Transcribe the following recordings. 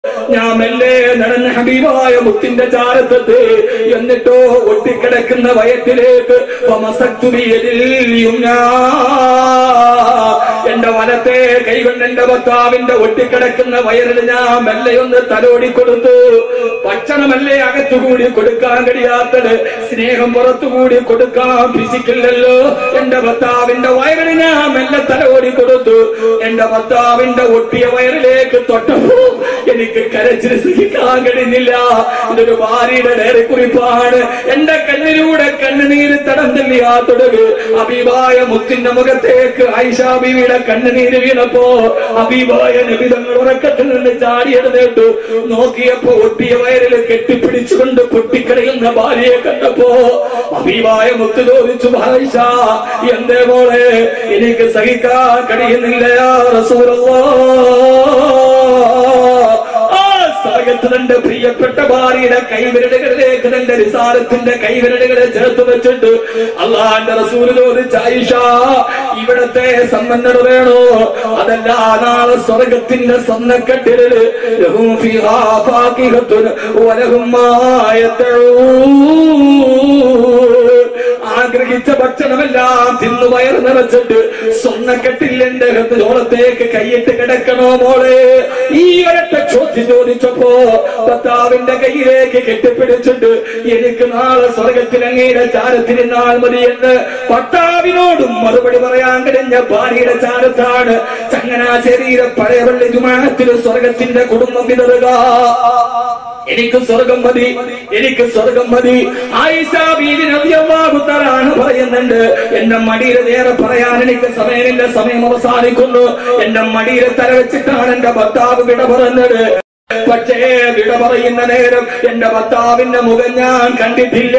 ഞാൻ മെല്ലെ നടന്ന ഹബീബായ മുത്തിന്റെ ചാരത്തത്ത് എന്നിട്ടോ ഒട്ടിക്കിടക്കുന്ന വയറ്റിലേക്ക് വമസക്തു ബിയദിൽ യുംനാ. എന്റെ വലത്തെ കൈകൊണ്ട് എന്റെ ഭർത്താവിന്റെ ഒട്ടിക്കിടക്കുന്ന വയറിൽ ഞാൻ മെല്ലെ ഒന്ന് തലോടി കൊടുത്തു ഭക്ഷണമല്ലേ അകത്തുകൂടി കൊടുക്കാൻ കഴിയാത്തത് സ്നേഹം പുറത്തുകൂടി കൊടുക്കാൻ ഫിസിക്കില്ലല്ലോ എന്റെ ഭർത്താവിന്റെ വയറിന് ഞാൻ മെല്ലെ തലോടി കൊടുത്തു എന്റെ ഭർത്താവിന്റെ ഒട്ടിയ വയറിലേക്ക് തൊട്ടപ്പോ എനിക്ക് കരച്ചിൽ സഹിക്കാൻ കഴിയുന്നില്ല ഇതൊരു ഭാര്യയുടെ നേരെ കുറിപ്പാണ് എന്റെ കണ്ണിലൂടെ കണ്ണുനീര് തടം തല്ലിയാ തുടങ്ങ് അബീബായ മുത്തിന്റെ മുഖത്തേക്ക് ഐഷ ബീവിയുടെ കണ്ണുനീര് വീണപ്പോ അബീബായ നബിതങ്ങൾ ഉറക്കത്തിൽ നിന്ന് ചാടിയെഴുന്നേറ്റു നോക്കിയപ്പോ ഒട്ടിയ വയറിൽ കെട്ടിപ്പിടിച്ചുകൊണ്ട് പൊട്ടിക്കരയുന്ന ഭാര്യയെ കണ്ടപ്പോ അബീബായ മുത്ത് ചോദിച്ചു ഭായിഷ എന്തേ മോളെ എനിക്ക് സഹിക്കാൻ കഴിയുന്നില്ല യാ റസൂലല്ലാ ആ സമയത്ത് തന്റെ പ്രിയപ്പെട്ട ഭാര്യയുടെ കൈവിരലുകളിലേക്ക് തന്റെ നിസാരത്തിന്റെ കൈവിരലുകളെ ചേർത്ത് വെച്ചിട്ട് അള്ളാന്റെ റസൂല് ചോദിച്ച ആയിഷ ഇവിടത്തെ സമ്പന്നർ വേണോ അതല്ല നാളെ സ്വർഗത്തിന്റെ സ്വർണ്ണക്കെട്ടില് ലഹും ഫിഹാ ഫാക്കിഹത്തുൻ വലഹും മാ യദഊൻ. ആഗ്രഹിച്ച ഭക്ഷണമെല്ലാം തിന്നു വയറ് നിറച്ചിട്ട് സ്വർണ്ണക്കെട്ടിൽ എന്റെ ഹൃദയോളത്തേക്ക് കൈയിട്ട് കിടക്കണോ മോളെ ഈ ഒരൊറ്റ ചോദ്യം ചോദിച്ചപ്പോ ഭർത്താവിന്റെ കയ്യിലേക്ക് കെട്ടിപ്പിടിച്ചിട്ട് എനിക്ക് നാളെ സ്വർഗത്തിൽ അങ്ങയുടെ ചാരത്തിരുന്നാൽ മതി എന്ന് ഭർത്താവിനോടും മറുപടി പറയാൻ കഴിഞ്ഞ ഭാര്യയുടെ ചാരത്താണ് ചങ്ങനാശ്ശേരിയിലെ പഴയപള്ളി ജുമാനത്തിൽ സ്വർഗത്തിന്റെ കുടുംബം വിതറുക എനിക്ക് സ്വർഗം മതി എനിക്ക് സ്വർഗം മതി ആയിഷ ബീവി റളിയല്ലാഹു തആല പറയുന്നുണ്ട് എന്റെ മടിയിൽ നേരെ പറയാൻ എനിക്ക് സമയമില്ല സമയം അവസാനിക്കുന്നു എന്റെ മടിയിൽ തല വെച്ചിട്ടാണ് എന്റെ ഭർത്താവ് വിട പറഞ്ഞത് പക്ഷേ വിട പറയുന്ന നേരം എന്റെ ഭർത്താവിന്റെ മുഖം ഞാൻ കണ്ടിട്ടില്ല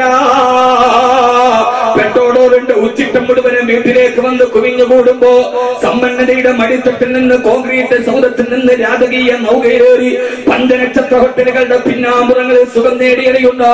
പെട്ടോടോറിന്റെ ഉച്ചിട്ടം മുഴുവനും വീട്ടിലേക്ക് വന്ന് കുവിഞ്ഞുകൂടുമ്പോ സമ്പന്നതയുടെ മടിത്തട്ടിൽ നിന്ന് കോൺക്രീറ്റ് സൗദത്തിൽ നിന്ന് രാജകീയ നൗകയിലേറി പഞ്ചനക്ഷത്ര ഹോട്ടലുകളുടെ പിന്നാമ്പുറങ്ങളിൽ സുഖം നേടിയറിയുന്ന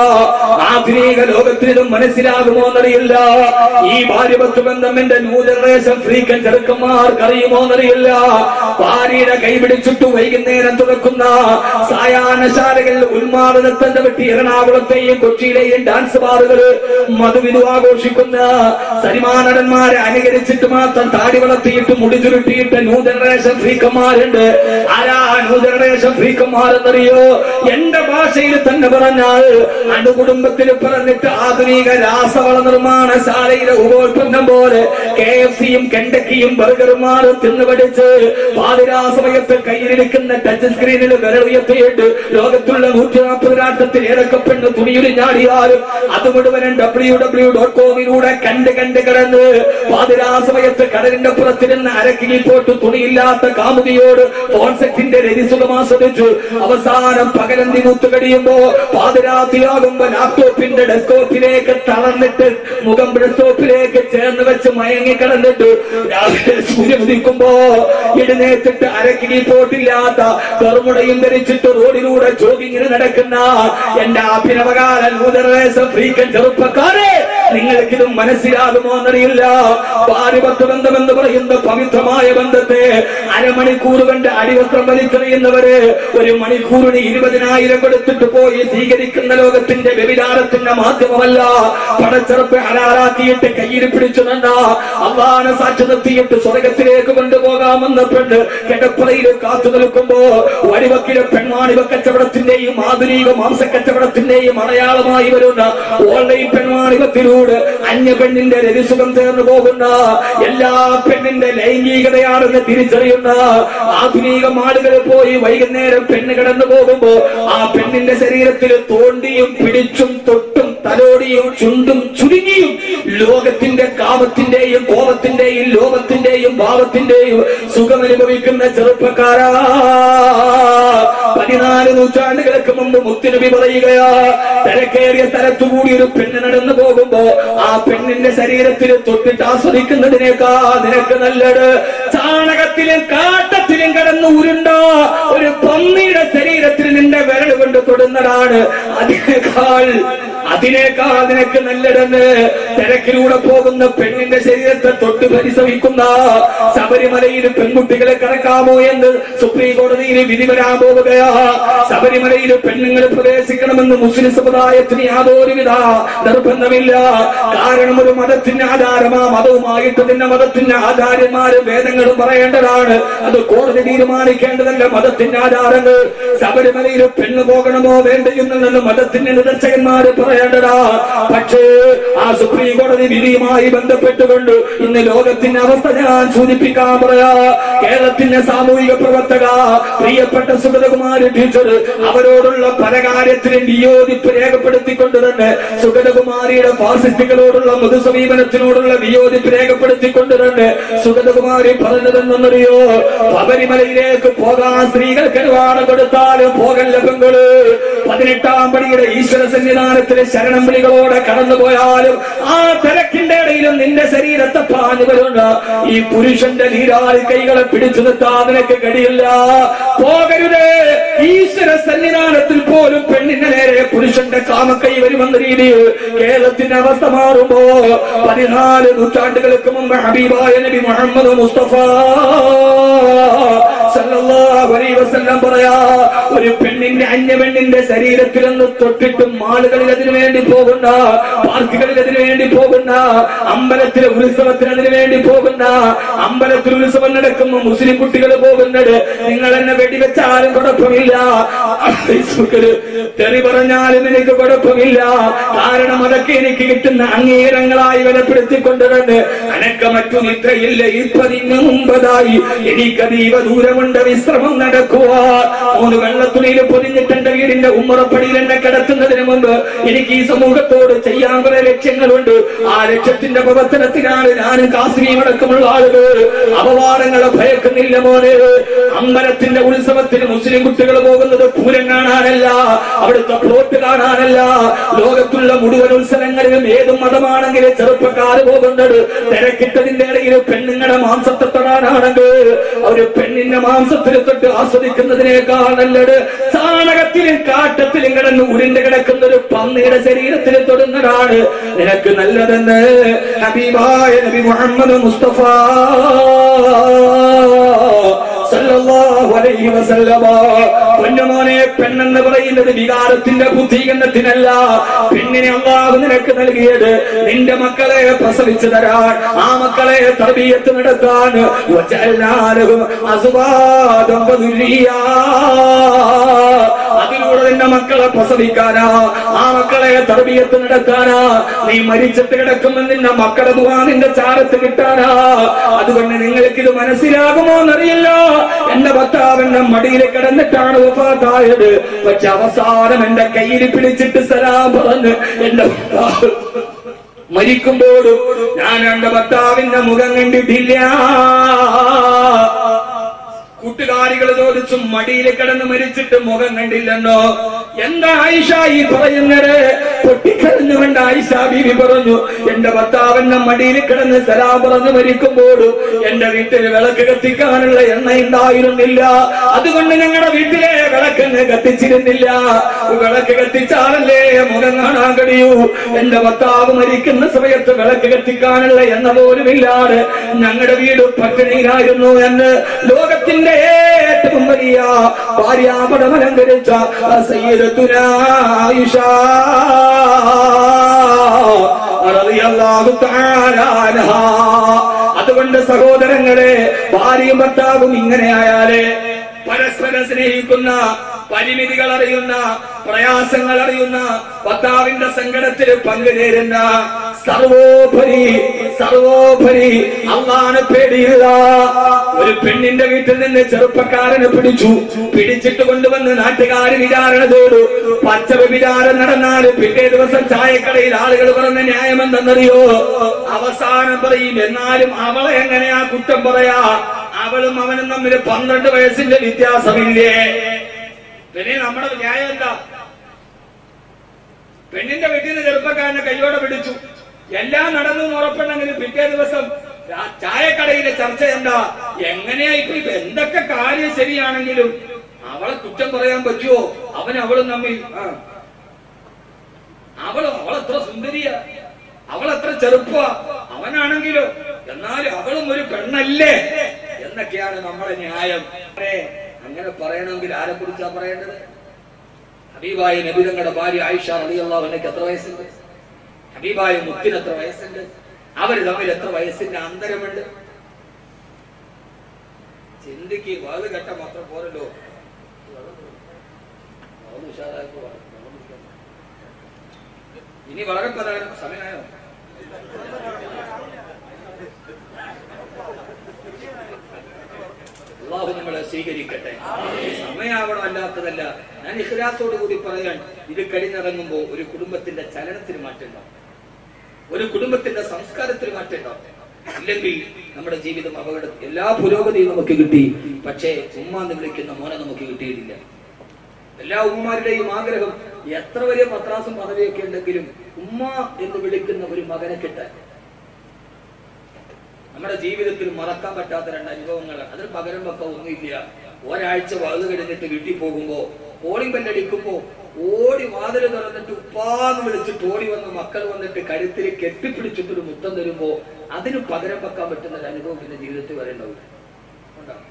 ആധുനിക ലോകത്തിലും മനസ്സിലാകുമോ എന്നറിയില്ല ഈ ഭാര്യപത്തു ബന്ധം എന്റെ ന്യൂ ജനറേഷൻ ഫ്രീക്കൻ ചെറുക്കന്മാർക്ക് അറിയുമോ എന്നറിയില്ല ഭാര്യയുടെ കൈപിടിച്ചിട്ട് വൈകുന്നേരം തുറക്കുന്ന സായാഹ്നശാലകളിൽ ഉന്മാദനത്തിന്റെ വെട്ടി എറണാകുളത്തെയും കൊച്ചിയിലെയും ഡാൻസ് ബാറുകള് മധുവിധു ആഘോഷിക്കുന്ന സരിമാ നടന്മാരെ അനുകരിച്ചിട്ട് മാത്രം താടി വളർത്തിയിട്ട് മുടി ചുരുട്ടിയിട്ട് ന്യൂ ജനറേഷൻ ഫ്രീക്കന്മാരുണ്ട് ആരാ ന്യൂ ജനറേഷൻ ഫ്രീക്കന്മാർ എന്നറിയോ എന്റെ ഭാഷയിൽ തന്നെ പറഞ്ഞാൽ അണുകുടുംബത്തിൽ പറഞ്ഞിട്ട് ആധുനിക രാസവള നിർമ്മാണശാലയിലെ ഉപോൽപ്പന്നം പോലെ കെ എഫ് സിയും കെണ്ടക്കിയും ബർഗറുമാരും തിന്നു പഠിച്ച് പാതിരാ സമയത്ത് കയ്യിലിരിക്കുന്ന ടച്ച് സ്ക്രീനിൽ വിരലുയർത്തിയിട്ട് ലോകത്തുള്ള നൂറ്റി നാൽപ്പത് രാഷ്ട്രത്തിൽ ഏതൊക്കെ പെണ്ണ് തുണിയിൽ ഞാടിയാലും അത് മുഴുവനും ഡബ്ല്യു ഡബ്ല്യു ഡോട്ട് കോമിലൂടെ കണ്ട് കണ്ട് കിടന്ന് പാതിരാ സമയത്ത് കടലിന്റെ പുറത്തിരുന്ന് അരക്കിൽ പോട്ട് തുണിയില്ലാത്ത കാമുകിയോട് കോൺസെപ്റ്റിന്റെ രതിസുഖം ആസ്വദിച്ചു അവസാനം പകലന്തി മുത്തു കഴിയുമ്പോ പാതിരാത്രിയാകുമ്പോ ലാപ്ടോപ്പിന്റെ ഡെസ്ക്ടോപ്പിലേക്ക് തളർന്നിട്ട് മുഖം ഡെസ്ക്ടോപ്പിലേക്ക് ചേർന്ന് വെച്ച് മയങ്ങി കിടന്നിട്ട് രാവിലെ സൂര്യൻ ഉദിക്കുമ്പോ എഴുന്നേറ്റിട്ട് അരക്കിനി പോട്ടില്ലാത്ത കറുമുടയും ധരിച്ചിട്ട് റോഡിലൂടെ ജോഗിങ്ങിന് നടക്കുന്ന എന്റെ അഭിനവകാല നൂതനവേശ ഫ്രീക്കൻ ചെറുപ്പക്കാരെ നിങ്ങൾക്കിത് മനസ്സിലാകുമോ എന്നറിയില്ല ഭാര്യപത്ത് ബന്ധം എന്ന് പറയുന്ന പവിത്രമായ ബന്ധത്തെ അരമണിക്കൂർ കണ്ട് അടിവസ്ത്രം വലിച്ചെറിയുന്നവര് ഒരു മണിക്കൂറിന് ഇരുപതിനായിരം കൊടുത്തിട്ട് പോയി സ്വീകരിക്കുന്ന ലോകത്തിന്റെ വ്യഭിചാരത്തിന്റെ മാധ്യമമല്ല പടച്ചെറുപ്പ് ഹലാലാക്കിയിട്ട് കയ്യിൽ പിടിച്ചു നണ്ട അള്ളാനെ സാക്ഷി നിർത്തിയിട്ട് സ്വർഗത്തിലേക്ക് കൊണ്ടുപോകാമെന്ന പെണ്ണ് കിടപ്പറയിൽ കാത്തു നിൽക്കുമ്പോ വരിവക്കിലെ പെൺവാണിവ കച്ചവടത്തിന്റെയും ആധുനിക മാംസ കച്ചവടത്തിന്റെയും അടയാളമായി വരുന്ന ഓൺലൈൻ പെൺവാണിവത്തിലൂടെ അന്യ പെണ്ണിന്റെ രതിസുഖം ചേർന്ന് പോകുന്ന എല്ലാ പെണ്ണിന്റെ ലൈംഗികതയാണെന്ന് തിരിച്ചറിയുന്ന ആധുനിക മാടുകളിൽ പോയി വൈകുന്നേരം പെണ്ണ് കിടന്നു പോകുമ്പോ ആ പെണ്ണിന്റെ ശരീരത്തിൽ തോണ്ടിയും പിടിച്ചും തൊട്ടും തലോടിയും ചുണ്ടും ചുരുങ്ങിയും ലോകത്തിന്റെ കാമത്തിന്റെയും കോപത്തിന്റെയും ലോകത്തിന്റെയും ഭാവത്തിന്റെയും സുഖമനുഭവിക്കുന്ന ചെറുപ്പക്കാരാ പതിനാല് നൂറ്റാണ്ടുകൾക്ക് മുമ്പ് മുത്തുനബി പറയുകയാ തിരക്കേറിയ സ്ഥലത്തുകൂടി ഒരു പെണ്ണ് നടന്നു പോകുമ്പോ ആ പെണ്ണിന്റെ ശരീരത്തിൽ തൊട്ടിട്ട് ആസ്വദിക്കുന്നതിനേക്കാ നിനക്ക് നല്ലത് ചാണകത്തിലും കാട്ടത്തിലും കടന്ന് ഉരുണ്ട ഒരു പന്നിയുടെ ശരീരത്തിൽ നിന്റെ വിരൽ കൊണ്ട് തൊടുന്നതാണ് അതിനേക്കാൾ അതിനേക്കാൾ നിനക്ക് നല്ലതെന്ന് തിരക്കിലൂടെ പോകുന്ന പെണ്ണിന്റെ ശരീരത്തെ തൊട്ട് പരിശ്രമിക്കുന്ന ശബരിമലയിൽ പെൺകുട്ടികളെ കടക്കാമോ എന്ന് സുപ്രീം കോടതിയിൽ വിധി വരാൻ പോവുകയാ ശബരിമലയിൽ പെണ്ണുങ്ങൾ പ്രവേശിക്കണമെന്ന് മുസ്ലിം സമുദായത്തിന് യാതൊരുവിധ നിർബന്ധമില്ല കാരണം ഒരു മതത്തിന്റെ ആധാരമാ മതവുമായിട്ട് തന്നെ മതത്തിന്റെ ആചാര്യന്മാരും വേദങ്ങളും പറയേണ്ടതാണ് അത് കോടതി തീരുമാനിക്കേണ്ടതല്ല മതത്തിന്റെ ആധാരങ്ങൾ ശബരിമലയിൽ പെണ്ണ് പോകണമോ വേണ്ടയെന്നുള്ളത് മതത്തിന്റെ നിദർശകന്മാര് പറയേണ്ടതാ പക്ഷേ ആ സുപ്രീം കോടതി വിധിയുമായി ബന്ധപ്പെട്ടുകൊണ്ട് ഇന്ന് ലോകത്തിന്റെ അവസ്ഥ ഞാൻ സൂചിപ്പിക്കാൻ പറയാ കേരളത്തിന്റെ സാമൂഹിക പ്രവർത്തക പ്രിയപ്പെട്ട സുഗതകുമാരി ടീച്ചർ അവരോടുള്ള പല കാര്യത്തിലും വിയോജിപ്പ് രേഖപ്പെടുത്തിക്കൊണ്ട് തന്നെ സുഗതകുമാരിയുടെ ഫാസിസ്റ്റുകളോടുള്ള മൃദുസമീപനത്തിനോടുള്ള വിയോജിപ്പ് രേഖപ്പെടുത്തിക്കൊണ്ട് തന്നെ സുഗതകുമാരി പറഞ്ഞതെന്നറിയോ ശബരിമലയിലേക്ക് പോകാൻ സ്ത്രീകൾക്ക് അനുവാദം കൊടുത്താലും പോകല്ല പെങ്ങള് പതിനെട്ടാം പടിയുടെ ഈശ്വര സന്നിധാനത്തിലെ ശരണം വിളികളോടെ കടന്നുപോയാലും ആ തിരക്കിന്റെ ഇടയിലും നിന്റെ ശരീരത്തെ പാഞ്ഞു വരുന്ന ഈ പുരുഷന്റെ നീരാളി കൈകളെ പിടിച്ചു നിർത്താൻ നിനക്ക് കഴിയില്ല പോകരുത് ഈശ്വര സന്നിധാനത്തിൽ പോലും പെണ്ണിന്റെ നേരെ പുരുഷന്റെ കാമക്കൈ വരുമെന്ന രീതിയിൽ കേരളത്തിന്റെ അവസ്ഥ മാറുമ്പോ പതിനാല് നൂറ്റാണ്ടുകൾക്ക് മുമ്പ് ഹബീബായ നബി മുഹമ്മദ് മുസ്തഫ സല്ലല്ലാഹു അലൈഹി വസല്ലം പറയാ ഒരു പെണ്ണിന്റെ അന്യ പെണ്ണിന്റെ ശരീരത്തിൽ നിന്ന് തൊട്ടിട്ടും ആളുകളിൽ അതിനു വേണ്ടി പോകുന്ന പാർക്കുകളിൽ അതിനു വേണ്ടി പോകുന്ന അമ്പലത്തിലെ ഉത്സവത്തിന് അതിനു വേണ്ടി പോകുന്ന അമ്പലത്തിൽ ഉത്സവം നടക്കുമ്പോൾ മുസ്ലിം കുട്ടികൾ പോകുന്നത് നിങ്ങൾ എന്നെ വെടിവെച്ചാലും കുഴപ്പമില്ല ഫേസ്ബുക്കില് തെറി പറഞ്ഞാലും എനിക്ക് കുഴപ്പമില്ല കാരണം അതൊക്കെ എനിക്ക് കിട്ടുന്ന അംഗീകാരങ്ങളായി വിലപ്പെടുത്തിക്കൊണ്ട് തന്നെ അനക്ക മറ്റു നിദ്രയില്ല ഇപ്പതിന് മുമ്പതായി എനിക്കതീവ ദൂരമുണ്ട് വിശ്രമം നടക്കുക മൂന്ന് വെള്ളത്തുണിയിൽ പൊതിഞ്ഞിട്ട് എന്റെ വീടിന്റെ ഉമ്മറപ്പടിയിൽ എന്നെ കിടത്തുന്നതിന് മുമ്പ് എനിക്ക് ഈ സമൂഹത്തോട് ചെയ്യാൻ കുറെ ലക്ഷ്യങ്ങളുണ്ട് ആ ലക്ഷ്യത്തിന്റെ പ്രവർത്തനത്തിനാണ് ഞാനും കാശ്മീർ അടക്കമുള്ള ആളുകൾ അപവാദങ്ങളെ ഭയക്കുന്നില്ല മോനെ അമ്പലത്തിന്റെ ഉത്സവത്തിന് മുസ്ലിം കുട്ടികൾ പോകുന്നത് പൂരം കാണാനല്ല അവിടുത്തെ പ്ലോട്ട് കാണാനല്ല ലോകത്തുള്ള മുഴുവൻ ഉത്സവങ്ങളിലും ഏത് മതമാണെങ്കിലും ചെറുപ്പക്കാർ പോകുന്നത് തിരക്കിട്ടതിന്റെ ഇടയിൽ പെണ്ണുങ്ങളുടെ മാംസത്തെ തൊടാനാണെങ്കിൽ ഒരു പെണ്ണിന്റെ മാംസത്തിൽ തൊട്ട് ആസ്വദിക്കുന്നതിനേക്കാൾ നല്ലത് ചാണകത്തിലും കാട്ടത്തിലും കിടന്ന് ഉരുണ്ട് കിടക്കുന്ന ഒരു പന്നിയുടെ ശരീരത്തിൽ തൊടുന്നതാണ് നിനക്ക് നല്ലതെന്ന് ഹബീബായ നബി മുഹമ്മദ് മുസ്തഫ സല്ലല്ലാഹു അലൈഹി വസല്ലമ പൊന്നുമോനെ പെണ്ണെന്ന് പറയുന്നത് വികാരത്തിന്റെ ബുദ്ധീകരണത്തിനല്ല പെണ്ണിനെ അള്ളാഹു നിനക്ക് നൽകിയത് നിന്റെ മക്കളെ പ്രസവിച്ചു തരാൻ ആ മക്കളെ തർബീയത്ത് നടത്താൻ വജഅൽനാലഹും അസ്വാദം വദുരിയ അതിലൂടെ നിന്റെ മക്കളെ പ്രസവിക്കാനാ ആ മക്കളെ തർബീയത്ത് നടത്താനാ നീ മരിച്ചിട്ട് കിടക്കുമ്പോൾ നിന്റെ മക്കളുടെ ദുവാ നിന്റെ ചാരത്ത് കിട്ടാനാ അതുകൊണ്ട് നിങ്ങൾക്ക് ഇത് മനസ്സിലാകുമോ എന്നറിയില്ല എന്റെ ഭർത്താവ് എന്റെ മടിയിൽ കിടന്നിട്ടാണ് വഫാത്തായത് പക്ഷെ അവസാനം എന്റെ കയ്യിൽ പിടിച്ചിട്ട് സലാം പറഞ്ഞ് എന്റെ ഭർത്താവ് മരിക്കുമ്പോഴും ഞാൻ എന്റെ ഭർത്താവിന്റെ മുഖം കണ്ടിട്ടില്ല കൂട്ടുകാരികൾ ചോദിച്ചു മടിയിൽ കിടന്ന് മരിച്ചിട്ട് മുഖം കണ്ടില്ലെന്നോ എന്താ ആയിഷ ഈ പറയുന്നത് പൊട്ടിക്കരഞ്ഞുകൊണ്ട് ആയിഷ ബീവി പറഞ്ഞു എന്റെ ഭർത്താവെന്നെ മടിയിൽ കിടന്ന് സലാം പറഞ്ഞു മരിക്കുമ്പോഴും എന്റെ വീട്ടിൽ വിളക്ക് കത്തിക്കാനുള്ള എണ്ണ ഉണ്ടായിരുന്നില്ല അതുകൊണ്ട് ഞങ്ങളുടെ വീട്ടിലെ വിളക്കെന്ന് കത്തിച്ചിരുന്നില്ല വിളക്ക് കത്തിച്ചാലല്ലേ മുഖം കാണാൻ കഴിയൂ എന്റെ ഭർത്താവ് മരിക്കുന്ന സമയത്ത് വിളക്ക് കത്തിക്കാനുള്ള എണ്ണ പോലുമില്ലാതെ ഞങ്ങളുടെ വീട് പട്ടിണിയിലായിരുന്നു എന്ന് ലോകത്തിന്റെ ഏറ്റവും വലിയ ഭാര്യാപടം അലങ്കരിച്ച സയ്യിദത്തുന ആയിഷ റളിയല്ലാഹു തആല അൻഹാ. അതുകൊണ്ട് സഹോദരങ്ങളെ ഭാര്യയും ഭർത്താവും ഇങ്ങനെ ആയാലേ പരസ്പരം സ്നേഹിക്കുന്ന പരിമിതികൾ അറിയുന്ന പ്രയാസങ്ങൾ അറിയുന്ന ഭർത്താവിന്റെ സങ്കടത്തിൽ പങ്കുചേരുന്ന സർവോപരി സർവോപരി അള്ളാണ് പേടിയില്ല ഒരു പെണ്ണിന്റെ വീട്ടിൽ നിന്ന് ചെറുപ്പക്കാരനെ പിടിച്ചു പിടിച്ചിട്ട് കൊണ്ടുവന്ന് നാട്ടുകാർ വിചാരണ ചെയ്തു പച്ച വിചാരം നടന്നാൽ പിറ്റേ ദിവസം ചായക്കടയിൽ ആളുകൾ പറഞ്ഞ ന്യായം എന്തെന്നറിയോ അവസാനം പറയും എന്നാലും അവളെ എങ്ങനെയാ കുറ്റം പറയാ അവളും അവനും തമ്മിൽ പന്ത്രണ്ട് വയസ്സിന്റെ വ്യത്യാസമില്ലേ പിന്നെ നമ്മുടെ ന്യായം എന്താ പെണ്ണിന്റെ വീട്ടിൽ നിന്ന് ചെറുപ്പക്കാരനെ കൈയോടെ പിടിച്ചു എല്ലാം നടന്നു എന്ന് ഉറപ്പുണ്ടെങ്കിൽ പിറ്റേ ദിവസം രാ- ചായക്കടയിലെ ചർച്ച എന്താ എങ്ങനെയാ ഇപ്പൊ ഇപ്പൊ എന്തൊക്കെ കാര്യം ശരിയാണെങ്കിലും അവളെ കുറ്റം പറയാൻ പറ്റുമോ അവൻ അവളും തമ്മിൽ ആ. അവളും അവൾ അത്ര സുന്ദരിയ അവൾ അത്ര ചെറുപ്പ അവനാണെങ്കിലോ എന്നാലും അവളും ഒരു പെണ്ണല്ലേ എന്നൊക്കെയാണ് നമ്മുടെ ന്യായം ഏ, അങ്ങനെ പറയണമെങ്കിൽ ആരെ കുറിച്ചാ പറയേണ്ടത് ഹബീബായ നബിതങ്ങളുടെ ഭാര്യ ആയിഷ അലിയല്ലാഹു എനിക്ക് എത്ര വയസ്സുണ്ട് ഹബീബായ മുത്തിന് എത്ര വയസ്സുണ്ട് അവര് തമ്മിൽ എത്ര വയസ്സിന്റെ അന്തരമുണ്ട് ചിന്തിക്ക് വാത് കെട്ട മാത്രം പോരല്ലോ അത് ഉഷാറായപ്പോ വാ. ഇനി വളരെ പ്രധാനം സമയമായോ അള്ളാഹു നമ്മളെ സ്വീകരിക്കട്ടെ സമയാവണം അല്ലാത്തതല്ല ഞാൻ ഇഖ്ലാസോട് കൂടി പറയാൻ ഇത് കഴിഞ്ഞിറങ്ങുമ്പോ ഒരു കുടുംബത്തിന്റെ ചലനത്തിന് മാറ്റമുണ്ടാവും ഒരു കുടുംബത്തിന്റെ സംസ്കാരത്തിന് മാറ്റമുണ്ടാവും ഇല്ലെങ്കിൽ നമ്മുടെ ജീവിതം അപകടം എല്ലാ പുരോഗതിയും നമുക്ക് കിട്ടി പക്ഷേ ഉമ്മ എന്ന് വിളിക്കുന്ന മോനെ നമുക്ക് കിട്ടിയിട്ടില്ല എല്ലാ ഉമ്മമാരുടെയും ആഗ്രഹം എത്ര വലിയ പത്രാസും പദവിയൊക്കെ ഉണ്ടെങ്കിലും ഉമ്മ എന്ന് വിളിക്കുന്ന ഒരു മകനെ കിട്ടാൻ നമ്മുടെ ജീവിതത്തിൽ മറക്കാൻ പറ്റാത്ത രണ്ട് അനുഭവങ്ങളാണ് അതിന് പകരം വെക്കാൻ ഒന്നുമില്ല ഒരാഴ്ച വാത് കഴിഞ്ഞിട്ട് വീട്ടിൽ പോകുമ്പോ കോളിംഗ് ബെല്ലടിക്കുമ്പോ ഓടി വാതിൽ തുറന്നിട്ട് ഉപ്പാന്ന് വിളിച്ചിട്ട് ഓടി വന്ന് മക്കൾ വന്നിട്ട് കരുത്തിൽ കെട്ടിപ്പിടിച്ചിട്ട് ഒരു മുത്തം തരുമ്പോ അതിന് പകരം വെക്കാൻ പറ്റുന്ന ഒരു അനുഭവം പിന്നെ ജീവിതത്തിൽ വരേണ്ടാവില്ല ഉണ്ടാവും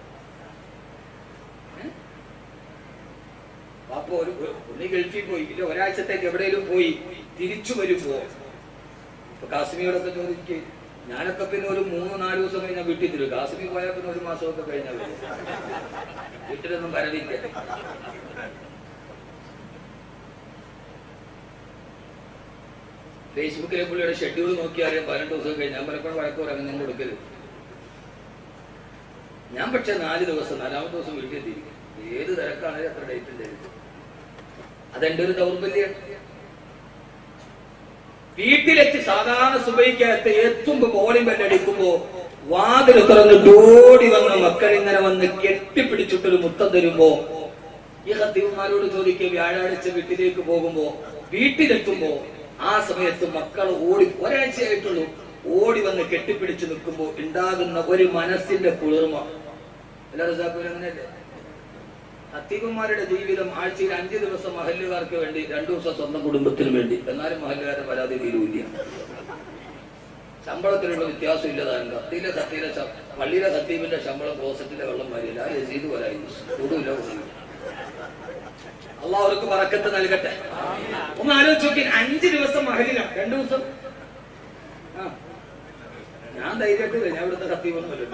അപ്പൊ ഒരു ഉണ്ണി ഗൾഫിൽ പോയി ഇല്ല ഒരാഴ്ചത്തേക്ക് എവിടെയെങ്കിലും പോയി തിരിച്ചു വരുമ്പോ ഇപ്പൊ കാശ്മീരൊക്കെ ചോദിക്ക് ഞാനൊക്കെ പിന്നെ ഒരു മൂന്ന് നാല് ദിവസം കഴിഞ്ഞാൽ വീട്ടിൽ തരും കാശ്മീർ പോയാൽ പിന്നെ ഒരു മാസമൊക്കെ കഴിഞ്ഞാൽ വരും വീട്ടിലൊന്നും വരവില്ല ഫേസ്ബുക്കിലെ പുള്ളിയുടെ ഷെഡ്യൂൾ നോക്കിയാലും പതിനെട്ട് ദിവസം കഴിഞ്ഞ് ഞാൻ പലപ്പോഴും വഴക്കൂർ അങ്ങനെ കൊടുക്കരുത് ഞാൻ പക്ഷെ നാല് ദിവസം നാലാമത്തെ ദിവസം വീട്ടിൽ എത്തിയിരിക്കും ഏത് തിരക്കാണെങ്കിലും അത്ര ഡേറ്റ് ഉണ്ടായിരുന്നു അതെന്റെ ഒരു ദൗർബല്യം വീട്ടിലെത്തി സാധാരണ സുബൈക്കകത്ത് എത്തുമ്പോ ബോളിംഗ് ബെല്ലടിക്കുമ്പോ വാതിൽ തുറന്നിട്ട് ഓടി വന്ന മക്കൾ ഇങ്ങനെ വന്ന് കെട്ടിപ്പിടിച്ചിട്ടൊരു മുത്തം തരുമ്പോ ഈ ഹത്തീവന്മാരോട് ചോദിക്കുക വ്യാഴാഴ്ച വീട്ടിലേക്ക് പോകുമ്പോ വീട്ടിലെത്തുമ്പോ ആ സമയത്ത് മക്കൾ ഓടി ഒരാഴ്ചയായിട്ടുള്ളൂ ഓടി വന്ന് കെട്ടിപ്പിടിച്ച് നിൽക്കുമ്പോ ഉണ്ടാകുന്ന ഒരു മനസ്സിന്റെ കുളിർമ എല്ലാവരും സാക്കൂരും അങ്ങനെയല്ലേ ഹത്തീബന്മാരുടെ ജീവിതം ആഴ്ചയിൽ അഞ്ചു ദിവസം മഹല്ലുകാർക്ക് വേണ്ടി രണ്ടു ദിവസം സ്വന്തം കുടുംബത്തിന് വേണ്ടി എന്നാലും മഹല്ലുകാരുടെ പരാതി തീരുവില്ല ശമ്പളത്തിലുള്ള വ്യത്യാസം ഇല്ലതാണ് കത്തിയിലെ കത്തിയിലെ ശ- പള്ളിയിലെ കത്തീബിന്റെ ശമ്പളം ക്ലോസറ്റിലെ വെള്ളം മാറിയില്ല ആ യസീദ് വരായിരുന്നു കൂടുമില്ല കുറയില്ല അള്ളാഹ് അവർക്ക് പറക്കത്ത് നൽകട്ടെ ഒന്ന് ആലോചിച്ച് നോക്കി അഞ്ചു ദിവസം മഹലിലാണ് രണ്ടു ദിവസം ആ ഞാൻ ധൈര്യമായിട്ട് ഞാൻ ഇവിടുത്തെ കത്തീബൊന്നുമല്ലോ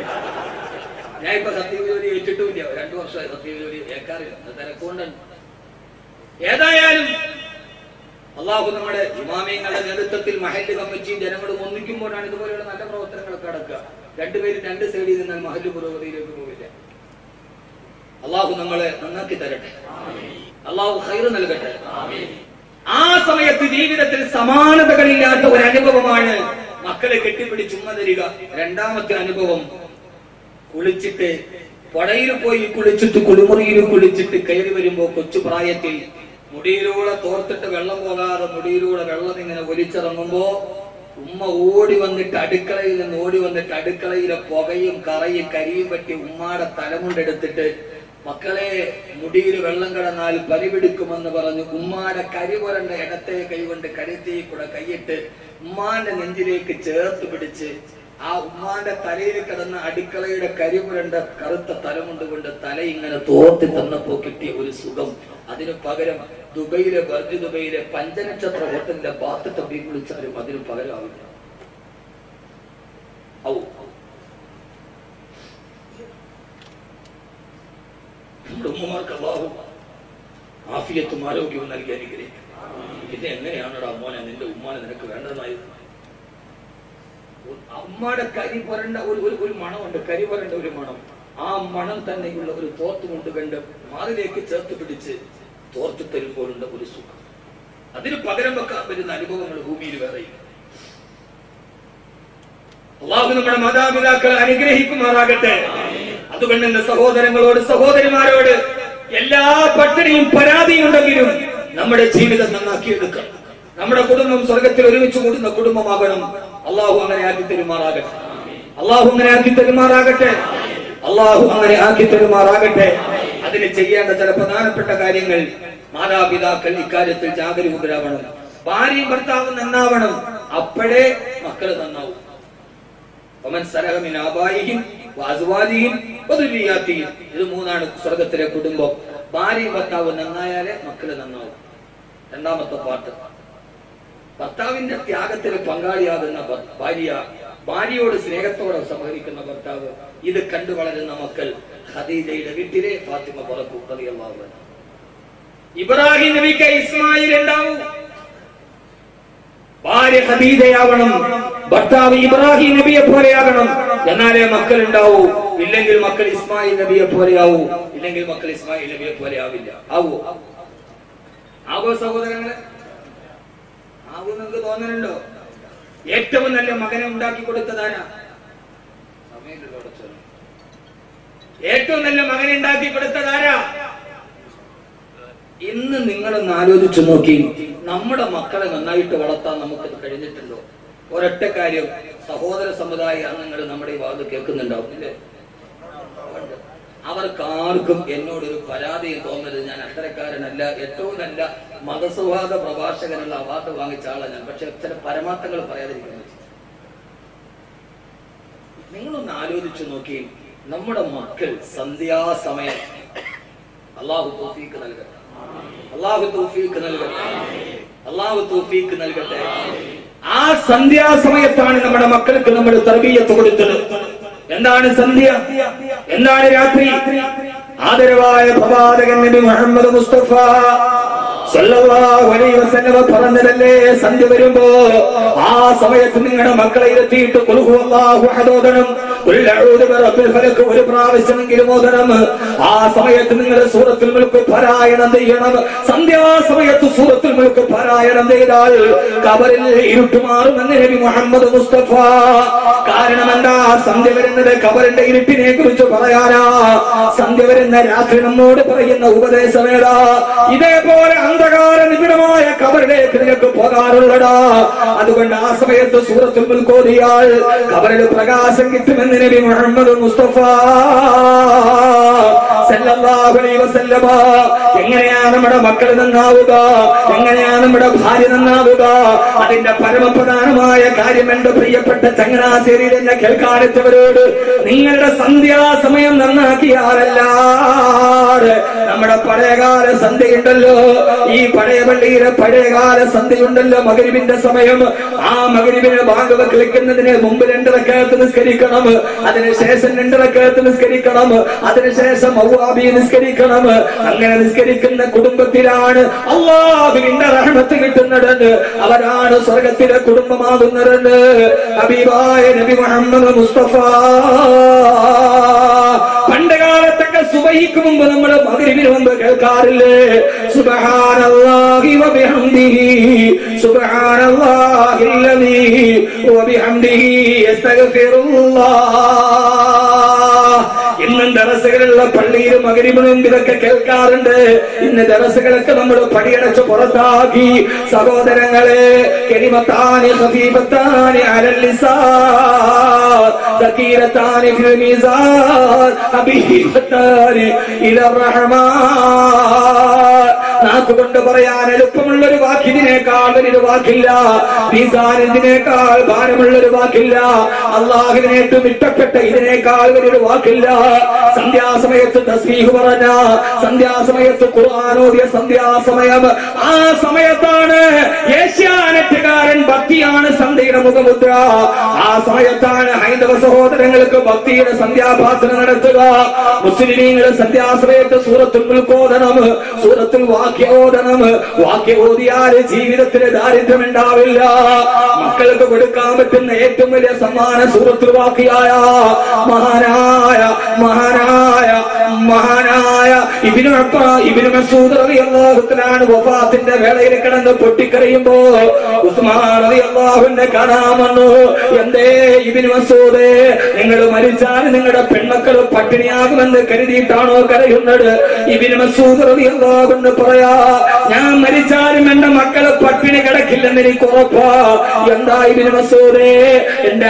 ഞാൻ ഇപ്പൊ സത്യവ് ജോലി ഏറ്റിട്ടുമില്ല രണ്ടു വർഷമായി സത്യവ് ജോലി ഏക്കാറില്ല അത് തിരക്കുകൊണ്ടാണ് ഏതായാലും അള്ളാഹു നമ്മുടെ ഇമാമിയങ്ങളുടെ നേതൃത്വത്തിൽ മഹല്ല് കമ്മിറ്റിയും ജനങ്ങളും ഒന്നിക്കുമ്പോഴാണ് ഇതുപോലെയുള്ള നല്ല പ്രവർത്തനങ്ങളൊക്കെ നടക്കുക രണ്ടുപേരും രണ്ട് സൈഡിൽ നിന്നാൽ മഹല്ല് പുരോഗതിയിലേക്ക് പോവില്ല അള്ളാഹു നമ്മളെ നന്നാക്കി തരട്ടെ അള്ളാഹു ഹൈറ് നൽകട്ടെ ആ സമയത്ത് ജീവിതത്തിൽ സമാനതകളില്ലാത്ത ഒരു അനുഭവമാണ് മക്കളെ കെട്ടിപ്പിടിച്ച് ഉമ്മ തരിക രണ്ടാമത്തെ അനുഭവം കുളിച്ചിട്ട് പടയിൽ പോയി കുളിച്ചിട്ട് കുളിമുറിയിൽ കുളിച്ചിട്ട് കയറി വരുമ്പോ കൊച്ചു പ്രായത്തിൽ മുടിയിലൂടെ തോർത്തിട്ട് വെള്ളം പോകാതെ മുടിയിലൂടെ വെള്ളം ഇങ്ങനെ ഒലിച്ചിറങ്ങുമ്പോ ഉമ്മ ഓടി വന്നിട്ട് അടുക്കളയിൽ നിന്ന് ഓടി വന്നിട്ട് അടുക്കളയിലെ പുകയും കറയും കരിയും പറ്റി ഉമ്മാടെ തലമുണ്ടെടുത്തിട്ട് മക്കളെ മുടിയിൽ വെള്ളം കിടന്നാൽ പരിപിടിക്കുമെന്ന് പറഞ്ഞു ഉമ്മാടെ കരി പുരണ്ട ഇടത്തെ കൈകൊണ്ട് കരുത്തി കൂടെ കൈയിട്ട് ഉമ്മാന്റെ നെഞ്ചിലേക്ക് ചേർത്ത് പിടിച്ച് ആ ഉമ്മാന്റെ തലയിൽ കിടന്ന അടുക്കളയുടെ കരിപുരണ്ട കറുത്ത തലമുണ്ട് കൊണ്ട് തല ഇങ്ങനെ തോർത്തി തന്നപ്പോ കിട്ടിയ ഒരു സുഖം അതിനു പകരം ദുബൈയിലെ ബർജ് ദുബൈയിലെ പഞ്ചനക്ഷത്ര ഹോട്ടലിലെ ബാത്ത് തപ്പി കുളിച്ചാലും അതിന് പകരമാവില്ല ഔ നമ്മുടെ ഉമ്മമാർക്ക് അള്ളാഹു ആഫിയത്തും ആരോഗ്യവും നൽകി അനുഗ്രഹിക്കും ഇത് എങ്ങനെയാണടാ മോനെ നിന്റെ ഉമ്മാനെ നിനക്ക് വേണ്ടതെന്നായിരുന്നു അമ്മയുടെ കരി പുരണ്ട ഒരു ഒരു ഒരു മണമുണ്ട് കരി പുരണ്ട ഒരു മണം ആ മണം തന്നെയുള്ള ഒരു തോർത്ത് കൊണ്ട് കണ്ട് മാറിലേക്ക് ചേർത്ത് പിടിച്ച് തോർത്ത് തരുമ്പോഴുണ്ട് ഒരു സുഖം അതിന് പകരം വെക്കാൻ പറ്റുന്ന അനുഭവങ്ങൾ ഭൂമിയിൽ വേറെയില്ല അള്ളാഹു നമ്മുടെ മാതാപിതാക്കളെ അനുഗ്രഹിക്കുമാറാകട്ടെ അതുകൊണ്ട് എന്റെ സഹോദരങ്ങളോട് സഹോദരിമാരോട് എല്ലാ പട്ടിണിയും പരാതിയും ഉണ്ടെങ്കിലും നമ്മുടെ ജീവിതം നന്നാക്കിയെടുക്കണം നമ്മുടെ കുടുംബം സ്വർഗത്തിൽ ഒരുമിച്ച് കൂടുന്ന കുടുംബമാകണം അള്ളാഹു അങ്ങനെ ആക്കി തരുമാറാകട്ടെ അള്ളാഹു അങ്ങനെ ആക്കി തരുമാറാകട്ടെ അള്ളാഹു അങ്ങനെ ആക്കി തരുമാറാകട്ടെ അതിന് ചെയ്യേണ്ട ചില പ്രധാനപ്പെട്ട കാര്യങ്ങൾ മാതാപിതാക്കൾ ഇക്കാര്യത്തിൽ ജാഗരൂകരാവണം ഭാര്യയും ഭർത്താവും നന്നാവണം അപ്പോഴേ മക്കള് നന്നാവും ഒമൻ സലഹമിൻ ആബായിഹിം വാസുവാദിഹിം വദുരിയാത്തിഹിം ഇത് മൂന്നാണ് സ്വർഗത്തിലെ കുടുംബം ഭാര്യയും ഭർത്താവും നന്നായാലേ മക്കള് നന്നാവും രണ്ടാമത്തെ പാട്ട് ഭർത്താവിന്റെ ത്യാഗത്തിൽ പങ്കാളിയാകുന്ന ഭർ- ഭാര്യ ഭാര്യയോട് സ്നേഹത്തോടെ സഹകരിക്കുന്ന ഭർത്താവ് ഇത് കണ്ടു വളരുന്ന മക്കൾ ഖദീജയുടെ വീട്ടിലെ ഫാത്തിമ പുറത്തു റളിയല്ലാഹു അൻഹ. ഇബ്രാഹിം നബിക്ക് ഇസ്മായിൽ ഉണ്ടാവും ഭാര്യ ഖദീജയാവണം ഭർത്താവ് ഇബ്രാഹിം നബിയെ പോലെയാകണം എന്നാലേ മക്കൾ ഉണ്ടാവൂ ഇല്ലെങ്കിൽ മക്കൾ ഇസ്മായിൽ നബിയെ പോലെയാവൂ ഇല്ലെങ്കിൽ മക്കൾ ഇസ്മായിൽ നബിയെ പോലെ ആവില്ല ആവോ ആവോ സഹോദരങ്ങളെ ആവോ നിങ്ങൾക്ക് തോന്നലുണ്ടോ ഏറ്റവും നല്ല മകനെ ഉണ്ടാക്കി കൊടുത്തതാരാ സമയമില്ലല്ലോ അവിടെ ചെന്ന്. ഏറ്റവും നല്ല മകനെ ഉണ്ടാക്കി കൊടുത്തതാരാ ഇന്ന് നിങ്ങളൊന്ന് ആലോചിച്ചു നോക്കി നമ്മുടെ മക്കളെ നന്നായിട്ട് വളർത്താൻ നമുക്ക് കഴിഞ്ഞിട്ടുണ്ടോ ഒരൊറ്റ കാര്യം സഹോദര സമുദായ അംഗങ്ങൾ നമ്മുടെ ഈ വാത് കേൾക്കുന്നുണ്ടാവും ഇല്ലേ ഉണ്ട്. അവർക്ക് ആർക്കും എന്നോടൊരു പരാതിയും തോന്നരുത് ഞാൻ അത്തരക്കാരനല്ല ഏറ്റവും നല്ല മതസൗഹാർദ്ദ പ്രഭാഷകനുള്ള അവാർഡ് വാങ്ങിച്ച ആളാണ് ഞാൻ പക്ഷെ ചില പരമാർത്ഥങ്ങൾ പറയാതിരിക്കുന്നത് നിങ്ങളൊന്ന് ആലോചിച്ചു നോക്കി നമ്മുടെ മക്കൾ സന്ധ്യാസമയം അള്ളാഹു തോഫീക്ക് നൽകട്ടെ അള്ളാഹു തോഫീക്ക് നൽകട്ടെ അള്ളാഹു തോഫീക്ക് നൽകട്ടെ ആ സന്ധ്യാസമയത്താണ് നമ്മുടെ മക്കൾക്ക് നമ്മൾ തർബീയത്ത് കൊടുത്തത് എന്താണ് സന്ധ്യ എന്താണ് രാത്രി ആദരവായ പ്രവാചകൻ നബി മുഹമ്മദ് മുസ്തഫ സല്ലല്ലാഹു അലൈഹി വസല്ലമ പറഞ്ഞതല്ലേ സന്ധ്യ വരുമ്പോ ആ സമയത്ത് നിങ്ങളുടെ മക്കളെ ഇരുത്തിയിട്ട് ഖുൽ ഹുവല്ലാഹു അഹദ് ഓതണം ഖുൽ അഊദു ബിറബ്ബിൽ ഫലക് ഒരു പ്രാവശ്യമെങ്കിലും ഓതണം ആ സമയത്ത് നിങ്ങൾ സൂറത്തുൽ മുൽക്ക് പാരായണം ചെയ്യണം സന്ധ്യാസമയത്ത് സൂറത്തുൽ മുൽക്ക് പാരായണം ചെയ്താൽ കബറിൽ ഇരുട്ടുമാറുമെന്ന് നബി മുഹമ്മദ് മുസ്തഫ കാരണം എന്താ സന്ധ്യ വരുന്നത് കബറിന്റെ ഇരുട്ടിനെ കുറിച്ച് പറയാനാ സന്ധ്യ വരുന്ന രാത്രി നമ്മോട് പറയുന്ന ഉപദേശമേടാ ഇതേപോലെ അന്ധകാര നിബിഡമായ കബറിലേക്ക് നിനക്ക് പോകാറുള്ളടാ അതുകൊണ്ട് ആ സമയത്ത് സൂറത്തുൽ മുൽക്കോതിയാൽ കബറിൽ പ്രകാശം കിട്ടുമെന്ന് നബി മുഹമ്മദ് മുസ്തഫ സല്ലല്ലാഹു അലൈഹി വസല്ലമ എങ്ങനെയാണ് നമ്മുടെ മക്കൾ നന്നാവുക എങ്ങനെയാണ് നമ്മുടെ ഭാര്യ നന്നാവുക അതിന്റെ പരമപ്രധാനമായ കാര്യം എന്റെ പ്രിയപ്പെട്ട ചങ്ങനാശ്ശേരിയിൽ എന്നെ കേൾക്കാനെത്തവരോട് നിങ്ങളുടെ സന്ധ്യാസമയം നന്നാക്കിയാലല്ല നമ്മുടെ പഴയകാല സന്ധ്യയുണ്ടല്ലോ ഈ പഴയ പള്ളിയിലെ പഴയകാല സന്ധ്യയുണ്ടല്ലോ മകരിവിന്റെ സമയം ആ മകരിവിന് ബാങ്ക് കളിക്കുന്നതിന് മുമ്പ് രണ്ടിറക്കകത്ത് നിസ്കരിക്കണം അതിനുശേഷം രണ്ടിറക്കകത്ത് നിസ്കരിക്കണം അതിനുശേഷം ഔവാബി നിസ്കരിക്കണം അങ്ങനെ നിസ്കരിക്കുന്ന കുടുംബത്തിലാണ് അള്ളാഹുവിന്റെ റഹ്മത്ത് കിട്ടുന്നത് അവരാണ് സ്വർഗത്തിലെ കുടുംബമാകുന്നത് ഹബീബായ നബി മുഹമ്മദ് മുസ്തഫ പണ്ട് കാലത്തൊക്കെ സുബഹിക്ക് മുമ്പ് നമ്മൾ മകരിവിന് മുമ്പ് കേൾക്കാറില്ലേ സുബ്ഹാനല്ലാഹി വബിഹംദിഹി സുബ്ഹാനല്ലാഹി അല്ലദീ വബിഹംദിഹി യസ്തഗ്ഫിറുല്ലാഹ് ഇന്നും ദറസുകളുള്ള പള്ളിയിൽ മകരിബിനും ഇതൊക്കെ കേൾക്കാറുണ്ട് ഇന്ന് ദറസുകളൊക്കെ നമ്മൾ പടിയടച്ച് പുറത്താക്കി സഹോദരങ്ങളെ കെരിമത്താനി ഹഫീബത്താനി അലല്ലിസാൻ സക്കീരത്താനി ഫിൽ മീസാൻ ഹബീബത്താനി ഇലർ റഹ്മാൻ നാക്കുകൊണ്ട് പറയാൻ എളുപ്പമുള്ള ഒരു വാക്ക് ഇതിനേക്കാൾ വലിയൊരു വാക്കില്ല മീസാൻ ഇതിനേക്കാൾ ഭാരമുള്ള ഒരു വാക്കില്ല അള്ളാഹുവിനെ ഏറ്റവും ഇഷ്ടപ്പെട്ട ഇതിനേക്കാൾ വലിയൊരു വാക്കില്ല സന്ധ്യാസമയത്ത് തസ്ബീഹ് പറഞ്ഞ സന്ധ്യാസമയത്ത് ഖുർആാനോദിയ സന്ധ്യാസമയം ആ സമയത്താണ് ഏഷ്യാനെറ്റുകാരൻ ഭക്തിയാണ് സന്ധ്യയുടെ മുഖമുദ്ര ആ സമയത്താണ് ഹൈന്ദവ സഹോദരങ്ങൾക്ക് ഭക്തിയുടെ സന്ധ്യാഭാസന നടത്തുക മുസ്ലിമീങ്ങൾ സന്ധ്യാസമയത്ത് സൂറത്തുൽ മുൽക്കോദനം സൂറത്തുൽ വാക്യോദനം വാക്യ ഓതിയാല് ജീവിതത്തിലെ ദാരിദ്ര്യം ഉണ്ടാവില്ല മക്കൾക്ക് കൊടുക്കാൻ പറ്റുന്ന ഏറ്റവും വലിയ സമ്മാന സൂറത്തുൽ വാക്കിയായ മഹാനായ മഹാനായ മഹാനായ ഇബിനു അപ്പ ഇബിനു മസൂദ് റളിയല്ലാഹുവിനാണ് വഫാത്തിന്റെ വേളയിൽ കിടന്ന് പൊട്ടിക്കറിയുമ്പോ ഉസ്മാൻ റളിയല്ലാഹുവിനെ കാണാൻ വന്നു എന്തേ ഇബിനു മസൂദ് നിങ്ങൾ മരിച്ചാൽ നിങ്ങളുടെ പെൺമക്കൾ പട്ടിണിയാകുമെന്ന് കരുതിയിട്ടാണോ കരയുന്നത് ഇബിനു മസൂദ് റളിയല്ലാഹുവിന് പറയാ ഞാൻ മരിച്ചാലും എന്റെ മക്കള് പട്ടിണി കിടക്കില്ലെന്ന് എനിക്ക് ഉറപ്പാ എന്താ ഇബിനു മസൂദേ എന്റെ ഹബീബായ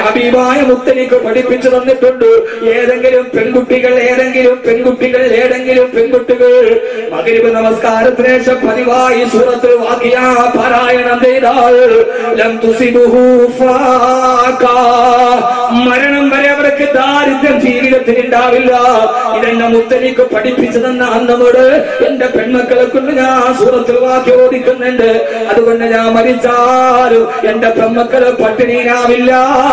ഹബീബായ മുത്തനിക്ക് പഠിപ്പിച്ചു തന്നിട്ടുണ്ട് ഏതെങ്കിലും പെൺകുട്ടികൾ ഏതെങ്കിലും പെൺകുട്ടികൾ ഏതെങ്കിലും പെൺകുട്ടികൾ മകരിവ് നമസ്കാരത്തിന് ശേഷം പതിവായി സൂറത്തിൽ വാക്കിയ പാരായണം ചെയ്താൽ ലം തുസിബുഹു ഫാഖാ. മരണം വരെ അവർക്ക് ദാരിദ്ര്യം ജീവിതത്തിൽ ഉണ്ടാവില്ല ഇതെന്നെ മുത്തനിക്ക് പഠിപ്പിച്ചു തന്ന അന്നമോട് എന്റെ പെൺമക്കളെ കൊണ്ട് ഞാൻ സൂറത്തിൽ വാക്യം ഓദിക്കുന്നുണ്ട് അതുകൊണ്ട് ഞാൻ മരിച്ചാലും എന്റെ പെൺമക്കള് പട്ടിണിയിലാവില്ല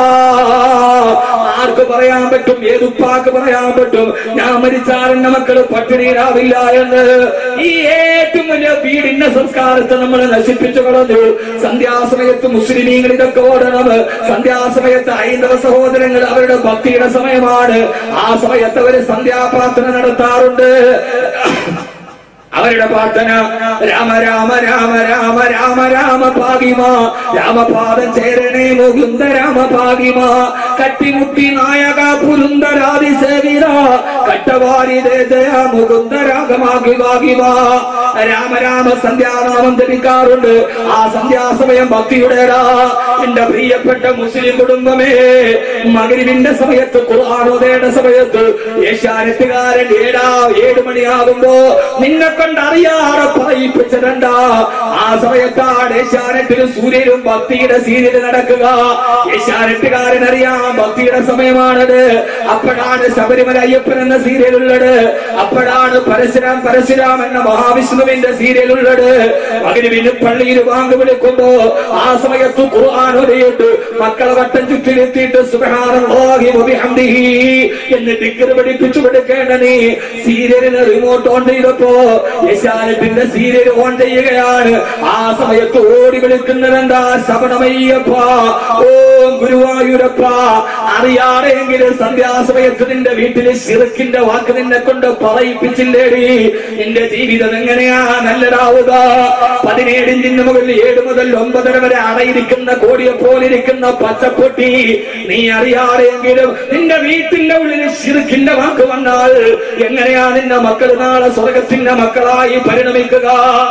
ആർക്ക് പറയാൻ പറ്റും ഏതുപ്പാക്ക് പറയാൻ പറ്റും ഞാൻ മരിച്ചാൽ എന്റെ മക്കള് പട്ടിണിയിലാവില്ല എന്ന് ഈ ഏറ്റവും വലിയ വീടിന്റെ സംസ്കാരത്തെ നമ്മൾ നശിപ്പിച്ചു കളഞ്ഞു സന്ധ്യാസമയത്ത് മുസ്ലിമീങ്ങൾ ഇതൊക്കെ ഓടണം സന്ധ്യാസമയത്ത് ഹൈന്ദവ സഹോദരങ്ങൾ അവരുടെ ഭക്തിയുടെ സമയമാണ് ആ സമയത്ത് അവര് സന്ധ്യാപ്രാർത്ഥന നടത്താറുണ്ട് അവരുടെ പ്രാർത്ഥന രാമ രാമ രാമ രാമ രാമ രാമ പാകിമ രാമപാദം ചേരണേ മുകുന്ദ രാമ പാകിമ കട്ടിമുട്ടി നായക പുരുന്ദരാതി സേവിത കട്ടവാരി ജയ മുകുന്ദ രാഗമാകി വാകിമ രാമ രാമ സന്ധ്യാനാമം ധരിക്കാറുണ്ട് ആ സന്ധ്യാസമയം ഭക്തിയുടേതാ എന്റെ പ്രിയപ്പെട്ട മുസ്ലിം കുടുംബമേ മകരിവിന്റെ സമയത്ത് ഖുർആാനോദയുടെ സമയത്ത് ഏഷ്യാനെത്തുകാരൻ ഏഴാ ഏഴ് മണിയാകുമ്പോ നിന്നെ കൊണ്ട് അറിയാതെ പറയിപ്പിച്ചിരണ്ട ആ സമയത്താണ് ഏഷ്യാനെറ്റിലും സൂര്യനും ഭക്തിയുടെ സീരിയൽ നടക്കുക ഏഷ്യാനെറ്റുകാരൻ അറിയാം ഭക്തിയുടെ സമയമാണത് അപ്പോഴാണ് ശബരിമല അയ്യപ്പൻ എന്ന സീരിയൽ ഉള്ളത് അപ്പോഴാണ് പരശുരാം പരശുരാം എന്ന മഹാവിഷ്ണുവിന്റെ സീരിയൽ ഉള്ളത് മകരുവിന് പള്ളിയിൽ വാങ്ങി വിളിക്കുമ്പോ ആ സമയത്ത് ഖുർആൻ ഒരയിട്ട് മക്കളെ വട്ടം ചുറ്റിലെത്തിയിട്ട് സുബ്ഹാനല്ലാഹി വബിഹംദിഹി എന്ന് ദിക്ർ പഠിപ്പിച്ചു കൊടുക്കേണ്ട നീ സീരിയലിന് റിമോട്ട് ഓൺ ചെയ്തപ്പോ യശാനത്തിന്റെ സീരിയൽ ഓൺ ചെയ്യുകയാണ് ആ സമയത്ത് ഓടി വിളിക്കുന്നതെന്താ ശബണമയ്യപ്പ ഓ ഗുരുവായൂരപ്പ അറിയാതെങ്കിലും സന്ധ്യാസമയത്ത് നിന്റെ വീട്ടില് ശിറക്കിന്റെ വാക്ക് നിന്നെ കൊണ്ട് പറയിപ്പിച്ചില്ലേടി നിന്റെ ജീവിതം എങ്ങനെയാ നല്ലതാവുക പതിനേഴിന് മുകളിൽ ഏഴ് മുതൽ ഒമ്പതര വരെ അടയിരിക്കുന്ന കോടിയെ പോലിരിക്കുന്ന പച്ചപ്പൊട്ടി നീ അറിയാതെങ്കിലും നിന്റെ വീട്ടിന്റെ ഉള്ളിൽ ശിറുക്കിന്റെ വാക്ക് വന്നാൽ എങ്ങനെയാ നിന്റെ മക്കൾ നാളെ സ്വർഗത്തിന്റെ മക്കളായി പരിണമിക്കുക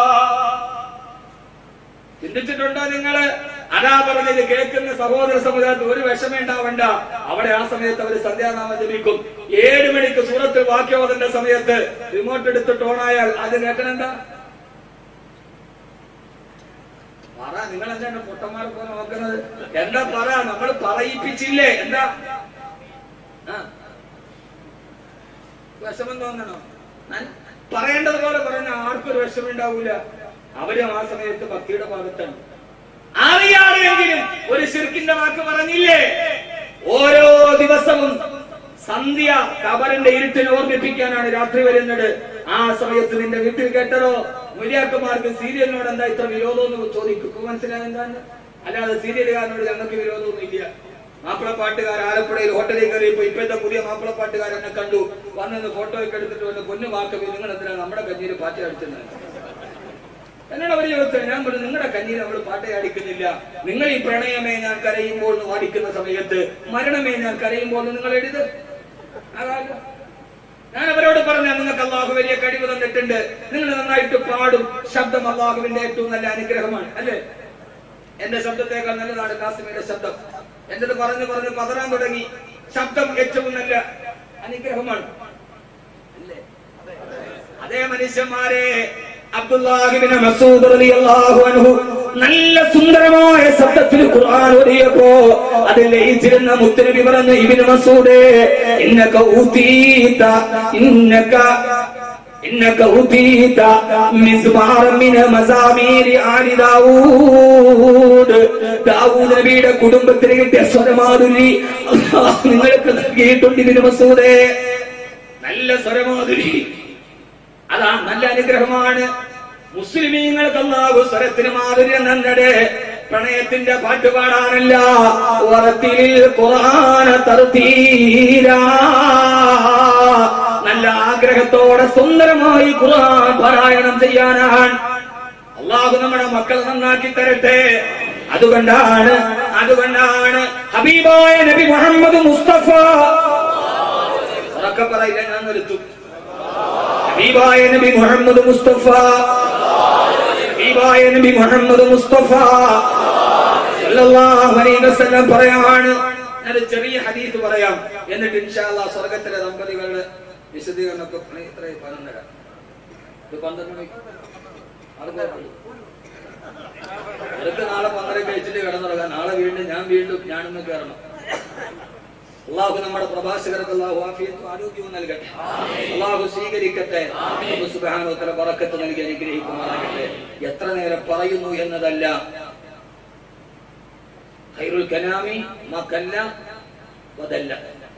ചിന്തിച്ചിട്ടുണ്ടോ നിങ്ങള് അതാ പറഞ്ഞത് കേൾക്കുന്ന സഹോദര സമുദായത്തിൽ ഒരു വിഷമം ഉണ്ടാവണ്ട അവിടെ ആ സമയത്ത് അവർ സന്ധ്യാനാമം ജപിക്കും ഏഴ് മണിക്ക് സൂറത്ത് വാക്യോദന്റെ സമയത്ത് റിമോട്ട് എടുത്തിട്ട് ഓണായാൽ അത് കേൾക്കണെന്താ പറ നിങ്ങൾ എന്താണ് പൊട്ടന്മാരെ പോലെ നോക്കുന്നത് എന്താ പറ നമ്മൾ പറയിപ്പിച്ചില്ലേ എന്താ ആ. വിഷമം തോന്നണോ ഞാൻ പറയേണ്ടതുപോലെ പറഞ്ഞ ആർക്കും ഒരു വിഷമം ഉണ്ടാവൂല അവരും ആ സമയത്ത് ഭക്തിയുടെ ഭാഗത്താണ് അറിയാതെങ്കിലും ഒരു ശിർക്കിന്റെ വാക്ക് പറഞ്ഞില്ലേ ഓരോ ദിവസവും സന്ധ്യ കബറിന്റെ ഇരുട്ടിനെ ഓർമ്മിപ്പിക്കാനാണ് രാത്രി വരുന്നത് ആ സമയത്ത് നിന്റെ വീട്ടിൽ കേട്ടതോ മുരിയാക്കന്മാർക്ക് സീരിയലിനോട് എന്താ ഇത്ര വിരോധം എന്ന് ചോദിക്കും മനസ്സിലായ എന്താണ് അല്ലാതെ സീരിയലുകാരനോട് ഞങ്ങൾക്ക് വിരോധമൊന്നും ഇല്ല മാപ്പിളപ്പാട്ടുകാർ ആലപ്പുഴയിൽ ഹോട്ടലിൽ കയറിയപ്പോ ഇപ്പോഴത്തെ പുതിയ മാപ്പിളപ്പാട്ടുകാരനെ കണ്ടു വന്നെന്ന് ഫോട്ടോ ഒക്കെ എടുത്തിട്ട് വന്ന് പൊന്നു വാക്കവി നിങ്ങൾ എന്തിനാ നമ്മുടെ കഞ്ഞിയിൽ പാട്ട് അടിച്ചത് എന്നോട് അവർ ചോദിച്ചത് ഞാൻ പറഞ്ഞു നിങ്ങളുടെ കഞ്ഞിയിൽ നമ്മൾ പാട്ടേ അടിക്കുന്നില്ല നിങ്ങൾ ഈ പ്രണയമേ ഞാൻ കരയുമ്പോൾ എന്ന് വാടിക്കുന്ന സമയത്ത് മരണമേ ഞാൻ കരയുമ്പോൾ എന്ന് നിങ്ങൾ എഴുത് അതായത് ഞാൻ അവരോട് പറഞ്ഞ നിങ്ങൾക്ക് അള്ളാഹു വലിയ കഴിവ് തന്നിട്ടുണ്ട് നിങ്ങൾ നന്നായിട്ട് പാടും ശബ്ദം അള്ളാഹുവിന്റെ ഏറ്റവും നല്ല അനുഗ്രഹമാണ് അല്ലേ എന്റെ ശബ്ദത്തേക്കാൾ നല്ലതാണ് കാസിമിന്റെ ശബ്ദം എന്റത് പറഞ്ഞു പറഞ്ഞു പതറാൻ തുടങ്ങി ശബ്ദം ഏറ്റവും നല്ല അനുഗ്രഹമാണ് അല്ലേ അതേ മനുഷ്യന്മാരെ അബ്ദുല്ലാഹിബിന് മസൂദ് റളിയല്ലാഹു അൻഹു നല്ല സുന്ദരമായ ശബ്ദത്തിൽ ഖുർആൻ ഓതിയപ്പോ അതിൽ ലയിച്ചിരുന്ന മുത്തനബി പറഞ്ഞു ഇബ്നു മസൂദേ ഇന്നക ഊതീത ഇന്നക ഇന്നക ഊതീത മിസ്മാറ മിന മസാമീരി ആലി ദാവൂദ് ദാവൂദ് നബിയുടെ കുടുംബത്തിന് കിട്ടിയ സ്വരമാധുരി അല്ലാഹ് നിങ്ങൾക്ക് നൽകിയിട്ടുണ്ട് ഇബ്നു മസൂദേ നല്ല സ്വരമാധുരി അതാ നല്ല അനുഗ്രഹമാണ് മുസ്ലിമീങ്ങൾക്ക് അല്ലാഹു സ്വരത്തിന് മാധുര്യം നന്നടെ പ്രണയത്തിന്റെ പാട്ട് പാടാനല്ല ഉറത്തിൽ ഖുർആന തർത്തീരാ നല്ല ആഗ്രഹത്തോടെ സുന്ദരമായി ഖുർആൻ പാരായണം ചെയ്യാനാണ് അള്ളാഹു നമ്മുടെ മക്കളെ നന്നാക്കി തരട്ടെ അതുകൊണ്ടാണ് അതുകൊണ്ടാണ് ഹബീബായ നബി മുഹമ്മദ് മുസ്തഫ ഉറക്കെ പറയില്ല ഞാൻ നിർത്തും ഹബീബായ നബി മുഹമ്മദ് മുസ്തഫ ഹബീബായ നബി മുഹമ്മദ് മുസ്തഫ സല്ലല്ലാഹു അലൈഹി വസല്ലം പറയാണ് ഞാനൊരു ചെറിയ ഹദീസ് പറയാം എന്നിട്ട് ഇൻഷാല്ല സ്വർഗത്തിലെ ദമ്പതികളുടെ വിശദീകരണമൊക്കെ ഇത്രയും പതിനൊന്നര ഇത് പന്ത്രണ്ട് മണിക്ക് ആൾക്ക് അവർക്ക് നാളെ പന്ത്രണ്ട് കഴിച്ചിട്ട് കിടന്നുറങ്ങാം നാളെ വീണ്ടും ഞാൻ വീണ്ടും ഞാനൊന്ന് കയറണം അള്ളാഹു നമ്മുടെ പ്രഭാഷകർക്ക് അള്ളാഹു ആഫിയത്തും ആരോഗ്യവും നൽകട്ടെ അള്ളാഹു സ്വീകരിക്കട്ടെ അള്ളാഹു സുബ്ഹാനഹു ബറക്കത്ത് നൽകി അനുഗ്രഹിക്കുമാറാകട്ടെ എത്ര നേരം പറയുന്നു എന്നതല്ല ഖൈറുൽ കലാമി മാ കല്ല വദല്ല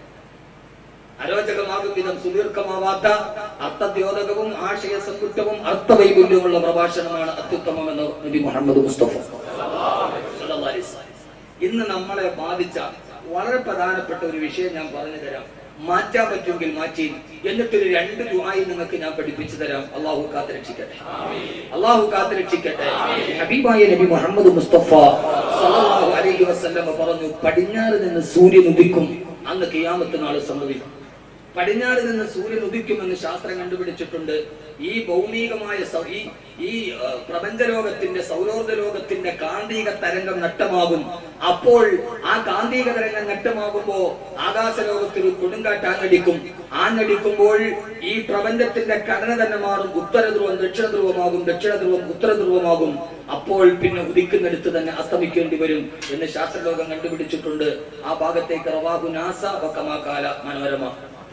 അരോചകമാകും വിധം സുദീർഘമാവാത്ത അർത്ഥദ്യോതകവും ആശയ സമ്പുഷ്ടവും അർത്ഥവൈപുല്യമുള്ള പ്രഭാഷണമാണ് അത്യുത്തമമെന്ന് നബി മുഹമ്മദ് മുസ്തഫ സല്ലല്ലാഹു അലൈഹി വസല്ലം. ഇന്ന് നമ്മളെ ബാധിച്ച വളരെ പ്രധാനപ്പെട്ട ഒരു വിഷയം ഞാൻ പറഞ്ഞു തരാം മാറ്റാൻ പറ്റുമെങ്കിൽ മാറ്റി എന്നിട്ടൊരു രണ്ട് ദുആയി നിങ്ങൾക്ക് ഞാൻ പഠിപ്പിച്ചു തരാം അള്ളാഹു കാത്തുരക്ഷിക്കട്ടെ അള്ളാഹു കാത്തുരക്ഷിക്കട്ടെ ഹബീബായ നബി മുഹമ്മദ് മുസ്തഫ സല്ലല്ലാഹു അലൈഹി വസല്ലം പറഞ്ഞു പടിഞ്ഞാറ് നിന്ന് സൂര്യൻ ഉദിക്കും അന്ന് കിയാമത്ത് നാൾ സംഭവിക്കും പടിഞ്ഞാറ് നിന്ന് സൂര്യൻ ഉദിക്കുമെന്ന് ശാസ്ത്രം കണ്ടുപിടിച്ചിട്ടുണ്ട് ഈ ഭൗമികമായ സൗ- ഈ ഈ ആ, പ്രപഞ്ചലോകത്തിന്റെ സൗരോർജ ലോകത്തിന്റെ കാന്തിക തരംഗം നഷ്ടമാകും അപ്പോൾ ആ കാന്തിക തരംഗം നഷ്ടമാകുമ്പോ ആകാശലോകത്തിൽ ഒരു കൊടുങ്കാറ്റ് ആഞ്ഞടിക്കും ആഞ്ഞടിക്കുമ്പോൾ ഈ പ്രപഞ്ചത്തിന്റെ ഘടന തന്നെ മാറും ഉത്തര ധ്രുവം ദക്ഷിണ ധ്രുവമാകും ദക്ഷിണ ധ്രുവം ഉത്തര ധ്രുവമാകും അപ്പോൾ പിന്നെ ഉദിക്കുന്നിടത്ത് തന്നെ അസ്തമിക്കേണ്ടി വരും എന്ന് ശാസ്ത്രലോകം കണ്ടുപിടിച്ചിട്ടുണ്ട് ആ ഭാഗത്തേക്ക് റവാഹു നാസ വക്കമാകാല മനോരമ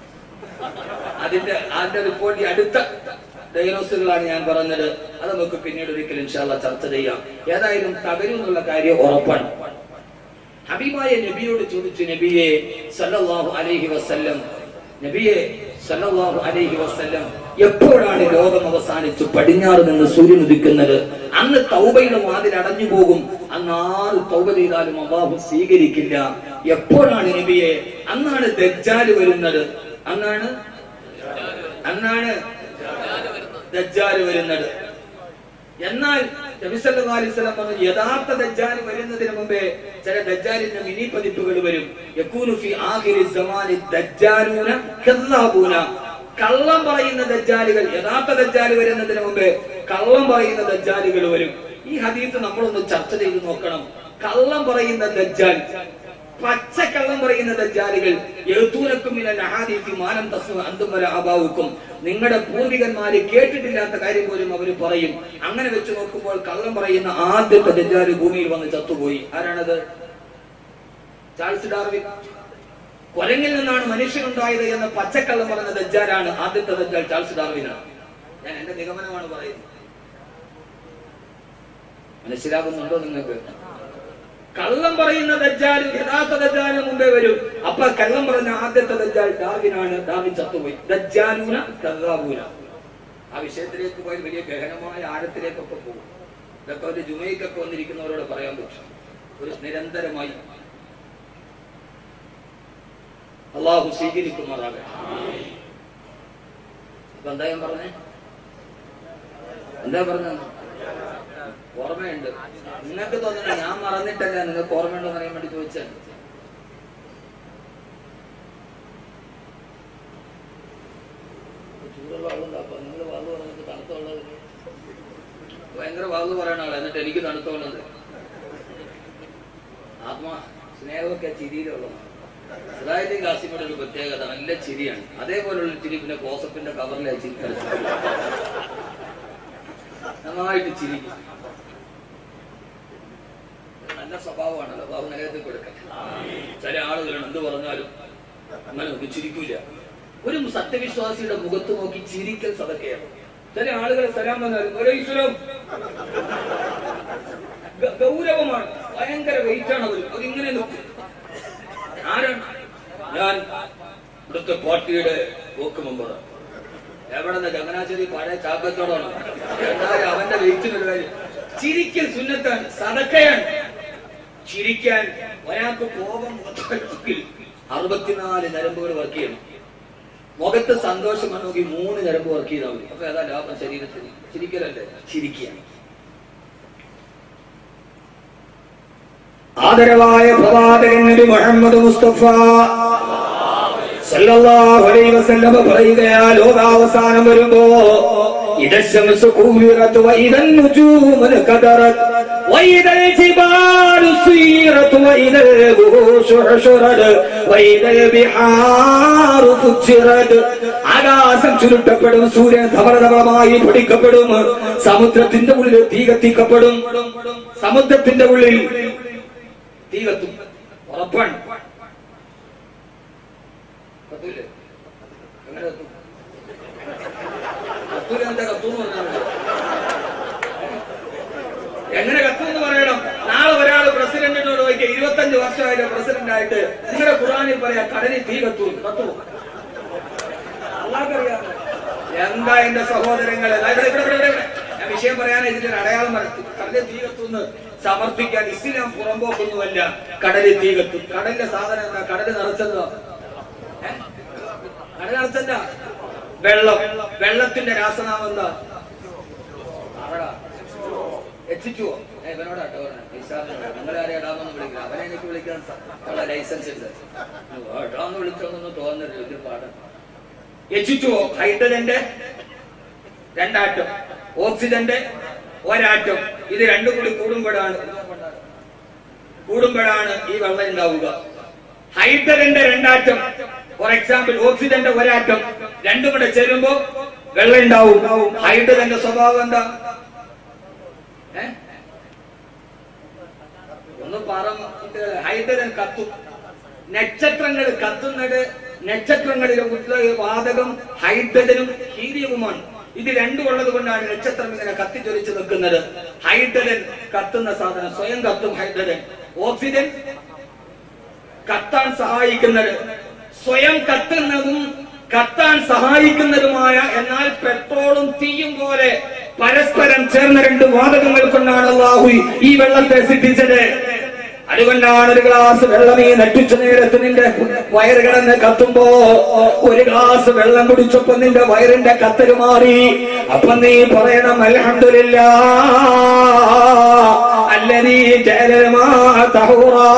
അതിന്റെ അതിന്റെ റിപ്പോർട്ട് ഈ അടുത്ത ഡയഗ്നോസുകളാണ് ഞാൻ പറഞ്ഞത് അത് നമുക്ക് പിന്നീട് ഒരിക്കലും ഇൻഷാല്ല ചർച്ച ചെയ്യാം ഏതായാലും തകരും എന്നുള്ള കാര്യം ഉറപ്പാണ് ഹബീബായ നബിയോട് ചോദിച്ചു നബിയെ സല്ലല്ലാഹു അലൈഹി വസല്ലം നബിയെ സല്ലല്ലാഹു അലൈഹി വസല്ലം എപ്പോഴാണ് ലോകം അവസാനിച്ചു പടിഞ്ഞാറ് നിന്ന് സൂര്യൻ ഉദിക്കുന്നത് അന്ന് തൗബയുടെ വാതിൽ അടഞ്ഞു പോകും അന്ന് ആറ് തൗബ ചെയ്താലും അള്ളാഹു സ്വീകരിക്കില്ല എപ്പോഴാണ് നബിയെ അന്നാണ് ദജ്ജാല് വരുന്നത് അന്നാണ് അന്നാണ് ദജ്ജാല് വരുന്നത് എന്നാൽ നബി സല്ലല്ലാഹു അലൈഹി വസല്ലം പറഞ്ഞു യഥാർത്ഥ ദജ്ജാൽ വരുന്നതിന് മുമ്പേ ചില ദജ്ജാലിന്റെ മിനി പതിപ്പുകൾ വരും യകൂനു ഫി ആഖിരി സമാനി ദജ്ജാലൂന കല്ലാബൂന കള്ളം പറയുന്ന ദജ്ജാലുകൾ യഥാർത്ഥ ദജ്ജാൽ വരുന്നതിന് മുമ്പേ കള്ളം പറയുന്ന ദജ്ജാലുകൾ വരും ഈ ഹദീസ് നമ്മളൊന്ന് ചർച്ച ചെയ്ത് നോക്കണം കള്ളം പറയുന്ന ദജ്ജാൽ പച്ചക്കള്ളം പറയുന്ന ദജ്ജാലുകൾ എഴുത്തൂരക്കും മാനം തസ്മ അന്തും വരെ അഭാവുക്കും നിങ്ങളുടെ പൂർവികന്മാര് കേട്ടിട്ടില്ലാത്ത കാര്യം പോലും അവർ പറയും അങ്ങനെ വെച്ച് നോക്കുമ്പോൾ കള്ളം പറയുന്ന ആദ്യത്തെ ദജ്ജാല് ഭൂമിയിൽ വന്ന് ചത്തുപോയി ആരാണത് ചാൾസ് ഡാർവിൻ കൊരങ്ങിൽ നിന്നാണ് മനുഷ്യനുണ്ടായത് എന്ന പച്ചക്കള്ളം പറഞ്ഞ ദജ്ജാലാണ് ആദ്യത്തെ ദജ്ജാൽ ചാൾസ് ഡാർവിനാണ് ഞാൻ എന്റെ നിഗമനമാണ് പറയുന്നത് മനസ്സിലാകുന്നുണ്ടോ നിങ്ങൾക്ക് കള്ളം പറയുന്ന ദജ്ജാൽ യഥാർത്ഥ ദജ്ജാലിന് മുമ്പേ വരും അപ്പൊ കള്ളം പറഞ്ഞ ആദ്യത്തെ ദജ്ജാൽ ഡാർവിനാണ് ഡാർവിൻ ചത്തുപോയി ദജ്ജാലൂന കല്ലാബൂന ആ വിഷയത്തിലേക്ക് പോയി വലിയ ഗഹനമായ ആഴത്തിലേക്കൊക്കെ പോകും ഇതൊക്കെ ഒരു ജുമയ്ക്കൊക്കെ വന്നിരിക്കുന്നവരോട് പറയാൻ പറ്റും ഒരു നിരന്തരമായി അള്ളാഹു സ്വീകരിക്കുമാറാകട്ടെ അപ്പൊ എന്താ ഞാൻ പറഞ്ഞേ എന്താ പറഞ്ഞത് ഓർമ്മയുണ്ട് നിങ്ങൾക്ക് തോന്നണ ഞാൻ മറന്നിട്ടല്ല നിങ്ങൾക്ക് ഓർമ്മയുണ്ടോ എന്ന് അറിയാൻ വേണ്ടി ചോദിച്ചാൽ ചൂടുള്ള വെള്ളം ഉണ്ടാക്കുക നിങ്ങൾ വാത് പറഞ്ഞിട്ട് തണുത്ത വെള്ളം ഭയങ്കര വാത് പറയണ ആളാ എന്നിട്ട് എനിക്ക് തണുത്ത വെള്ളം തരും. ആത്മാ സ്നേഹമൊക്കെ ചിരിയിലുള്ളതാണ് അതായത് കാസിമയുടെ ഒരു പ്രത്യേകത നല്ല ചിരിയാണ് അതേപോലുള്ള ചിരി പിന്നെ കോസപ്പിന്റെ കവറിലെ ചിരി കളിച്ചു നന്നായിട്ട് ചിരിക്കും നല്ല സ്വഭാവമാണല്ലോ ബാബു നരകത്തിൽ കൊടുക്കട്ടെ ചില ആളുകളാണ് എന്ത് പറഞ്ഞാലും അങ്ങനെ ഒന്നും ചിരിക്കൂല ഒരു സത്യവിശ്വാസിയുടെ മുഖത്ത് നോക്കി ചിരിക്കൽ സതക്കയാണ് ചില ആളുകൾ സലാം പറഞ്ഞാലും ഒരേ ഈശ്വരം ഗ- ഗൗരവമാണ് ഭയങ്കര വെയിറ്റ് ആണ് അവർ അതിങ്ങനെ നിൽക്കും ആരാണ് ഞാൻ ഇവിടുത്തെ പാർട്ടിയുടെ പോക്ക് മെമ്പറാണ് എവിടെ നിന്ന് ചങ്ങനാശ്ശേരി പഴയ ചാക്കത്തോടാണ് എന്നാലും അവന്റെ വെയിറ്റിനൊരു കാര്യം ചിരിക്കൽ സുന്നത്താണ് സതക്കയാണ് ചിരിക്കാൻ ഒരാൾക്ക് കോപം മുഖത്തെങ്കിൽ അറുപത്തിനാല് ഞരമ്പുകൾ വർക്ക് ചെയ്യണം മുഖത്ത് സന്തോഷം നോക്കി മൂന്ന് ഞരമ്പ് വർക്ക് ചെയ്താൽ മതി അപ്പൊ ഏതാ ലാഭം ശരീരത്തിന് ചിരിക്കലല്ലേ ചിരിക്കുക ആദരവായ പ്രവാചകൻ നബി മുഹമ്മദ് മുസ്തഫ സല്ലല്ലാഹു അലൈഹി വസല്ലമ പറയുകയാ ലോകാവസാനം വരുമ്പോ إذا الشمس كورت وإذا النجوم انكدرت وإذا الجبال سيرت وإذا الوحوش حشرت وإذا البحار فجرت ആകാശം ചുരുട്ടപ്പെടും സൂര്യൻ ധവളധവളമായി പൊടിക്കപ്പെടും സമുദ്രത്തിന്റെ ഉള്ളിൽ തീ കത്തിക്കപ്പെടും സമുദ്രത്തിന്റെ ഉള്ളിൽ തീ കത്തും ഉറപ്പാണ് കത്തൂലേ? എങ്ങനെ കത്തും? കത്തൂല എന്താ കത്തൂന്ന് പറഞ്ഞാൽ മതി. എങ്ങനെ കത്തുമെന്ന് പറയണം നാളെ ഒരാൾ പ്രസിഡന്റിനോട് ചോദിക്കുക ഇരുപത്തഞ്ച് വർഷമായിട്ട് പ്രസിഡന്റ് ആയിട്ട് നിങ്ങളുടെ ഖുറാനിൽ പറയാ കടലിൽ തീ കത്തു കത്തുവോ അള്ളാഹ്ക്കറിയാം. എന്താ എന്റെ സഹോദരങ്ങളെ ദാ ഇവിടെ, ഇവിടെ, ഇവിടെ, ഇവിടെ. ഞാൻ വിഷയം പറയാൻ ഇതിന്റെ അടയാളം വരച്ചു കടലിൽ തീ കത്തുന്ന് സമർത്ഥിക്കാൻ ഇസ്ലാം പുറമ്പോക്കൊന്നുമല്ല കടലിൽ തീ കത്തും കടലിന്റെ സാധനം എന്താ കടല് നിറച്ചതോ ഏ? കടൽ നിറച്ചെന്താ വെള്ളം വെള്ളത്തിന്റെ രാസനാമം എന്താ ആടാ. എത്തിച്ചുവോ ഏ, ഇവനോടാട്ടോ നിങ്ങളാരെ ഇടാമെന്ന് വിളിക്കുക അവനെ എനിക്ക് വിളിക്കാൻ സ- ഉള്ള ലൈസൻസ് ഉണ്ട് ഇടാന്ന് വിളിച്ചോന്നൊന്നും തോന്നരുത് ഇതിൽ പാടാൻ എത്തിച്ചുവോ ഹൈഡ്രജന്റെ രണ്ടാറ്റം ഓക്സിജന്റെ ഒരാറ്റം ഇത് രണ്ടും കൂടി കൂടുമ്പോഴാണ് കൂടുമ്പോഴാണ് ഈ വെള്ളം ഉണ്ടാവുക ഹൈഡ്രജന്റെ രണ്ടാറ്റം ഫോർ എക്സാമ്പിൾ ഓക്സിജന്റെ ഒരാറ്റം രണ്ടും കൂടെ ചേരുമ്പോ വെള്ളം ഉണ്ടാവും ഹൈഡ്രജന്റെ സ്വഭാവം എന്താ ഏ? ഒന്ന് പറ ഹൈഡ്രജൻ കത്തും നക്ഷത്രങ്ങൾ കത്തുന്നത് നക്ഷത്രങ്ങളിലെ ഉള്ള വാതകം ഹൈഡ്രജനും ഹീലിയവുമാണ് ഇത് രണ്ടും ഉള്ളത് കൊണ്ടാണ് നക്ഷത്രം ഇങ്ങനെ കത്തിച്ചൊലിച്ച് നിൽക്കുന്നത് ഹൈഡ്രജൻ കത്തുന്ന സാധനം സ്വയം കത്തും ഹൈഡ്രജൻ ഓക്സിജൻ കത്താൻ സഹായിക്കുന്നത് സ്വയം കത്തുന്നതും കത്താൻ സഹായിക്കുന്നതുമായ എന്നാൽ പെട്രോളും തീയും പോലെ പരസ്പരം ചേർന്ന രണ്ട് വാതകങ്ങൾ കൊണ്ടാണ് അള്ളാഹു ഈ വെള്ളത്തെ സൃഷ്ടിച്ചത് അതുകൊണ്ടാണ് ഒരു ഗ്ലാസ് വെള്ളം ഈ നട്ടുച്ച നേരത്ത് നിന്റെ വയറ് കിടന്ന് കത്തുമ്പോ ഒരു ഗ്ലാസ് വെള്ളം കുടിച്ചപ്പോ നിന്റെ വയറിന്റെ കത്തല് മാറി അപ്പൊ നീ പറയണം അൽഹംദുലില്ല അല്ലതീ ജലമാ തഹൂറാ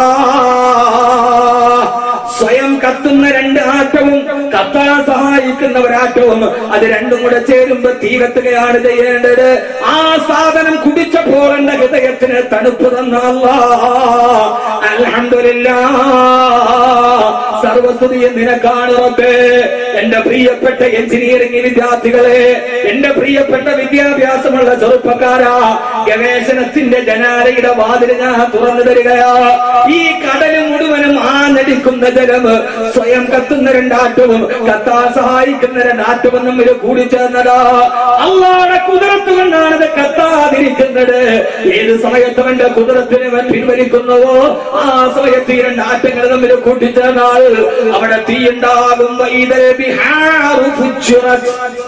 സ്വയം കത്തുന്ന രണ്ട് ആറ്റവും കത്താൻ സഹായിക്കുന്ന ഒരാറ്റവും അത് രണ്ടും കൂടെ ചേരുമ്പോ തീ കത്തുകയാണ് ചെയ്യേണ്ടത് ആ സാധനം കുടിച്ചപ്പോൾ എന്റെ ഹൃദയത്തിന് തണുപ്പ് തന്ന അൽഹംദുലില്ല സർവസ്തുതിയും നിനക്കാണ് റബ്ബേ എന്റെ പ്രിയപ്പെട്ട എഞ്ചിനീയറിംഗ് വിദ്യാർത്ഥികളെ എന്റെ പ്രിയപ്പെട്ട വിദ്യാഭ്യാസമുള്ള ചെറുപ്പക്കാരാ ഗവേഷണത്തിന്റെ ജനാലയുടെ വാതിൽ ഞാൻ തുറന്നു തരികയാ ഈ കടല് മുഴുവനും ആ നടിക്കുന്ന ജലം സ്വയം കത്തുന്ന രണ്ടാറ്റവും കത്താൻ സഹായിക്കുന്ന രണ്ടാറ്റവും തമ്മിൽ കൂടിച്ചേർന്നതാ അള്ളാടെ കുതിരത്ത് കൊണ്ടാണ് ഇത് കത്താതിരിക്കുന്നത് ഏത് സമയത്തും എന്റെ കുതിരത്തിനെ അവൻ പിൻവലിക്കുന്നുവോ ആ സമയത്ത് ഈ രണ്ടാറ്റങ്ങൾ തമ്മിൽ കൂട്ടിച്ചേർന്നാൽ അവിടെ തീയുണ്ടാകും വൈദൽ ബിഹാറു ഫുജ്ജിറത്.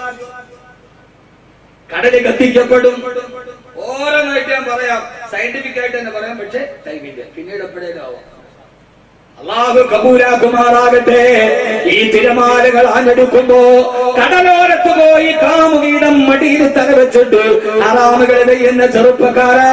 കടല് കത്തിക്കപ്പെടും ഓരോന്നായിട്ട് ഞാൻ പറയാം സയന്റിഫിക് ആയിട്ട് തന്നെ പറയാം പക്ഷെ ടൈമില്ല പിന്നീട് എപ്പോഴേലും ആവാം അള്ളാഹു കബൂലാക്കുമാറാകട്ടെ ഈ തിരമാലകൾ ആഞ്ഞെടുക്കുമ്പോ കടലോരത്ത് പോയി കാമുകീടം മടിയിൽ തലവെച്ചിട്ട് ഹറാമുകൾ ചെയ്യുന്ന ചെറുപ്പക്കാരാ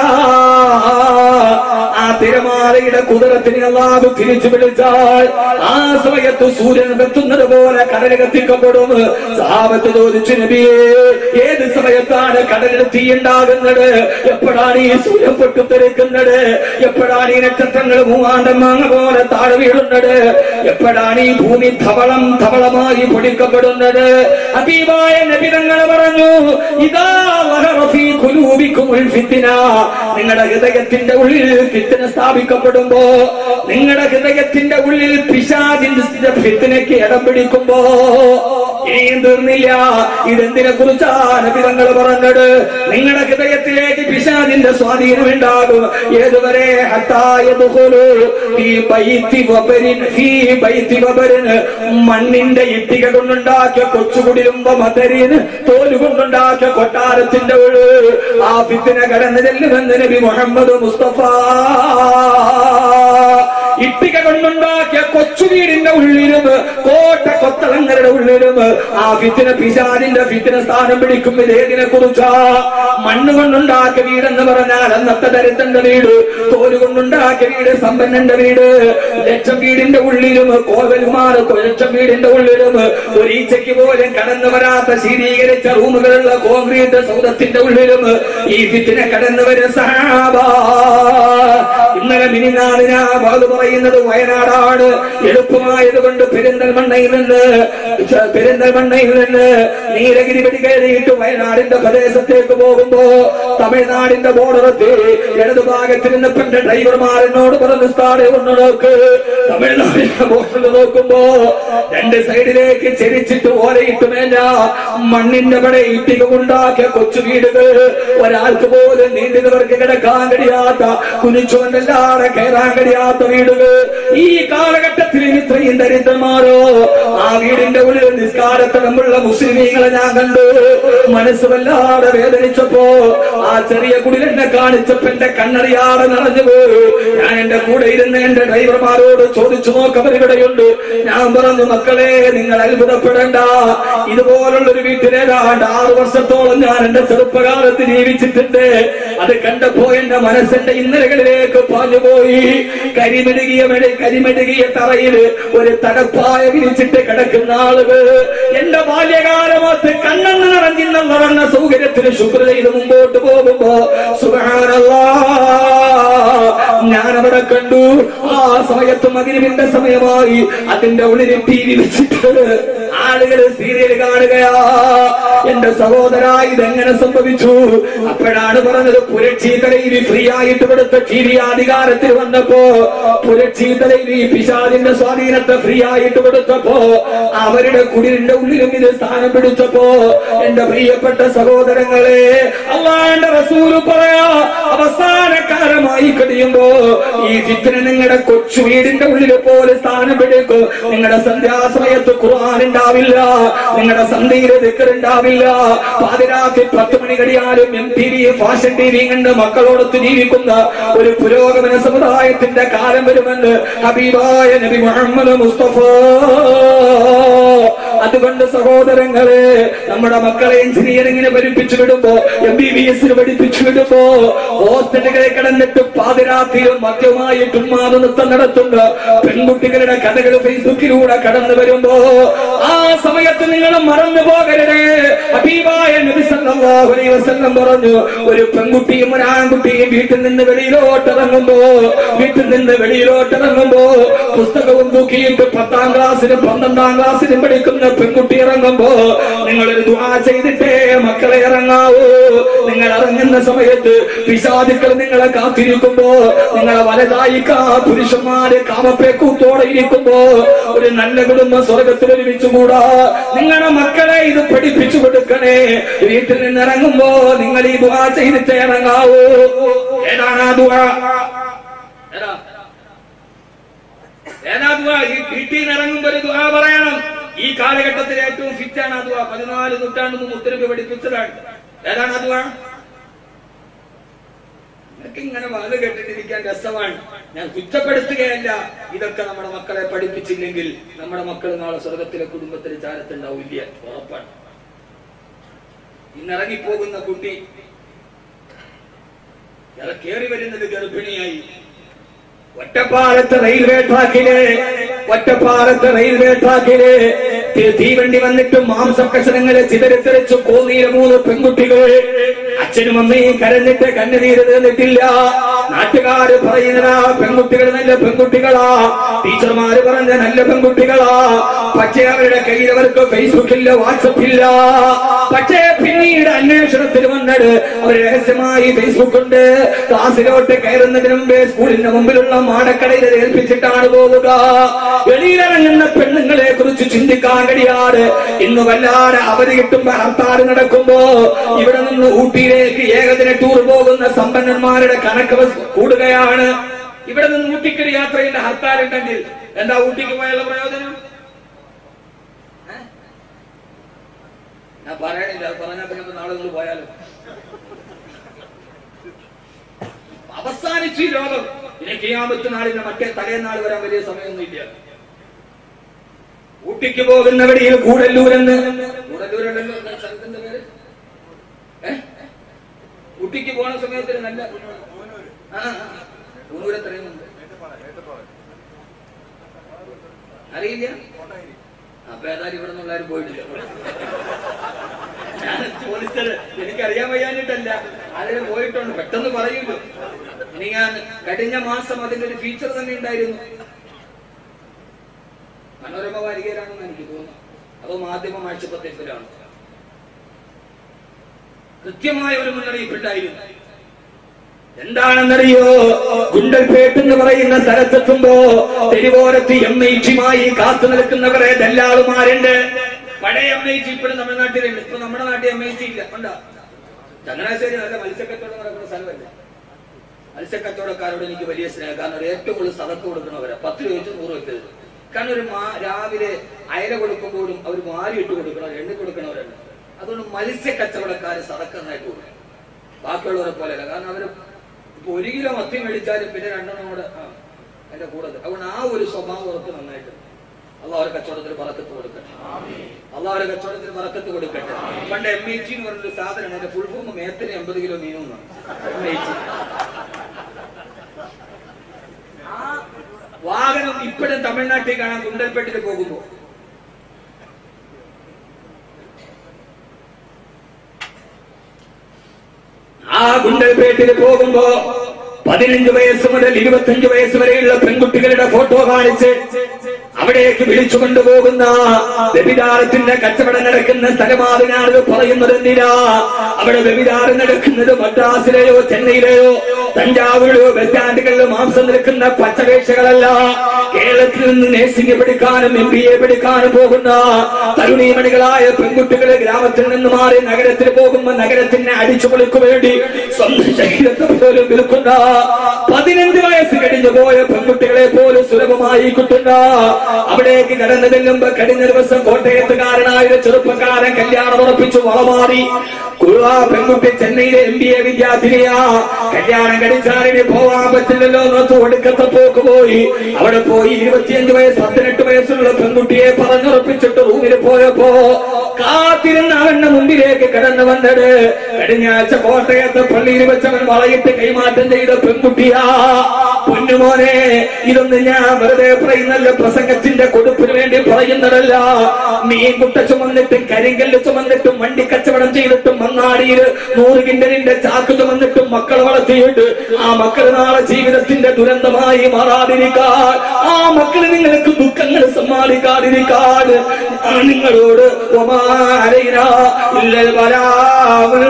ആ തിരമാലയുടെ കുതിരത്തിന് അള്ളാഹു തിരിച്ചു വിളിച്ചാൽ ആ സമയത്ത് സൂര്യൻ കത്തുന്നത് പോലെ കടൽ കത്തിക്കപ്പെടും സാപത്ത് ചോദിച്ചു നബിയേ ഏത് സമയത്താണ് കടലിൽ തീയുണ്ടാകുന്നത് എപ്പോഴാണ് ഈ സൂര്യൻ പൊട്ടിത്തെറിക്കുന്നത് എപ്പോഴാണ് ഈ നക്ഷത്രങ്ങൾ മൂവാണ്ടം മാങ്ങ പോലെ താഴെ വീഴുന്നത് എപ്പോഴാണ് ഈ ഭൂമി ധവളം ധവളമായി പൊടിക്കപ്പെടുന്നത് അതീവായ നബിതങ്ങൾ പറഞ്ഞു ഇതാ ലഹറ ഫീ ഖുലൂബിക്കുമുൽ ഫിത്ന നിങ്ങളുടെ ഹൃദയത്തിന്റെ ഉള്ളിൽ ഫിത്ന സ്ഥാപിക്കപ്പെടുമ്പോ നിങ്ങളുടെ ഹൃദയത്തിന്റെ ഉള്ളിൽ പിശാചിന്റെ ഫിത്തിനയ്ക്ക് ഇടം പിടിക്കുമ്പോ ഇനിയും തീർന്നില്ല ഇതെന്തിനെ കുറിച്ചാണ് നബിതങ്ങൾ പറഞ്ഞത് നിങ്ങളുടെ ഹൃദയത്തിലേക്ക് പിശാചിന്റെ സ്വാധീനം ഉണ്ടാകും ഏതുവരെ ഹത്തായ ദുഖുലു ഫീ ബൈത്തി വബരിൻ ഫീ ബൈത്തി വബരിൻ മണ്ണിന്റെ ഇട്ടിക കൊണ്ടുണ്ടാക്കിയ കൊച്ചുകുടിലുമ്പ മദരിന് തോല് കൊണ്ടുണ്ടാക്കിയ കൊട്ടാരത്തിന്റെ ഉള്ളു ആ ഫിത്തിനെ കടന്നു ചെല്ലുമെന്ന് നബി മുഹമ്മദ് മുസ്തഫ ഇട്ടിക കൊണ്ടുണ്ടാക്കിയ കൊച്ചു വീടിന്റെ ഉള്ളിലും കോട്ട കൊത്തളങ്ങളുടെ ഉള്ളിലും ആ ഫിത്തിന പിശാദിന്റെ ഫിത്തിന സ്ഥാനം പിടിക്കും ഇതേതിനെ കുറിച്ചാ മണ്ണ് കൊണ്ടുണ്ടാക്കിയ വീടെന്ന് പറഞ്ഞാൽ അന്നത്തെ ദരിദ്രന്റെ വീട് തോല് കൊണ്ടുണ്ടാക്കിയ വീട് സമ്പന്നന്റെ വീട് ലക്ഷം വീടിന്റെ ഉള്ളിലും കോവലുമാർ ലക്ഷം വീടിന്റെ ഉള്ളിലും ഒരു ഈച്ചയ്ക്ക് പോലും കടന്നു വരാത്ത ശീതീകരിച്ച റൂമുകളുള്ള കോൺക്രീറ്റ് സൗദത്തിന്റെ ഉള്ളിലും ഈ ഫിത്തിനെ കടന്നു വരും സഹാബ ഇന്നലെ മിനിനാണ് ഞാൻ അത് പറയുന്നത് വയനാടാണ് എളുപ്പമായത് കൊണ്ട് പെരിന്തൽമണ്ണയിൽ നിന്ന് ച- പെരിന്തൽമണ്ണയിൽ നിന്ന് നീലഗിരി വെടി കയറിയിട്ട് വയനാടിന്റെ പ്രദേശത്തേക്ക് പോകുമ്പോ തമിഴ്നാടിന്റെ ബോർഡറത്ത് ഇടതുഭാഗത്തിൽ നിന്ന് എന്റെ ഡ്രൈവർമാർ എന്നോട് പറഞ്ഞു സ്ഥാടെ ഒന്ന് നോക്ക് തമിഴ്നാടിന്റെ ബോർഡർ നോക്കുമ്പോ രണ്ട് സൈഡിലേക്ക് ചെരിച്ചിട്ട് ഓലയിട്ട് മേല മണ്ണിന്റെ പടെ ഇട്ടിക ഉണ്ടാക്കിയ കൊച്ചു വീടുകൾ ഒരാൾക്ക് പോലും നീണ്ടുന്നവർക്ക് കിടക്കാൻ കഴിയാത്ത കുനിച്ചുകൊണ്ടല്ലാതെ കയറാൻ കഴിയാത്ത വീടുകൾ ഈ കാലഘട്ടത്തിൽ ഇത്രയും ദരിദ്രന്മാരോ ആ വീടിന്റെ ഉള്ളിൽ നിസ്കാരത്തിടമുള്ള മുസ്ലിമീങ്ങളെ ഞാൻ കണ്ടു മനസ്സ് വല്ലാതെ വേദനിച്ചപ്പോ ആ ചെറിയ കുടിലെന്നെ കാണിച്ചപ്പോ എന്റെ കണ്ണറിയാതെ നിറഞ്ഞു പോയി ഞാൻ എന്റെ കൂടെ ഇരുന്ന് എന്റെ ഡ്രൈവർമാരോട് ചോദിച്ചു നോക്കവർ ഇവിടെയുണ്ട് ഞാൻ പറഞ്ഞു മക്കളെ നിങ്ങൾ അത്ഭുതപ്പെടണ്ട ഇതുപോലുള്ള ഒരു വീട്ടിലേതാണ്ട് ആറു വർഷത്തോളം ഞാൻ എന്റെ ചെറുപ്പകാലത്ത് ജീവിച്ചിട്ടുണ്ട് അത് കണ്ടപ്പോ എന്റെ മനസ്സിന്റെ ഇന്നലകളിലേക്ക് പാഞ്ഞുപോയി കരിമെഴുകിയ മെഴ- കരിമെഴുകിയ തറയിൽ ഒരു തടപ്പായ വിരിച്ചിട്ട് കിടക്കുന്ന ആളുകൾ എന്റെ ബാല്യകാലമത്ത് കണ്ണെന്ന് നിറഞ്ഞിന്ന നിറഞ്ഞ സൗകര്യത്തിന് ശുക്ര ചെയ്ത് മുമ്പോട്ട് പോകുമ്പോ സുഖാനല്ലാ ഞാൻ അവിടെ കണ്ടു ആ സമയത്ത് മകിരിവിന്റെ സമയമായി അതിന്റെ ഉള്ളിൽ ടി വി വെച്ചിട്ട് ആളുകൾ സീരിയൽ കാണുകയാ എന്റെ സഹോദര ഇതെങ്ങനെ സംഭവിച്ചു അപ്പോഴാണ് പറഞ്ഞത് പുരക്ഷീതലയിൽ ഫ്രീ ആയിട്ട് ഇവിടുത്തെ ടി വി അധികാരത്തിൽ വന്നപ്പോ പുരക്ഷീതലയിൽ ഈ പിശാദിന്റെ സ്വാധീനത്തെ ഫ്രീ ആയിട്ട് കൊടുത്തപ്പോ അവരുടെ കുടിലിന്റെ ഉള്ളിലും ഇത് സ്ഥാനം പിടിച്ചപ്പോ എന്റെ പ്രിയപ്പെട്ട സഹോദരങ്ങളെ അള്ളാന്റെ റസൂല് പറയാ അവസാനക്കാലമായി കഴിയുമ്പോ ഈ ഫിത്തിന നിങ്ങളുടെ കൊച്ചു വീടിന്റെ ഉള്ളിൽ പോലെ സ്ഥാനം പിടിക്കും നിങ്ങളുടെ സന്ധ്യാസമയത്ത് ഖുർആൻ ഉണ്ടാവില്ല നിങ്ങളുടെ സന്ധ്യയിൽ ദിക്കറുണ്ടാവില്ല പാതിരാത്രി പത്ത് മണി കഴിയാലും M T V fashion T V കണ്ട് മക്കളോടൊത്ത് ജീവിക്കുന്ന ഒരു പുരോഗമന സമുദായത്തിന്റെ കാലം വരുമെന്ന് ഹബീബായ നബി മുഹമ്മദ് മുസ്തഫ അതുകൊണ്ട് സഹോദരങ്ങളെ നമ്മുടെ മക്കളെ എഞ്ചിനീയറിംഗിന് പഠിപ്പിച്ചു വിടുമ്പോ എം ബി ബി എസിന് പഠിപ്പിച്ചു വിടുമ്പോ ഹോസ്റ്റലുകളിൽ കിടന്നിട്ട് പാതിരാത്രിയിലും മദ്യമായിട്ട് ഉന്മാദ നൃത്തം നടത്തുന്ന പെൺകുട്ടികളുടെ കഥകൾ ഫേസ്ബുക്കിലൂടെ കടന്നു വരുമ്പോ ആ സമയത്ത് നിങ്ങൾ മറന്നു പോകരുതേ അബീബായ നബി സല്ലല്ലാഹു അലൈഹി വസല്ലം പറഞ്ഞു ഒരു പെൺകുട്ടിയും ഒരു ആൺകുട്ടിയും വീട്ടിൽ നിന്ന് വെളിയിലോട്ട് ഇറങ്ങുമ്പോ വീട്ടിൽ നിന്ന് വെളിയിലോട്ട് ഇറങ്ങുമ്പോ പുസ്തകവും തൂക്കിയിട്ട് പത്താം ക്ലാസ്സിലും പന്ത്രണ്ടാം ക്ലാസ്സിലും പഠിക്കുന്ന പെൺകുട്ടി ഇറങ്ങുമ്പോ നിങ്ങളൊരു ദുആ ചെയ്തിട്ടേ മക്കളെ ഇറങ്ങാവൂ നിങ്ങൾ ഇറങ്ങുന്ന സമയത്ത് പിശാചുക്കൾ നിങ്ങളെ കാത്തിരിക്കുമ്പോ നിങ്ങളെ വലതായി കാ പുരുഷന്മാര് കാമപ്പേക്കൂത്തോടെ ഇരിക്കുമ്പോ ഒരു നല്ല കുടുംബം സ്വർഗത്തിൽ ഒരുമിച്ചുകൂടാ നിങ്ങളുടെ മക്കളെ ഇത് പഠിപ്പിച്ചു കൊടുക്കണേ വീട്ടിൽ നിന്ന് ഇറങ്ങുമ്പോ നിങ്ങൾ ഈ ദുആ ചെയ്തിട്ട് ഇറങ്ങാവൂ ഏതാണ് ആ ദുആ ഏതാ ഏതാ ദുആ ഈ വീട്ടിൽ നിന്ന് ഇറങ്ങുമ്പോ ഒരു ദുആ പറയണം ഈ കാലഘട്ടത്തിൽ ഏറ്റവും ഫിറ്റാണ് ആ ദുആ പതിനാല് നൂറ്റാണ്ട് മുമ്പ് ഉത്തരവ് പഠിപ്പിച്ചതാണ് ഏതാണ് ആ ദുആ നിനക്ക് ഇങ്ങനെ വാത് കേട്ടിട്ടിരിക്കാൻ രസമാണ് ഞാൻ കുറ്റപ്പെടുത്തുകയല്ല ഇതൊക്കെ നമ്മുടെ മക്കളെ പഠിപ്പിച്ചില്ലെങ്കിൽ നമ്മുടെ മക്കൾ നാളെ സ്വർഗത്തിലെ കുടുംബത്തിലെ ചാരത്തുണ്ടാവില്ല ഉറപ്പാണ് ഇന്നിറങ്ങിപ്പോകുന്ന കുട്ടി ഇയാളെ കേറി വരുന്നത് ഗർഭിണിയായി ഒറ്റപ്പാലത്ത് റെയിൽവേ ട്രാക്കില് ഒറ്റപ്പാലത്ത് റെയിൽവേ ട്രാക്കില് തി- തീവണ്ടി വന്നിട്ട് മാംസക്കഷണങ്ങളെ ചിതറിത്തെറിച്ചു കോന്നീര മൂന്ന് പെൺകുട്ടികൾ അച്ഛനും അമ്മയും കരഞ്ഞിട്ട് കണ്ണുനീര് തീർന്നിട്ടില്ല നാട്ടുകാര് പറയുന്നതാ പെൺകുട്ടികൾ നല്ല പെൺകുട്ടികളാ ടീച്ചർമാര് പറഞ്ഞ നല്ല പെൺകുട്ടികളാ പക്ഷേ അവരുടെ കയ്യിൽ അവർക്ക് ഫേസ്ബുക്കില്ല വാട്സപ്പില്ല പക്ഷേ പിന്നീട് അന്വേഷണത്തിൽ വന്നത് അവർ രഹസ്യമായി ഫേസ്ബുക്ക് ഉണ്ട് ക്ലാസ്സിലോട്ട് കയറുന്നതിന് മുമ്പേ സ്കൂളിന്റെ മുമ്പിലുള്ള മാടക്കടയിൽ അത് ഏൽപ്പിച്ചിട്ടാണ് പോവുക വെളിയിലിറങ്ങുന്ന പെണ്ണുങ്ങളെ കുറിച്ച് ചിന്തിക്കാൻ കഴിയാതെ ഇന്ന് വല്ലാതെ അവധി കിട്ടുമ്പോ ഹർത്താൽ നടക്കുമ്പോ ഇവിടെ നിന്ന് ഊട്ടിയിലേക്ക് ഏകദിന ടൂർ പോകുന്ന സമ്പന്നന്മാരുടെ കണക്ക് വസ് കൂടുകയാണ് ഇവിടെ നിന്ന് ഊട്ടിക്കൊരു യാത്രയില്ല ഹർത്താൽ ഉണ്ടെങ്കിൽ എന്താ ഊട്ടിക്ക് പോയുള്ള പ്രയോജനം ഏ? ഞാൻ പറയണില്ല അത് പറഞ്ഞാൽ പിന്നെ നാളെ നിങ്ങൾ പോയാലോ അവസാനിച്ചു ഈ ലോകം ഇനി കിയാമത്ത് നാളിന് മറ്റേ തലേനാൾ വരാൻ വലിയ സമയമൊന്നുമില്ല ഊട്ടിക്ക് പോകുന്ന വഴിയിൽ കൂടല്ലൂരെന്ന് കൂടല്ലൂരുണ്ടല്ലോ എന്താ സ്ഥലത്തിന്റെ പേര് ഏ? ഊട്ടിക്ക് പോണ സമയത്ത് നല്ല ആ, ആ, ആ. ഊണൂര് എത്രയുന്നുണ്ട് അറിയില്ല അപ്പൊ ഏതായാലും ഇവിടെ നിന്നുള്ളവരും പോയിട്ടില്ല ഞാൻ ചോദിച്ചത് എനിക്കറിയാൻ വയ്യാനിട്ടല്ല അതിന് പോയിട്ടുണ്ട് പെട്ടെന്ന് പറയൂല്ലോ ഇനി ഞാൻ കഴിഞ്ഞ മാസം അതിന്റെ ഒരു ഫീച്ചർ തന്നെ ഉണ്ടായിരുന്നു മനോരമ വാരികയിലാണെന്ന് എനിക്ക് തോന്നുന്നു അതോ മാധ്യമ ആഴ്ചപ്പത്തേക്കിലാണ് കൃത്യമായ ഒരു മുന്നറിയിപ്പുണ്ടായിരുന്നു എന്താണെന്നറിയോ ഗുണ്ടൽപേട്ട് എന്ന് പറയുന്ന സ്ഥലത്തെത്തുമ്പോ തെരുവോരത്ത് എം ഐ ടിയുമായി കാത്തു നിൽക്കുന്നവരെ ദല്ലാളുമാരുണ്ട് പഴയ എം ഐ ടി ഇപ്പോഴും തമിഴ്നാട്ടിലുണ്ട് ഇപ്പൊ നമ്മുടെ നാട്ടിൽ എം ഐ ടി ഇല്ല ഉണ്ടോ ചങ്ങനാശ്ശേരി നല്ല മത്സ്യക്കച്ചവടം നടക്കുന്ന സ്ഥലമല്ല മത്സ്യക്കച്ചവടക്കാരോട് എനിക്ക് വലിയ സ്നേഹം കാരണം അവർ ഏറ്റവും കൂടുതൽ സതക്ക് കൊടുക്കുന്നവരാ പത്ത് രൂപ വെച്ച് നൂറ് വെക്കരുത് കാരണം ഒരു മാ രാവിലെ അയല കൊടുക്കുമ്പോഴും അവർ മാരി ഇട്ട് കൊടുക്കണം എണ്ണി കൊടുക്കണവരല്ല അതുകൊണ്ട് മത്സ്യക്കച്ചവടക്കാര് സതക്കെന്നായിട്ട് കൊടുക്കും ബാക്കിയുള്ളവരെ പോലെയല്ല കാരണം അവര് ഇപ്പൊ ഒരു കിലോ മത്തി മേടിച്ചാലും പിന്നെ രണ്ടെണ്ണം കൂടെ ആ, അതിന്റെ കൂടെ അതുകൊണ്ട് ആ ഒരു സ്വഭാവം ഉറപ്പ് നന്നായിട്ട് അള്ളാഹ് അവരെ കച്ചവടത്തിന് പറക്കത്ത് കൊടുക്കട്ടെ അള്ളാഹ് അവരെ കച്ചവടത്തിന് പറക്കത്ത് കൊടുക്കട്ടെ പണ്ട് എം എ ടി എന്ന് പറഞ്ഞൊരു സാധനം അതിന്റെ ഫുൾ ഫോം മേത്തിന് എൺപത് കിലോ മീനും എന്നാണ് എം എ ടി ആ വാഹനം ഇപ്പോഴും തമിഴ്നാട്ടിൽ കാണാൻ കുണ്ടൽപേട്ടിൽ പോകുമ്പോ ആ ഗുണ്ടൽപേട്ടിൽ പോകുമ്പോ പതിനഞ്ച് വയസ്സ് മുതൽ ഇരുപത്തഞ്ച് വയസ്സ് വരെയുള്ള പെൺകുട്ടികളുടെ ഫോട്ടോ കാണിച്ച് അവിടേക്ക് വിളിച്ചു കൊണ്ടുപോകുന്ന വ്യഭിചാരത്തിന്റെ കച്ചവടം നടക്കുന്ന സ്ഥലമാതിനാണ് പറയുന്നത് എന്തിനാ അവിടെ വ്യഭിചാരം നടക്കുന്നത് മദ്രാസിലെയോ ചെന്നൈയിലെയോ തഞ്ചാവൂരിലെയോ ബസ് സ്റ്റാൻഡുകളിലോ മാംസം നിൽക്കുന്ന പച്ചവേഷകളല്ല കേരളത്തിൽ നിന്ന് നേഴ്സിംഗ് പഠിക്കാനും എം ബി എ പഠിക്കാനും പോകുന്ന തരുണീമണികളായ പെൺകുട്ടികളെ ഗ്രാമത്തിൽ നിന്ന് മാറി നഗരത്തിൽ പോകുമ്പോ നഗരത്തിനെ അടിച്ചു പൊളിക്കു വേണ്ടി സ്വന്തം ശരീരത്തെ പോലും വിൽക്കുന്ന പതിനഞ്ച് വയസ്സ് കഴിഞ്ഞു പോയ പെൺകുട്ടികളെ പോലും സുലഭമായി കിട്ടുന്ന അവിടേക്ക് കടന്നു ചെല്ലുമ്പോ കഴിഞ്ഞ ദിവസം കോട്ടയത്തുകാരനായ ഒരു ചെറുപ്പക്കാരൻ കല്യാണം ഉറപ്പിച്ചു വളമാറി കുറുവാ പെൺകുട്ടി ചെന്നൈയിലെ എം ബി എ വിദ്യാർത്ഥിനിയാ കല്യാണം കഴിച്ചാലിന് പോവാൻ പറ്റില്ലല്ലോ എന്നൊത്ത് ഒടുക്കത്തെ പോക്ക് പോയി അവിടെ പോയി ഇരുപത്തിയഞ്ച് വയസ്സ് പതിനെട്ട് വയസ്സുള്ള പെൺകുട്ടിയെ പറഞ്ഞുറപ്പിച്ചിട്ട് റൂമിൽ പോയപ്പോ കാത്തിരുന്ന അവന്റെ മുമ്പിലേക്ക് കടന്നു വന്നത് കഴിഞ്ഞ ആഴ്ച കോട്ടയത്തെ പള്ളിയിൽ വെച്ചവൻ വളയിട്ട് കൈമാറ്റം ചെയ്ത പെൺകുട്ടിയാ പൊന്നുമോനെ ഇതൊന്നും ഞാൻ വെറുതെ പറയുന്നല്ല പ്രസംഗത്തിന്റെ കൊടുപ്പിന് വേണ്ടി പറയുന്നതല്ല മീൻ കുട്ട ചുമന്നിട്ടും കരിങ്കല്ല് ചുമന്നിട്ടും വണ്ടി കച്ചവടം ചെയ്തിട്ടും മങ്ങാടിയിൽ നൂറ് കിണ്ടലിന്റെ ചാക്ക് ചുമന്നിട്ടും മക്കളെ വളർത്തിയിട്ട് ആ മക്കൾ നാളെ ജീവിതത്തിന്റെ ദുരന്തമായി മാറാതിരിക്കാൻ ആ മക്കൾ നിങ്ങൾക്ക് ദുഃഖങ്ങൾ സമ്മാനിക്കാതിരിക്കാൻ ഞാൻ നിങ്ങളോട് ഒമാരൈന ഇല്ലൽ ബലാഉൽ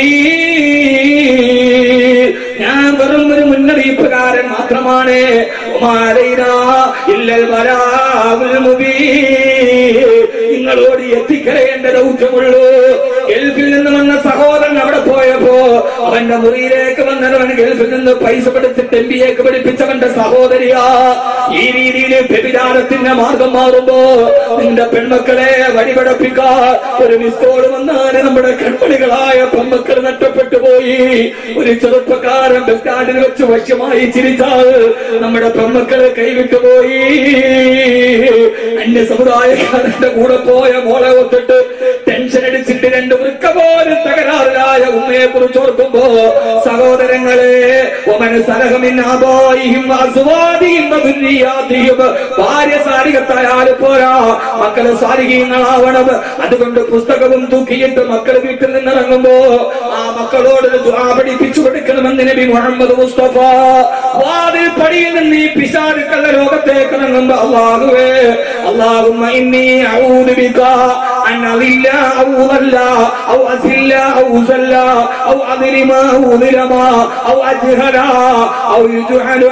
മുബീൻ. ഞാൻ വെറും ഒരു മുന്നറിയിപ്പുകാരൻ മാത്രമാണ് ഒമാരൈന ഇല്ലൽ ബലാഉൽ മുബീൻ. നിങ്ങളോട് എത്തിക്കരയേണ്ട ദൗത്യമുള്ളൂ ഗൾഫിൽ നിന്ന് വന്ന സഹോദരൻ അവിടെ പോയപ്പോ അവന്റെ മുറിയിലേക്ക് വന്നവൻ ഗൾഫിൽ നിന്ന് പൈസ പഠിച്ചിട്ട് എം ബി എക്ക് പഠിപ്പിച്ചവന്റെ സഹോദരിയാ ഈ രീതിയിൽ വ്യഭിചാരത്തിന്റെ മാർഗം മാറുമ്പോ നിന്റെ പെൺമക്കളെ വഴിപടപ്പിക്കാൻ ഒരു മിസ്കോൾ വന്നാല് നമ്മുടെ കൺമണികളായ പെൺമക്കൾ നഷ്ടപ്പെട്ടു പോയി ഒരു ചെറുപ്പക്കാരൻ ബസ് സ്റ്റാൻഡിൽ വെച്ച് വശ്യമായി ചിരിച്ചാൽ നമ്മുടെ പെൺമക്കളെ കൈവിട്ടു പോയി അന്യ സമുദായക്കാരന്റെ കൂടെ പോയ മോളെ ഒത്തിട്ട് ടെൻഷൻ അടിച്ചിട്ട് രണ്ട് വൃക്ക പോലും തകരാറിലായ ഉമ്മയെ കുറിച്ച് ഓർക്കുമ്പോ സഹോദരങ്ങളെ ഒമന സലഹമിന്നാബോയിയും അസുവാദിയും ദുര്യാദിയും ഭാര്യ സാരികത്തായാലും പോരാ മക്കള് സാരികീങ്ങളാവണം അതുകൊണ്ട് പുസ്തകവും തൂക്കിയിട്ട് മക്കൾ വീട്ടിൽ നിന്നിറങ്ങുമ്പോ ആ മക്കളോട് ഒരു ദുആ പഠിപ്പിച്ചു കൊടുക്കണമെന്ന് നബി മുഹമ്മദ് മുസ്തഫ വാതിൽ പടിയിൽ നിന്ന് ഈ പിശാചുക്കളുടെ ലോകത്തേക്ക് ഇറങ്ങുമ്പോ അള്ളാഹുവേ اللهم إني أعوذ بك أن أضل أو ضل أو أزل أو زل أو أظلم أو ظلما أو أجهل أو يجهل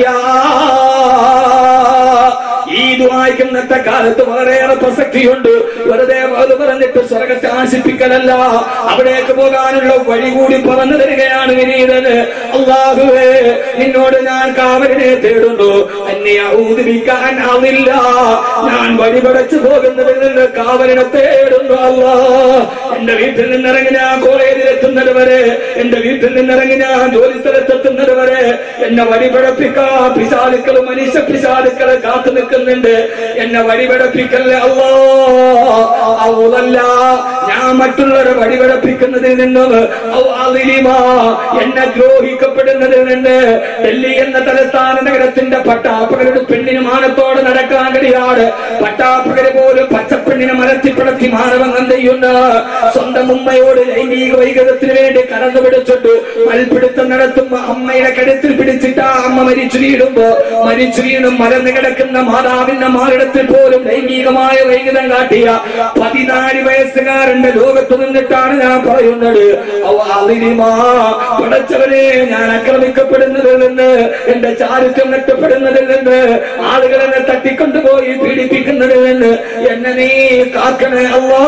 علي ഈ ദുആയ്ക്ക് ഇന്നത്തെ കാലത്ത് വളരെയേറെ പ്രസക്തിയുണ്ട് വെറുതെ അത് പറഞ്ഞിട്ട് സ്വർഗത്തെ ആശിപ്പിക്കലല്ല അവിടേക്ക് പോകാനുള്ള വഴി കൂടി പറഞ്ഞു തരികയാണ് വിനീതന് അള്ളാഹുവേ നിന്നോട് ഞാൻ കാവലിനെ തേടുന്നു എന്നെ ഔദിപ്പിക്കാനാവില്ല ഞാൻ വഴിപടച്ചു പോകുന്നതിൽ നിന്ന് കാവലിനെ തേടുന്നു അല്ലാ എന്റെ വീട്ടിൽ നിന്നിറങ്ങി ഞാൻ കോളേജിൽ എത്തുന്നത് വരെ എന്റെ വീട്ടിൽ നിന്നിറങ്ങി ഞാൻ ജോലി സ്ഥലത്തെത്തുന്നത് വരെ എന്നെ വഴിപടപ്പിക്കാ പിശാലുക്കളും മനുഷ്യ പിശാലുക്കളെ കാത്തു നിൽക്കുന്നുണ്ട് എന്നെ വഴിപടപ്പിക്കല്ലേ അല്ലോ ഔലല്ല ഞാൻ മറ്റുള്ളവരെ വഴിപടപ്പിക്കുന്നതിൽ നിന്നും ഔ അളിലിമാ എന്നെ ദ്രോഹിക്കപ്പെടുന്നതിൽ നിന്ന് ഡൽഹി എന്ന തലസ്ഥാന നഗരത്തിന്റെ പട്ടാപ്പകരുടെ പെണ്ണിന് മാനത്തോടെ നടക്കാൻ കഴിയാട് പട്ടാപ്പകര് പോലും പച്ചപ്പെണ്ണിനെ മലത്തിപ്പടത്തി മാനവം ചെയ്യുന്ന സ്വന്തം ഉമ്മയോട് ലൈംഗിക വൈകര്യത്തിന് വേണ്ടി കടന്നു പിടിച്ചിട്ട് മൽപിടുത്തം നടത്തുമ്പോ അമ്മയുടെ കഴുത്തിൽ പിടിച്ചിട്ട് ആ അമ്മ മരിച്ചു വീഴുമ്പോ മരിച്ചു വീണും മലന്ന് കിടക്കുന്ന മാതാവിന്റെ മാറിടത്തിൽ പോലും ലൈംഗികമായ വൈകൃതം കാട്ടിയ പതിനാല് വയസ്സുകാരന്റെ ലോകത്ത് നിന്നിട്ടാണ് ഞാൻ പറയുന്നത് അവ അതിരിമാ പടച്ചവനെ ഞാൻ ആക്രമിക്കപ്പെടുന്നതിൽ നിന്ന് എന്റെ ചാരിത്രം നഷ്ടപ്പെടുന്നതിൽ നിന്ന് ആളുകൾ എന്നെ തട്ടിക്കൊണ്ടുപോയി പീഡിപ്പിക്കുന്നതിൽ നിന്ന് എന്നെ നീ കാക്കണേ അല്ലാ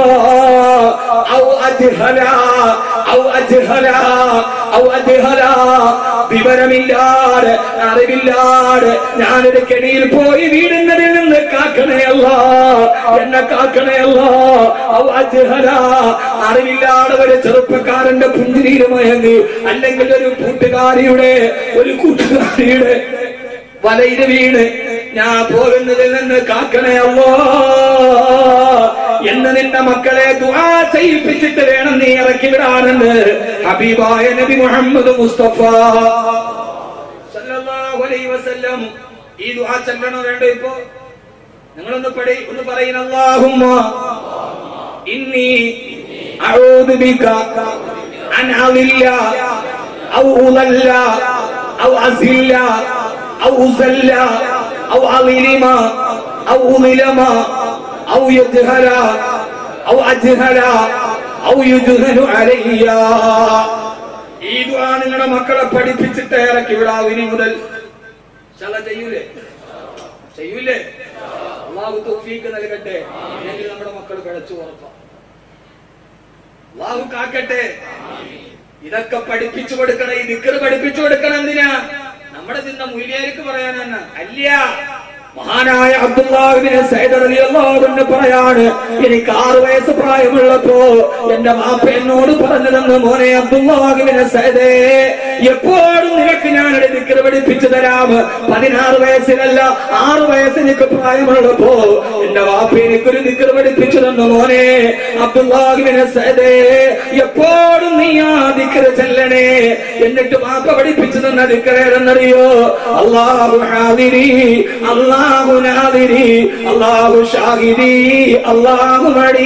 ഔ അജ്ഹല ഔ അജ്ഹല ഔ അജ്ഹല വിവരമില്ലാതെ അറിവില്ലാതെ ഞാനൊരു കെണിയിൽ പോയി വീടുന്നതിൽ നിന്ന് കാക്കണേ അല്ല എന്നെ കാക്കണേ അല്ല ഔ അജ്ഹല അറിവില്ലാതെ ഒരു ചെറുപ്പക്കാരന്റെ പുഞ്ചിരിയിൽ മയങ്ങി അല്ലെങ്കിൽ ഒരു കൂട്ടുകാരിയുടെ ഒരു കൂട്ടുകാരിയുടെ വലയിൽ വീണ് ഞാൻ പോകുന്നതിൽ നിന്ന് കാക്കണേ അല്ലോ എന്ന് നിന്റെ മക്കളെ ദുആ ചെയ്യിപ്പിച്ചിട്ട് വേണം നീ ഇറക്കി വിടാനെന്ന് ഹബീബായ നബി മുഹമ്മദ് മുസ്തഫ സല്ലല്ലാഹു അലൈഹി വസല്ലം ഈ ദുആ ചൊല്ലണോ വേണ്ടോ ഇപ്പോ നിങ്ങളൊന്ന് പടി ഒന്ന് പറയുന്ന അല്ലാഹുമ്മ ഇന്നി അഊദു ബിക അൻ അളില്ല ഔ ഉളല്ല ഔ അസില്ല ഔ ഉസല്ല ഔ അളിലിമ ഔ ഉളിലമ ഔ യജ്ഹല ഔ അജ്ഹല ഔ യുജ്ഹലു അലയ്യ ഈ ദുആ നിങ്ങളുടെ മക്കളെ പഠിപ്പിച്ചിട്ട് ഇറക്കി വിടാവൂ ഇനി മുതൽ ശല ചെയ്യൂലേ ചെയ്യൂലേ അള്ളാഹു തൗഫീക്ക് നൽകട്ടെ അല്ലെങ്കിൽ നമ്മുടെ മക്കൾ പിഴച്ചു ഉറപ്പാം അള്ളാഹു കാക്കട്ടെ ഇതൊക്കെ പഠിപ്പിച്ചു കൊടുക്കണം ഈ ദിക്കറ് പഠിപ്പിച്ചു കൊടുക്കണം എന്തിനാ നമ്മുടെ ചിന്ത മൂല്യാർക്ക് പറയാനാണ് അല്ല മഹാനായ അബ്ദുല്ലാഹിബിന് സൈദ് റളിയല്ലാഹു അൻഹു പറയാണ് എനിക്ക് ആറ് വയസ്സ് പ്രായമുള്ളപ്പോ എന്റെ മാപ്പ എന്നോട് പറഞ്ഞതെന്ന് മോനെ അബ്ദുല്ലാഹിബിന് സൈദേ എപ്പോഴും നിനക്ക് ഞാൻ ഒരു ദിക്കറ് പഠിപ്പിച്ചു തരാം പതിനാറ് വയസ്സിലല്ല ആറ് വയസ്സ് എനിക്ക് പ്രായമുള്ളപ്പോ എന്റെ വാപ്പ എനിക്കൊരു ദിക്കറ് പഠിപ്പിച്ചു തന്നു മോനെ അബ്ദുല്ലാഹിബിന് സൈദേ എപ്പോഴും നീ ആ ദിക്കറ് ചെല്ലണേ എന്നിട്ട് വാപ്പ പഠിപ്പിച്ചു തന്ന ദിക്കറേതെന്നറിയോ അള്ളാഹു ഹാദിരി അള്ളാഹു നാദിരി അള്ളാഹു ഷാഹിരി അള്ളാഹു മടി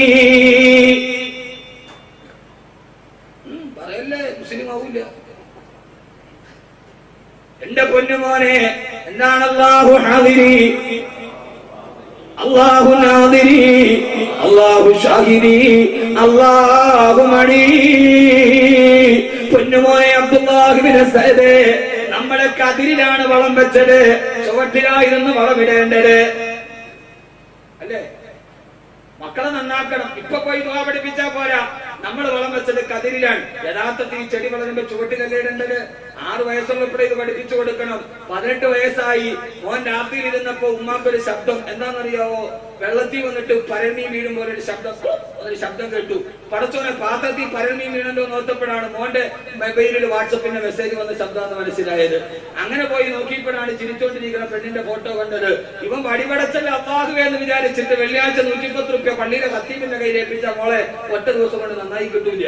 ഉം, പറയല്ലേ മുസ്ലിം ആവൂല എന്റെ പൊന്നുമോനെ എന്താണ് അള്ളാഹു ഹാദിരി അള്ളാഹു നാദിരി അള്ളാഹു ഷാഹിരി അള്ളാഹു മണി പൊന്നുമോനെ അബ്ദുല്ലാഹിബിന് സൈദേ നമ്മുടെ കതിരിലാണ് വളം വെച്ചത് ചുവട്ടിലായിരുന്നു വളമിടേണ്ടത് അല്ലേ മക്കളെ നന്നാക്കണം ഇപ്പൊ പോയി ദുആ പഠിപ്പിച്ചാ പോരാ നമ്മൾ വളം വെച്ചത് കതിരിലാണ് യഥാർത്ഥത്തിൽ ഈ ചെടി വളരുമ്പോ ചുവട്ടിലല്ലേ ഇടേണ്ടത് ആറ് വയസ്സുള്ളപ്പോഴേ ഇത് പഠിപ്പിച്ചു കൊടുക്കണം പതിനെട്ട് വയസ്സായി മോൻ രാത്രിയിൽ ഇരുന്നപ്പോ ഉമ്മാക്കൊരു ശബ്ദം എന്താണെന്നറിയാവോ വെള്ളത്തിൽ വന്നിട്ട് പരമീൻ വീഴുമ്പോൾ ഒരു ശബ്ദം ഒരു ശബ്ദം കേട്ടു പടച്ചോനെ പാത്രത്തിൽ പരമീൻ വീണല്ലോ നോത്തപ്പോഴാണ് മോന്റെ മൊബൈലിൽ വാട്സപ്പിന്റെ മെസ്സേജ് വന്ന ശബ്ദമെന്ന് മനസ്സിലായത് അങ്ങനെ പോയി നോക്കിയപ്പോഴാണ് ചിരിച്ചോണ്ടിരിക്കുന്ന പെണ്ണിന്റെ ഫോട്ടോ കണ്ടത് ഇവൻ വടിപടച്ചല്ല അള്ളാഹുവേ എന്ന് വിചാരിച്ചിട്ട് വെള്ളിയാഴ്ച നൂറ്റിപ്പത്ത് റുപ്യ പള്ളിയിലെ കത്തീമിന്റെ കയ്യിൽ ഏൽപ്പിച്ച മോളെ ഒറ്റ ദിവസം കൊണ്ട് നന്നായി കിട്ടൂല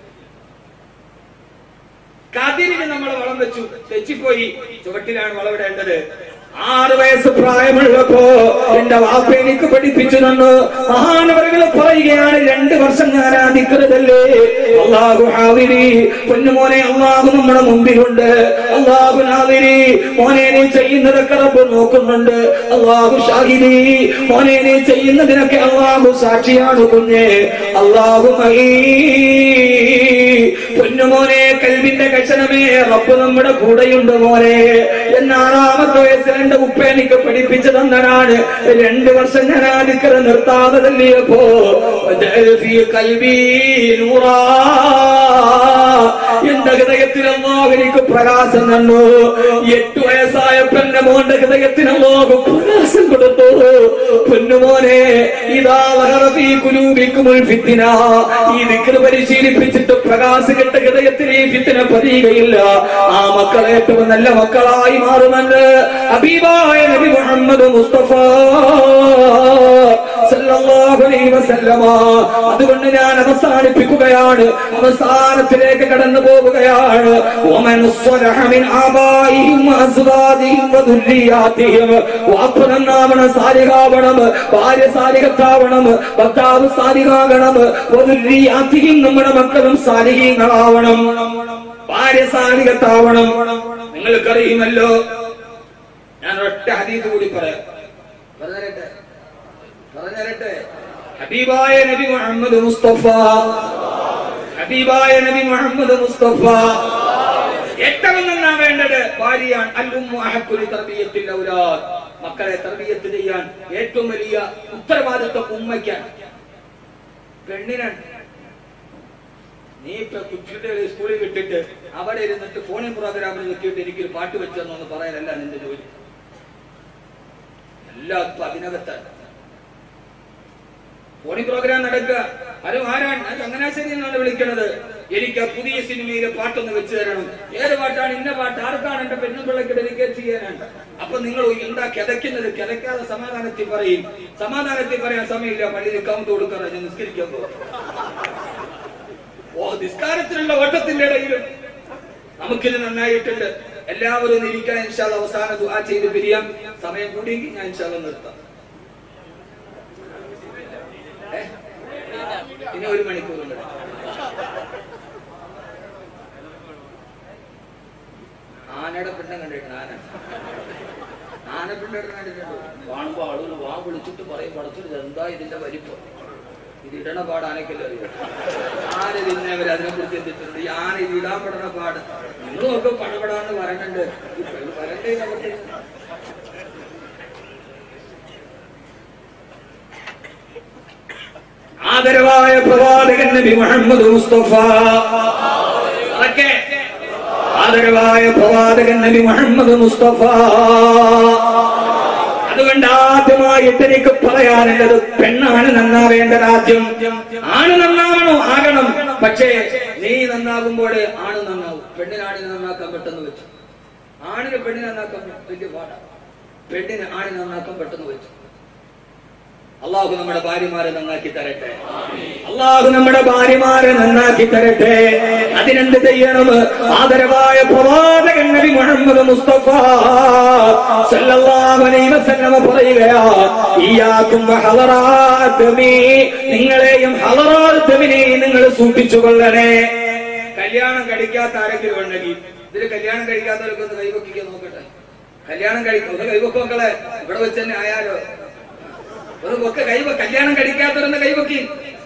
കതിരിന് നമ്മൾ വളം വെച്ചു തെച്ചിപ്പോയി ചുവട്ടിലാണ് വളമിടേണ്ടത് ആറ് വയസ്സ് പ്രായമുള്ളപ്പോ എന്റെ വാപ്പ എനിക്ക് പഠിപ്പിച്ചു തന്നു മഹാനവറുകൾ പറയുകയാണ് രണ്ട് വർഷം ഞാൻ ആദിക്കരുതല്ലേ അള്ളാഹു ഹാവിരി പൊന്നുമോനെ അള്ളാഹു നമ്മുടെ മുമ്പിലുണ്ട് അള്ളാഹു നാവിരി മോനെ നീ ചെയ്യുന്നതൊക്കെ റബ്ബ് നോക്കുന്നുണ്ട് അള്ളാഹു ഷാഹിദി മോനെ നീ ചെയ്യുന്നതിനൊക്കെ അള്ളാഹു സാക്ഷിയാണ് കുഞ്ഞെ അള്ളാഹു മഹീ പൊന്നുമോനെ കൽവിന്റെ കഷണമേ റബ്ബ് നമ്മുടെ കൂടെയുണ്ട് മോനെ എന്നാറാമത്തെ വയസ്സിൽ എന്റെ ഉപ്പ എനിക്ക് പഠിപ്പിച്ചു തന്നതാണ് രണ്ട് വർഷം ഞാൻ ആദിക്കറ നിർത്താതെ തല്ലിയപ്പോ കൽവി നൂറാ എന്റെ ഹൃദയത്തിൽ അള്ളാഹു എനിക്ക് പ്രകാശം തന്നു എട്ടു വയസ്സായ പെണ്ണ മോന്റെ ഹൃദയത്തിന് അള്ളാഹു പ്രകാശം കൊടുത്തു പൊന്നുമോനെ ഇതാ വഹറഫീ കുലൂബിക്കുമുൽ ഫിത്തിന ഈ ദിക്ർ പരിശീലിപ്പിച്ചിട്ട് പ്രകാശിക്കട്ട ഹൃദയത്തിൽ ഈ ഫിത്തിന പതിയുകയില്ല ആ മക്കൾ ഏറ്റവും നല്ല മക്കളായി മാറുമെന്ന് ഹബീബായ നബി മുഹമ്മദ് മുസ്തഫ സല്ലല്ലാഹു അലൈഹി വസല്ലമ അതുകൊണ്ട് ഞാൻ അവസാനിപ്പിക്കുകയാണ് അവസാനത്തിലേക്ക് കടന്നു പോവുകയാണ് ومن صلح من آبائهم وأزواجهم وذرياتهم വാക്ക് നന്നാവണം സാലികാവണം ഭാര്യ സാലികത്താവണം ഭർത്താവ് സാലികാകണം വധുര്യാത്തിയും നമ്മുടെ മക്കളും സാലിഹീങ്ങളാവണം ഭാര്യ സാലികത്താവണം നിങ്ങൾക്കറിയുമല്ലോ ഞാൻ ഒറ്റ ഹദീസ് കൂടി പറയാം പറഞ്ഞരട്ടെ പറഞ്ഞരട്ടെ ഹബീബായ നബി മുഹമ്മദ് മുസ്തഫ ഹബീബായ നബി മുഹമ്മദ് മുസ്തഫ ഏറ്റവും നന്നാ വേണ്ടത് ഭാര്യയാണ് അല്ലുമ്മു അഹക്കുലി തർബിയത്തിൽ ഔലാദ് മക്കളെ തർബിയത്ത് ചെയ്യാൻ ഏറ്റവും വലിയ ഉത്തരവാദിത്വം ഉമ്മയ്ക്കാണ് പെണ്ണിനാണ് നീ ഇപ്പൊ കുട്ടികളെ സ്കൂളിൽ വിട്ടിട്ട് അവിടെ ഇരുന്നിട്ട് ഫോണിൽ പ്രോഗ്രാമിൽ വെക്കിയിട്ട് എനിക്കൊരു പാട്ട് വെച്ചെന്നൊന്ന് പറയാനല്ല നിന്റെ ജോലി എല്ലാം ഇപ്പൊ അതിനകത്താണ് ഫോണിൽ പ്രോഗ്രാം നടക്കുക അത് ആരാണ് ഞാൻ ചങ്ങനാശ്ശേരി എന്നാണ് വിളിക്കണത് എനിക്ക് ആ പുതിയ സിനിമയിലെ പാട്ടൊന്ന് വെച്ച് തരണം ഏത് പാട്ടാണ് ഇന്ന പാട്ട് ആർക്കാണ് എന്റെ പെണ്ണുപിള്ളക്ക് ഡെലിഗേറ്റ് ചെയ്യാനാണ് അപ്പൊ നിങ്ങൾ എന്താ കിതയ്ക്കുന്നത് കിതയ്ക്കാതെ സമാധാനത്തിൽ പറയും സമാധാനത്തിൽ പറയാൻ സമയമില്ല പള്ളിയിൽ കൗണ്ട് കൊടുക്കാറ് ഞാൻ നിസ്കരിക്കാൻ പോകും ഓ നിസ്കാരത്തിനുള്ള ഓട്ടത്തിന്റെ ഇടയിൽ നമുക്കിത് നന്നായിട്ടുണ്ട് എല്ലാവരും ഒന്ന് ഇരിക്കാൻ ഇൻഷാല് അവസാനം ദുആ ചെയ്ത് പിരിയാം സമയം കൂടിയെങ്കിൽ ഞാൻ ഇൻഷാല് നിർത്താം ഏ? ഇനി ഒരു മണിക്കൂർ കൂടെ. ആനയുടെ പിണ്ടം കണ്ടിട്ടുണ്ട് ആന ആനപ്പിണ്ടം കണ്ടിട്ടുണ്ട് കാണുമ്പോ ആളുകൾ വാ വിളിച്ചിട്ട് പറയും പടച്ചിട്ട് എന്താ ഇതിന്റെ വലിപ്പം ഇത് ഇടണ പാട് ആനക്കല്ലേ അറിയാം ആന തിന്നവർ അതിനെ കുറിച്ച് ചിന്തിച്ചിട്ടുണ്ട് ഈ ആന ഇത് ഇടാൻ പെടണ പാട് നിങ്ങളൊക്കെ പടപെടാന്ന് പറയുന്നുണ്ട് ഇത് വരണ്ടേ നമുക്ക് ആദരവായ പ്രവാചകൻ നബി മുഹമ്മദ് മുസ്തഫ അതൊക്കെ ആദരവായ പ്രവാചകൻ നബി മുഹമ്മദ് മുസ്തഫ അതുകൊണ്ട് ആദ്യമായിട്ട് എനിക്ക് പറയാനുള്ളത് പെണ്ണാണ് നന്നാവേണ്ട രാജ്യം ആണ് നന്നാവണോ ആകണം പക്ഷേ നീ നന്നാകുമ്പോൾ ആണ് നന്നാവും പെണ്ണിനാണിനെ നന്നാക്കാൻ പെട്ടെന്ന് വെച്ചു ആണിന് പെണ്ണിനെ നന്നാക്കാൻ വലിയ പാടാണ് പെണ്ണിന് ആണിനെ നന്നാക്കാൻ പെട്ടെന്ന് വെച്ചു അള്ളാഹു നമ്മുടെ ഭാര്യമാരെ നന്നാക്കി തരട്ടെ അള്ളാഹു നമ്മുടെ ഭാര്യമാരെ നന്നാക്കി തരട്ടെ അതിനെന്ത് ചെയ്യണം ആദരവായ പ്രവാചകൻ നബി മുഹമ്മദ് മുസ്തഫ സല്ലല്ലാഹു അലൈഹി വസല്ലമ പറയുകയാ ഇയാക്കും ഹളറാത്തമി നിങ്ങളെയും ഹളറാത്തമിനെയും നിങ്ങൾ സൂക്ഷിച്ചു കൊള്ളണേ കല്യാണം കഴിക്കാത്ത ആരെങ്കിലും ഉണ്ടെങ്കിൽ ഇതിൽ കല്യാണം കഴിക്കാത്തവരൊക്കെ ഒന്ന് കൈവക്കിക്കാൻ നോക്കട്ടെ കല്യാണം കഴിക്കും ഒന്ന് കൈവക്കും മക്കളെ ഇവിടെ വെച്ച് തന്നെ ആയാലോ ഒരു ഒക്കെ കൈവ കല്യാണം കഴിക്കാത്തവരെന്ന് കൈവക്കി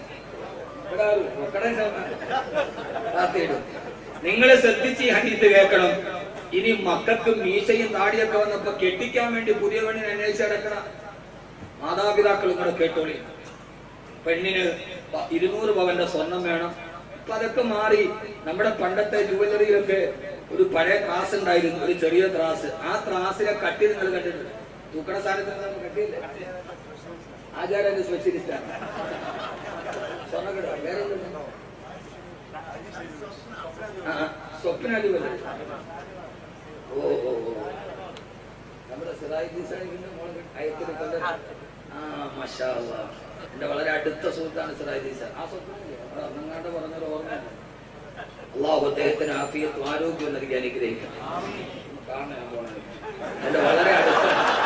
നിങ്ങൾ ശ്രദ്ധിച്ച് ഈ ഹദീത്ത് കേൾക്കണം ഇനി മക്കൾക്ക് മീശയും താടിയൊക്കെ വന്നപ്പോ കെട്ടിക്കാൻ വേണ്ടി പുതിയ പെണ്ണിനെ അന്വേഷിച്ച് നടക്കണം മാതാപിതാക്കൾ ഇങ്ങോട്ട് കേട്ടോളി പെണ്ണിന് പ- ഇരുന്നൂറ് പവന്റെ സ്വർണം വേണം ഇപ്പൊ അതൊക്കെ മാറി നമ്മുടെ പണ്ടത്തെ ജുവലറിയിലൊക്കെ ഒരു പഴയ ത്രാസ് ഉണ്ടായിരുന്നു ഒരു ചെറിയ ത്രാസ് ആ ത്രാസിലെ കട്ടി നിങ്ങൾ കണ്ടിട്ടുണ്ട് തൂക്കണ സാധനത്തിന് നമ്മൾ കട്ടിയില്ലേ ആചാര്യ സ്പെഷ്യലിസ്റ്റാണ് സ്വർണ്ണക്കട വേറെ ഒന്നുമില്ല. ആ, ആ, സ്വപ്നാലി വല്ല ഓ ഓ ഓ നമ്മുടെ സിറായി ദീസാണിന്റെ മോള് അയത്തിൽ കൊണ്ട് ആ മഷാ അല്ലാ. എന്റെ വളരെ അടുത്ത സുഹൃത്താണ് സിറായി ദീസ ആ സ്വപ്നമില്ലേ അവിടെ അന്നങ്ങാണ്ട് പറഞ്ഞൊരു ഓർമ്മയുണ്ട് അള്ളാഹു അദ്ദേഹത്തിന് ആഫിയത്തും ആരോഗ്യവും നൽകി അനുഗ്രഹിക്കട്ടെ കാണാൻ പോണത് എന്റെ വളരെ അടുത്ത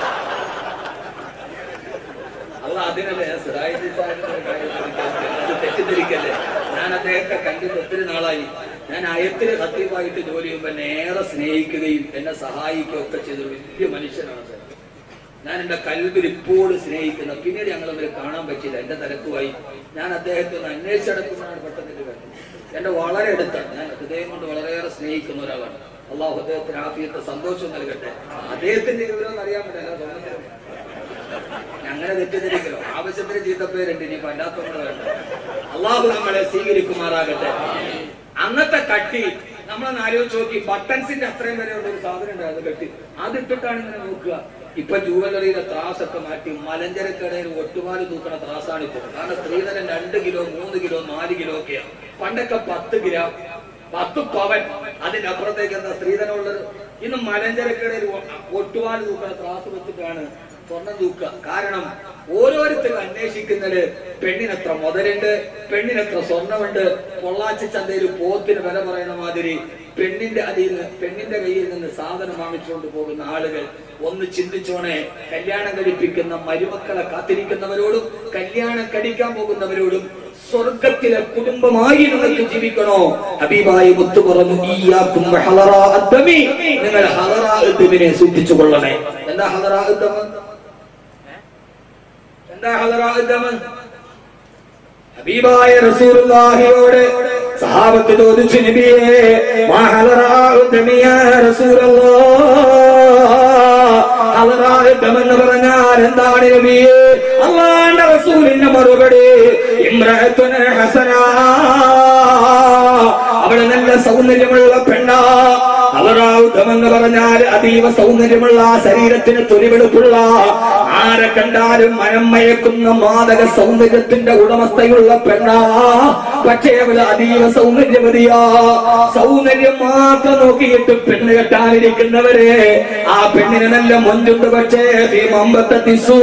അല്ല അതിനല്ലേ ഞാൻ സിറായി ദീസാന്റെ ഒരു കാര്യം ചോദിക്കാൻ. അത് തെറ്റിദ്ധരിക്കല്ലേ ഞാൻ അദ്ദേഹത്തെ കണ്ടിട്ട് ഒത്തിരി നാളായി ഞാൻ അയത്തിന് സത്യമായിട്ട് ജോലി ചെയ്യുമ്പോൾ എന്നെ ഏറെ സ്നേഹിക്കുകയും എന്നെ സഹായിക്കുകയും ഒക്കെ ചെയ്തൊരു വലിയ മനുഷ്യനാണ് അദ്ദേഹം. ഞാൻ എന്റെ കൽവിൽ ഇപ്പോഴും സ്നേഹിക്കുന്ന പിന്നീട് ഞങ്ങൾ അവരെ കാണാൻ പറ്റില്ല എന്റെ തിരക്കുമായി ഞാൻ അദ്ദേഹത്തെ ഒന്ന് അന്വേഷിച്ചടക്കുന്നതാണ് പെട്ടെന്ന് ഇത് കണ്ടത് എന്റെ വളരെ അടുത്താണ് ഞാൻ ഹൃദയം കൊണ്ട് വളരെയേറെ സ്നേഹിക്കുന്ന ഒരാളാണ് അള്ളാഹു അദ്ദേഹത്തിന് ആഫിയത്തെ സന്തോഷം നൽകട്ടെ അദ്ദേഹത്തിന്റെ വിവരം അറിയാൻ പറ്റില്ല തോന്നുന്നില്ല അങ്ങനെ തെറ്റിദ്ധരിക്കലോ ആവശ്യത്തിന് ചീത്തപ്പേരുണ്ട് ഇനി അല്ലാത്തവങ്ങൾ വേണ്ട അള്ളാഹു നമ്മളെ സ്വീകരിക്കുമാറാകട്ടെ അന്നത്തെ കട്ടി നമ്മളൊന്ന് ആലോചിച്ച് നോക്കി ബട്ടൺസിന്റെ അത്രയും വരെയുള്ള ഒരു സാധനം ഉണ്ട് അത് കെട്ടി അത് ഇട്ടിട്ടാണ് ഇങ്ങനെ നോക്കുക ഇപ്പൊ ജൂവലറിയിലെ ത്രാസൊക്കെ മാറ്റി മലഞ്ചരക്കടയിൽ ഒട്ടുപാല് തൂക്കണ ത്രാസാണ് ഇപ്പോൾ കാരണം സ്ത്രീധനം രണ്ട് കിലോ മൂന്ന് കിലോ നാല് കിലോ ഒക്കെയാണ് പണ്ടൊക്കെ പത്ത് ഗ്രാം പത്ത് പവൻ അതിന്റെ അപ്പുറത്തേക്ക് എന്താ സ്ത്രീധനമുള്ളത് ഇന്ന് മലഞ്ചരക്കടയിൽ ഒ- ഒട്ടുപാല് തൂക്കണ ത്രാസ് വെച്ചിട്ടാണ് സ്വർണം തൂക്കുക കാരണം ഓരോരുത്തരും അന്വേഷിക്കുന്നത് പെണ്ണിനെത്ര മുതലുണ്ട് പെണ്ണിനെത്ര സ്വർണമുണ്ട് പൊള്ളാച്ചി ചന്തയിൽ പോത്തിന് വില പറയുന്ന മാതിരി പെണ്ണിന്റെ അതിൽ നിന്ന് പെണ്ണിന്റെ കയ്യിൽ നിന്ന് സാധനം വാങ്ങിച്ചുകൊണ്ട് പോകുന്ന ആളുകൾ ഒന്ന് ചിന്തിച്ചോണേ കല്യാണം കഴിപ്പിക്കുന്ന മരുമക്കളെ കാത്തിരിക്കുന്നവരോടും കല്യാണം കഴിക്കാൻ പോകുന്നവരോടും സ്വർഗത്തിലെ കുടുംബമായി നിങ്ങൾക്ക് ജീവിക്കണോ ഹബീബായി മുത്തു പറഞ്ഞു ഈയാക്കും ഹളറാ അദ്ദമി. നിങ്ങൾ ഹളറാ അദ്ദമിനെ സൂക്ഷിച്ചു കൊള്ളണേ എന്താ ഹളറാ അദ്ദമ എന്താ ഹളറാ അദ്ദമ ഹബീബായ റസൂലുള്ളാഹിയോട് സഹാബത്ത് ചോദിച്ചു നബിയേ മാ ഹളറാ അദ്ദമി യാ റസൂലല്ലാഹ് ഹളറാ അദ്ദം എന്ന് പറഞ്ഞാൽ എന്താണ് നബിയേ അള്ളാന്റെ റസൂലിന്റെ മറുപടി ഇമ്രഅത്തുന ഹസന അവള് നല്ല സൗന്ദര്യമുള്ള പെണ്ണ അവറാവുദ്ധമെന്ന് പറഞ്ഞാൽ അതീവ സൗന്ദര്യമുള്ള ശരീരത്തിന് തൊലിവെടുപ്പുള്ള ആരെ കണ്ടാലും മനം മയക്കുന്ന മാതക സൗന്ദര്യത്തിന്റെ ഉടമസ്ഥയുള്ള പെണ്ണ പക്ഷേ അവള് അതീവ സൗന്ദര്യവതിയാ സൗന്ദര്യം മാത്രം നോക്കിയിട്ട് പെണ്ണ് കെട്ടാനിരിക്കുന്നവരെ ആ പെണ്ണിന് നല്ല മൊഞ്ചുണ്ട് പക്ഷേ ഈ മമ്പത്തെ തിസൂ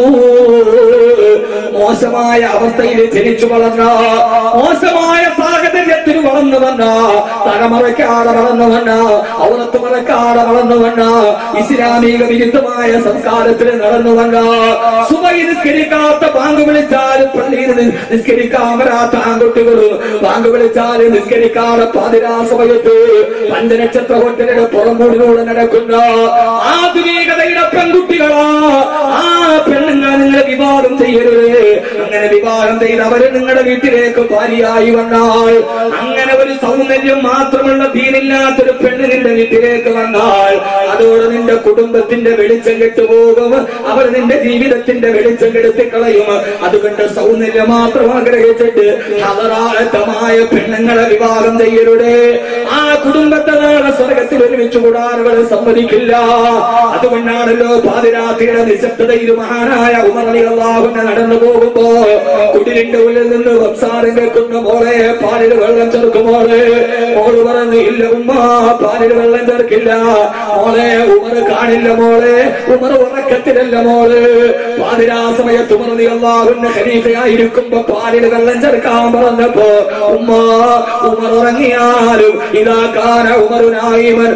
മോശമായ അവസ്ഥയിൽ ജനിച്ചു വളർന്ന മോശമായ സാഹചര്യത്തിൽ വളർന്നു വന്ന തലമുറക്കാടെ വളർന്നു വന്ന ഔറത്ത് മറക്കാടെ വളർന്നു വന്ന ഇസ്ലാമിക വിരുദ്ധമായ സംസ്കാരത്തിൽ നടന്നു വന്ന സുബൈ നിസ്കരിക്കാത്ത ബാങ്ക് വിളിച്ചാലും പള്ളിയിൽ നി- നിസ്കരിക്കാൻ വരാത്ത ആൺകുട്ടികളും ബാങ്ക് വിളിച്ചാലും നിസ്കരിക്കാതെ പാതിരാ സമയത്ത് പഞ്ചനക്ഷത്ര ഹോട്ടലിന്റെ പുറമൂടിലൂടെ നടക്കുന്ന ആധുനികതയുടെ പെൺകുട്ടികളാ ആ പെണ്ണുങ്ങൾ നിങ്ങളെ വിവാഹം ചെയ്യരുത് അങ്ങനെ വിവാഹം ചെയ്ത് അവര് നിങ്ങളുടെ വീട്ടിലേക്ക് ഭാര്യയായി വന്നാൽ അങ്ങനെ ഒരു സൗന്ദര്യം മാത്രമുള്ള ദീനില്ലാത്തൊരു പെണ്ണ് നിന്റെ വീട്ടിലേക്ക് വന്നാൽ അതോടെ നിന്റെ കുടുംബത്തിന്റെ വെളിച്ചം കെട്ടുപോകും അവർ നിന്റെ ജീവിതത്തിന്റെ വെളിച്ചം കെടുത്തി കളയും അതുകൊണ്ട് സൗന്ദര്യം മാത്രം ആഗ്രഹിച്ചിട്ട് അവറാഴത്തമായ പെണ്ണുങ്ങളെ വിവാഹം ചെയ്യരുത് ആ കുടുംബത്തെ നാളെ സ്വർഗത്തിൽ ഒരുമിച്ച് കൂടാൻ അവർ സമ്മതിക്കില്ല അതുകൊണ്ടാണല്ലോ പാതിരാത്രിയുടെ നിശബ്ദതയിൽ മഹാനായ ഉമറലി അള്ളാഹുനെ നടന്നു പോകുമ്പോ കുടിലിന്റെ ഉള്ളിൽ നിന്ന് സംസാരം കേൾക്കുന്ന മോളെ പാലിൽ വെള്ളം ചേർക്കും മോളെ മോള് പറഞ്ഞു ഇല്ല ഉമ്മ പാലിൽ വെള്ളം ചേർക്കില്ല മോളെ ഉമർ കാണില്ല മോളെ ഉമർ ഉറക്കത്തിലല്ല മോള് പാതിരാ സമയത്ത് ഉമറലി അള്ളാഹുന്റെ ഖലീഫയായിരിക്കുമ്പോ പാലിൽ വെള്ളം ചേർക്കാൻ പറഞ്ഞപ്പോ ഉമ്മ ഉമർ ഉറങ്ങിയാലും ഇതാ കാന ഉമറുനായിമൻ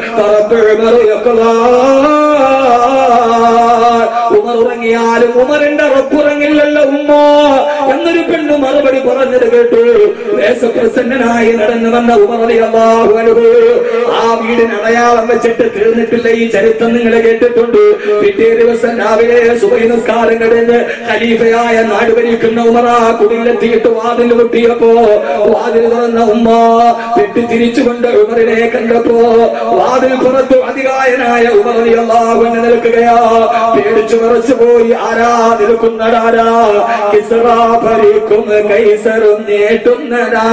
ഉമർ ഉറങ്ങിയാലും ഉമറിന്റെ റബ്ബുറങ്ങില്ലല്ലോ ഉമ്മ എന്നൊരു പെണ്ണ് മറുപടി പറഞ്ഞത് കേട്ടു ദേശപ്രസന്നനായി നടന്നു വന്ന ഉമറലി അള്ളാഹു അനുഭവ ആ വീടിന് അടയാളം വെച്ചിട്ട് തീർന്നിട്ടില്ല ഈ ചരിത്രം നിങ്ങൾ കേട്ടിട്ടുണ്ട് പിറ്റേ ദിവസം രാവിലെ സുബൈ നിസ്കാരം കഴിഞ്ഞ് ഖലീഫയായ നാട് ഭരിക്കുന്ന ഉമറ കുടിലെത്തിയിട്ട് വാതിൽ പൊട്ടിയപ്പോ വാതിൽ തുറന്ന ഉമ്മ പെട്ടി തിരിച്ചുകൊണ്ട് ഉമറിനെ കണ്ടപ്പോ വാതിൽ പുറത്തു അധികായനായ ഉമറലി അള്ളാഹുവിനെ നിൽക്കുകയാ പേടിച്ചു വിറച്ചു പോയി ആരാ നിൽക്കുന്നതാരാ കിസറ ഭരിക്കും കൈസറും നേട്ടുന്നതാ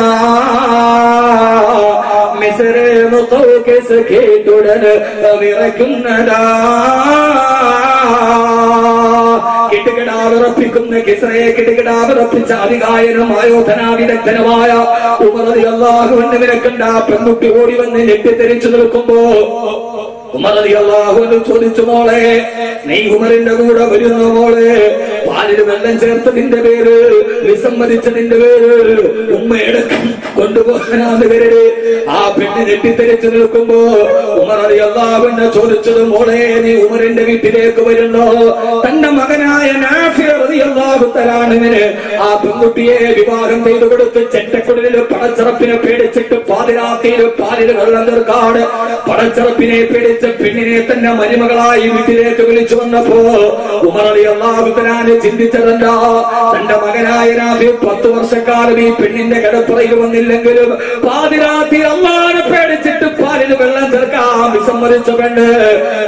മിസറ് മുഖൗക്കിസ് കേട്ടുടന് വിറയ്ക്കുന്നതാ കിടുകിടാവിറപ്പിക്കുന്ന കിസറയെ കിടുകിടാവിറപ്പിച്ച അധികായനും ആയോധനാ വിദഗ്ധനുമായ ഉമറതി അള്ളാഹുവിന്റെ വിലക്കണ്ട പെൺകുട്ടി ഓടി വന്ന് ഞെട്ടിത്തെരിച്ചു നിൽക്കുമ്പോ ഉമറതി അള്ളാഹുവിന് ചോദിച്ചു മോളെ നീ ഉമറിന്റെ കൂടെ വരുന്നു മോളെ പാലിൽ വെള്ളം ചേർത്തതിന്റെ പേര് വിസമ്മതിച്ചതിന്റെ പേര് ഉമ്മയുടെ കൊണ്ടുപോകാനാന്ന് കരുത് ആ പെണ്ണ് ഞെട്ടിത്തെരിച്ചു നിൽക്കുമ്പോ ഉമർ അലി അള്ളാഹുവിനെ ചോദിച്ചത് മോളെ നീ ഉമറിന്റെ വീട്ടിലേക്ക് വരുന്നോ തന്റെ മകനായ അള്ളാഹുത്തലാണിന് ആ പെൺകുട്ടിയെ വിവാഹം ചെയ്തു കൊടുത്ത് ചെറ്റക്കുടലില് പടച്ചിറപ്പിനെ പേടിച്ചിട്ട് പാതിരാത്തിയിൽ പാലിൽ വെള്ളം തീർക്കാട് പടച്ചിറപ്പിനെ പേടിച്ച് പെണ്ണിനെ തന്നെ മരുമകളായി വീട്ടിലേക്ക് വിളിച്ചു വന്നപ്പോ ഉമർ അലി അള്ളാഹുത്തലാന് ചിന്തിച്ചതല്ല തന്റെ മകനായ നാഫി പത്ത് വർഷക്കാലം ഈ പെണ്ണിന്റെ കിടപ്പറയിൽ വന്നില്ലെങ്കിലും പാതിരാത്തി അള്ളാനെ പേടിച്ചിട്ട് പാലിൽ വെള്ളം ചേർക്കാൻ വിസമ്മതിച്ച പെണ്ണ് പത്ത് വർഷം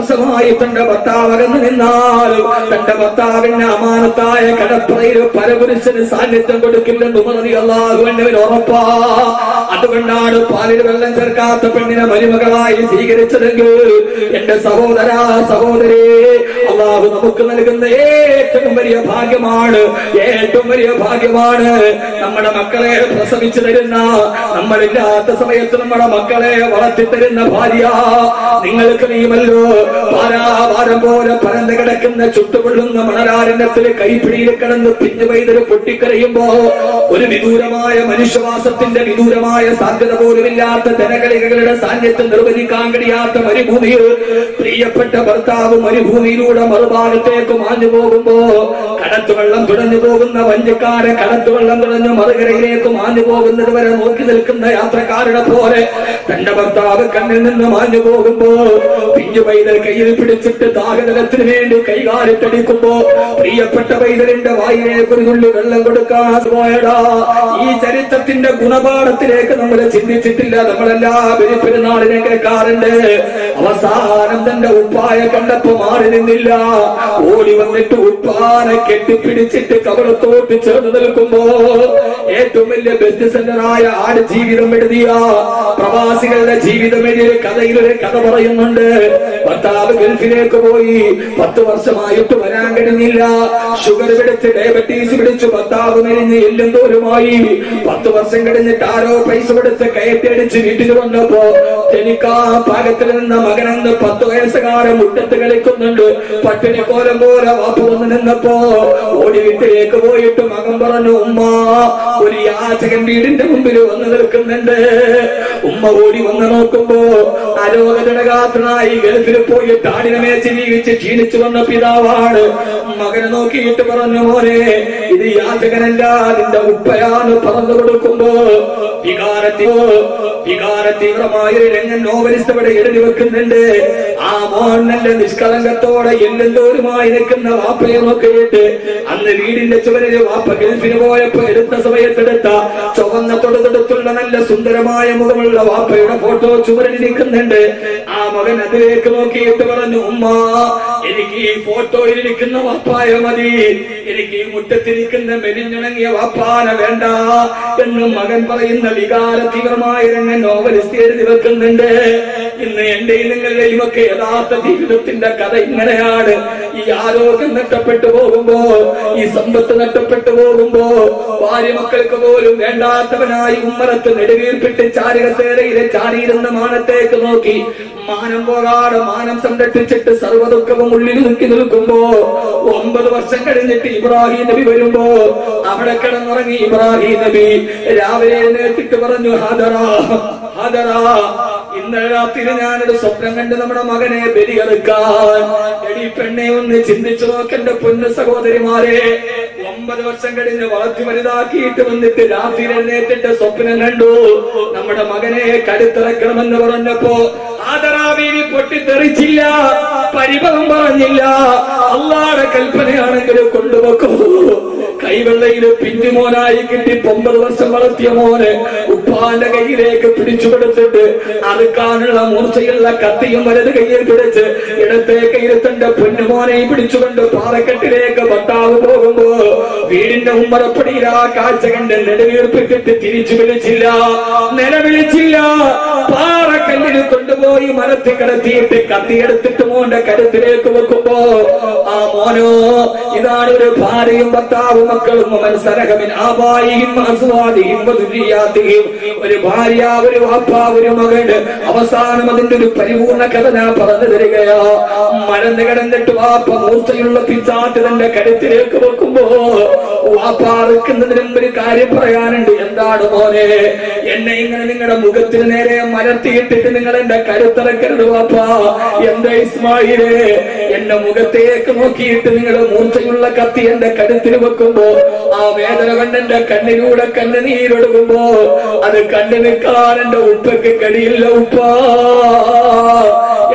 വർഷമായി തന്റെ ഭർത്താവ് അകന്നു നിന്നാലും തന്റെ ഭർത്താവിന്റെ അമാനത്തായ കടപ്പറയിൽ പരപുരുഷന് സാന്നിധ്യം കൊടുക്കില്ലെന്ന് ഉമറതി അള്ളാഹുവിന്റെ ഉറപ്പാ അതുകൊണ്ടാണ് പാലിൽ വെള്ളം ചേർക്കാത്ത പെണ്ണിനെ മരുമകളായി സ്വീകരിച്ചതെങ്കിൽ എന്റെ സഹോദര സഹോദരി അള്ളാഹു നമുക്ക് നൽകുന്ന ഏറ്റവും വലിയ ഭാഗ്യമാണ് ഏറ്റവും വലിയ ഭാഗ്യമാണ് നമ്മുടെ മക്കളെ പ്രസവിച്ചു തരുന്ന നമ്മളില്ലാത്ത സമയത്ത് നമ്മുടെ മക്കളെ വളർത്തി തരുന്ന ഭാര്യ നിങ്ങൾക്ക് നീമല്ലോ പാരാവാരം പോലെ പരന്നു കിടക്കുന്ന ചുട്ടുകൊള്ളുന്ന മണലാരണ്യത്തിൽ കൈപ്പിടിയിൽ കിടന്ന് പിഞ്ഞു പെയ്തൊരു പൊട്ടിക്കരയുമ്പോ ഒരു വിദൂരമായ മനുഷ്യവാസത്തിന്റെ വിദൂരമായ സാധ്യത പോലുമില്ലാത്ത ജനകളികളുടെ സാന്നിധ്യം നിർവഹിക്കാൻ കഴിയാത്ത മരുഭൂമിയിൽ പ്രിയപ്പെട്ട ഭർത്താവ് മരുഭൂമിയിലൂടെ മറുഭാഗത്തേക്ക് മാഞ്ഞു പോകുമ്പോ കടത്തുവെള്ളം തുഴഞ്ഞു പോകുന്ന വഞ്ചക്കാരെ കടത്തുവെള്ളം തുഴഞ്ഞ് മറുകരയിലേക്ക് മാഞ്ഞു പോകുന്നത് വരെ നോക്കി നിൽക്കുന്ന യാത്രക്കാരുടെ പോലെ തന്റെ ഭർത്താവ് കണ്ണിൽ നിന്ന് മാഞ്ഞു പോകുമ്പോ പിഞ്ചു പൈതൽ കയ്യിൽ പിടിച്ചിട്ട് ദാഹജലത്തിന് വേണ്ടി കൈകാലിട്ടടിക്കുമ്പോ പ്രിയപ്പെട്ട പൈതലിന്റെ വായിലേക്ക് ഒരു തുള്ളി വെള്ളം കൊടുക്കാൻ പോയടാ ഈ ചരിത്രത്തിന്റെ ഗുണപാഠത്തിലേക്ക് നമ്മൾ ചിന്തിച്ചിട്ടില്ല നമ്മളെല്ലാ പെരുന്നാളിനെ കേൾക്കാറുണ്ട് അവസാനം തന്റെ ഉപ്പായ കണ്ടപ്പോ മാറി നിന്നില്ല ഓടി വന്നിട്ട് ഉപ്പാനെ കെട്ടിപ്പിടിച്ചിട്ട് കവളത്തോട്ട് ചേർന്ന് നിൽക്കുമ്പോ ഏറ്റവും വലിയ ബെസ്റ്റ് സെല്ലറായ ആട് ജീവിതം എഴുതിയ പ്രവാസികളുടെ ജീവിതം എഴുതിയ കഥയിൽ ഒരു കഥ പറയുന്നുണ്ട് ഭർത്താവ് ഗൾഫിലേക്ക് പോയി പത്ത് വർഷമായിട്ട് വരാൻ കഴിഞ്ഞില്ല ഷുഗർ പിടിച്ച് ഡയബറ്റീസ് പിടിച്ചു ഭർത്താവ് മെലിഞ്ഞ് എല്ലും തോലുമായി പത്ത് വർഷം കഴിഞ്ഞിട്ട് ആരോ പൈസ കൊടുത്ത് കയറ്റിയടിച്ച് വീട്ടിൽ വന്നപ്പോ എനിക്കാ പാകത്തിൽ നിന്ന മകനെന്ന് പത്ത് വയസ്സുകാരൻ മുറ്റത്ത് കളിക്കുന്നുണ്ട് പട്ടിണി കോലം പോലെ വാപ്പു വന്ന് നിന്നപ്പോ ഓടി വീട്ടിലേക്ക് പോയിട്ട് മകൻ പറഞ്ഞു ഉമ്മ ഒരു യാചകൻ വീടിന്റെ മുമ്പിൽ വന്ന് നിൽക്കുന്നുണ്ട് ഉമ്മ ഓടി വന്ന് നോക്കുമ്പോ അരോഗജനകാത്രനായി ഗൾഫിൽ പോയിട്ട് ആടിനെ മേച്ച് ജീവിച്ച് ക്ഷീണിച്ചു വന്ന പിതാവാണ് മകനെ നോക്കിയിട്ട് പറഞ്ഞു മോനെ ഇത് യാചകനല്ല നിന്റെ ഉപ്പയാന്ന് പറഞ്ഞു കൊടുക്കുമ്പോ വികാരത്തി വികാര തീവ്രമായ ഒരു രംഗം നോവലിസ്റ്റ് അവിടെ എഴുതി വെക്കുന്നുണ്ട് ആ മോഹൻ നല്ല നിഷ്കളങ്കത്തോടെ എല്ലെന്തോരുമായി നിൽക്കുന്ന വാപ്പയെ നോക്കിയിട്ട് അന്ന് വീടിന്റെ ചുവരില് വാപ്പ ഗൾഫിന് പോയപ്പോ എടുത്ത സമയത്തെടുത്ത ചുവന്ന തൊടുതൊടുത്തുള്ള നല്ല സുന്ദരമായ മുഖമുള്ള വാപ്പയുടെ ഫോട്ടോ ചുവരിൽ നിൽക്കുന്നുണ്ട് ആ മകൻ അതിലേക്ക് നോക്കിയിട്ട് പറഞ്ഞു ഉമ്മ എനിക്ക് ഈ ഫോട്ടോയിൽ ഇരിക്കുന്ന വാപ്പായ മതി എനിക്ക് ഈ മുറ്റത്തിരിക്കുന്ന മെലിഞ്ഞുണങ്ങിയ വാപ്പാന വേണ്ട എന്ന് മകൻ പറയുന്ന വികാര തീവ്രമായ രംഗം നോവലിസ്റ്റ് എഴുതി വെക്കുന്നുണ്ട് ഇന്ന് എന്റെയും നിങ്ങളുടെയും ഒക്കെ യഥാർത്ഥ ജീവിതത്തിന്റെ കഥ ഇങ്ങനെയാണ് ഈ ആരോഗ്യം നഷ്ടപ്പെട്ടു പോകുമ്പോ ഈ സമ്പത്ത് നഷ്ടപ്പെട്ടു പോകുമ്പോ ഭാര്യ മക്കൾക്ക് പോലും വേണ്ടാത്തവനായി ഉമ്മറത്ത് നെടുവീർപ്പിട്ട് ചാരികസേരയിലെ ചാരിയിരുന്ന മാനത്തേക്ക് നോക്കി മാനം പോകാതെ മാനം സംരക്ഷിച്ചിട്ട് സർവ്വദുഃഖവും ഉള്ളിൽ നിൽക്കി നിൽക്കുമ്പോ ഒമ്പത് വർഷം കഴിഞ്ഞിട്ട് ഇബ്രാഹിം നബി വരുമ്പോ അവിടെ കിടന്നുറങ്ങി ഇബ്രാഹിം നബി രാവിലെ എഴുന്നേറ്റിട്ട് പറഞ്ഞു ഹാദറാ ഹാദറാ ഇന്നലെ രാത്രി ഞാനൊരു സ്വപ്നം കണ്ട് നമ്മുടെ മകനെ ബലിയെടുക്കാൻ എടി പെണ്ണെ ഒന്ന് ചിന്തിച്ചു നോക്കെന്റെ പൊന്നു സഹോദരിമാരെ ഒമ്പത് വർഷം കഴിഞ്ഞ് വളർത്തി വലുതാക്കിയിട്ട് വന്നിട്ട് രാത്രി എഴുന്നേറ്റിട്ട് സ്വപ്നം കണ്ടു നമ്മുടെ മകനെ കരുത്തിറക്കണമെന്ന് പറഞ്ഞപ്പോ ആദരാബീവി പൊട്ടിത്തെറിച്ചില്ല പരിഭവം പറഞ്ഞില്ല അള്ളാടെ കൽപ്പനയാണെങ്കിൽ കൊണ്ടുപോക്കൂ കൈവെള്ളയില് പിഞ്ചുമോനായി കിട്ടി ഒമ്പത് വർഷം വളർത്തിയ മോനെ ഉപ്പാന്റെ കയ്യിലേക്ക് പിടിച്ചു കൊടുത്തിട്ട് അറുക്കാനുള്ള മൂർച്ചയുള്ള കത്തിയും വലത് കയ്യിൽ പിടിച്ച് ഇടത്തെ കയ്യിൽ തന്റെ പൊന്നുമോനെയും പിടിച്ചുകൊണ്ട് പാറക്കെട്ടിലേക്ക് ഭർത്താവ് പോകുമ്പോ വീടിന്റെ ഉമ്മറപ്പടിയിൽ ആ കാഴ്ച കണ്ട് നെടുവീർപ്പിട്ടിട്ട് തിരിച്ചു വിളിച്ചില്ല നിലവിളിച്ചില്ല പാറക്കല്ലിൽ കൊണ്ടുപോയി മരത്തിൽ കിടത്തിയിട്ട് കത്തിയെടുത്തിട്ട് മോന്റെ കരുത്തിലേക്ക് വെക്കുമ്പോ ആ മോനോ ഇതാണ് ഒരു ഭാര്യയും ഭർത്താവും മക്കളും മനസ്സരകമിൻ ആബായിയും അസുവാദിയും വധുരിയാത്തിയും ഒരു ഭാര്യ ഒരു വാപ്പ ഒരു മകന് അവസാനം അതിന്റെ ഒരു പരിപൂർണ കഥ ഞാൻ പറഞ്ഞു തരികയാ മരന്ന് കിടന്നിട്ട് വാപ്പ മൂർച്ചയുള്ള പിച്ചാട്ട് തന്റെ കരുത്തിലേക്ക് വെക്കുമ്പോ വാപ്പ അറുക്കുന്നതിന് മുമ്പ് ഒരു കാര്യം പറയാനുണ്ട് എന്താണ് മോനെ എന്നെ ഇങ്ങനെ നിങ്ങളുടെ മുഖത്തിന് നേരെ മരത്തിയിട്ടിട്ട് നിങ്ങൾ എന്റെ കരുത്തിറക്കരുത് വാപ്പ എന്താ ഇസ്മായിലേ എന്റെ മുഖത്തേക്ക് നോക്കിയിട്ട് നിങ്ങൾ മൂർച്ചയുള്ള കത്തി എന്റെ കരുത്തിൽ വെക്കുമ്പോ ആ വേദന കൊണ്ട് എന്റെ കണ്ണിലൂടെ കണ്ണുനീരൊടുക്കുമ്പോ അത് കണ്ടു നിൽക്കാൻ എന്റെ ഉപ്പയ്ക്ക് കഴിയില്ല ഉപ്പ എന്റെ മുഖത്ത്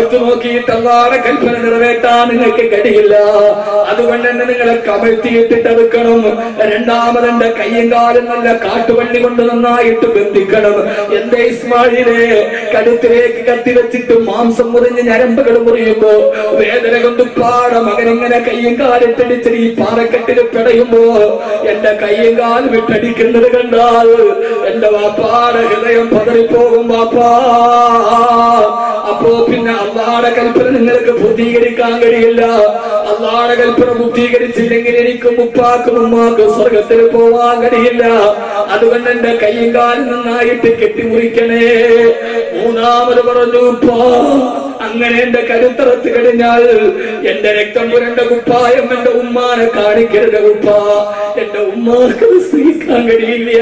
മുഖത്ത് നോക്കിയിട്ട് അള്ളാടെ കൽപ്പന നിറവേറ്റാൻ നിങ്ങൾക്ക് കഴിയില്ല അതുകൊണ്ട് തന്നെ നിങ്ങളെ കമഴ്ത്തിയിട്ടിട്ട് എടുക്കണം രണ്ടാമത് എന്റെ കയ്യും കാലും നല്ല കാട്ടുവള്ളി കൊണ്ട് നന്നായിട്ട് ബന്ധിക്കണം എന്റെ ഇസ്മായിലെ കടുത്തിലേക്ക് കത്തി വെച്ചിട്ട് മാംസം മുറിഞ്ഞ് ഞരമ്പുകൾ മുറിയുമ്പോ വേദന കൊണ്ട് പാട മകൻ ഇങ്ങനെ കയ്യും കാലും തെളിച്ച് ഈ പാറക്കെട്ടിൽ പിടയുമ്പോ എന്റെ കയ്യും കാലും വിട്ടടിക്കുന്നത് കണ്ടാൽ എന്റെ വാപ്പാടെ ഹൃദയം പതറിപ്പോകും വാപ്പാ അപ്പോ പിന്നെ അള്ളാടെ കൽപ്പന നിങ്ങൾക്ക് ബുദ്ധീകരിക്കാൻ കഴിയില്ല അള്ളാടെ കൽപ്പന ബുദ്ധീകരിച്ചില്ലെങ്കിൽ എനിക്കും ഉപ്പാക്കും ഉമ്മാക്കും സ്വർഗത്തിൽ പോവാൻ കഴിയില്ല അതുകൊണ്ട് എന്റെ കൈയും കാലും നന്നായിട്ട് കെട്ടിമുറിക്കണേ മൂന്നാമത് പറഞ്ഞു ഉപ്പാ അങ്ങനെ എന്റെ കരുത്തറത്ത് കഴിഞ്ഞാൽ എന്റെ രക്തം പുരണ്ട കുപ്പായം എന്റെ ഉമ്മാനെ കാണിക്കരുത് ഉപ്പ എന്റെ ഉമ്മാക്ക് അത് സഹിക്കാൻ കഴിയില്ല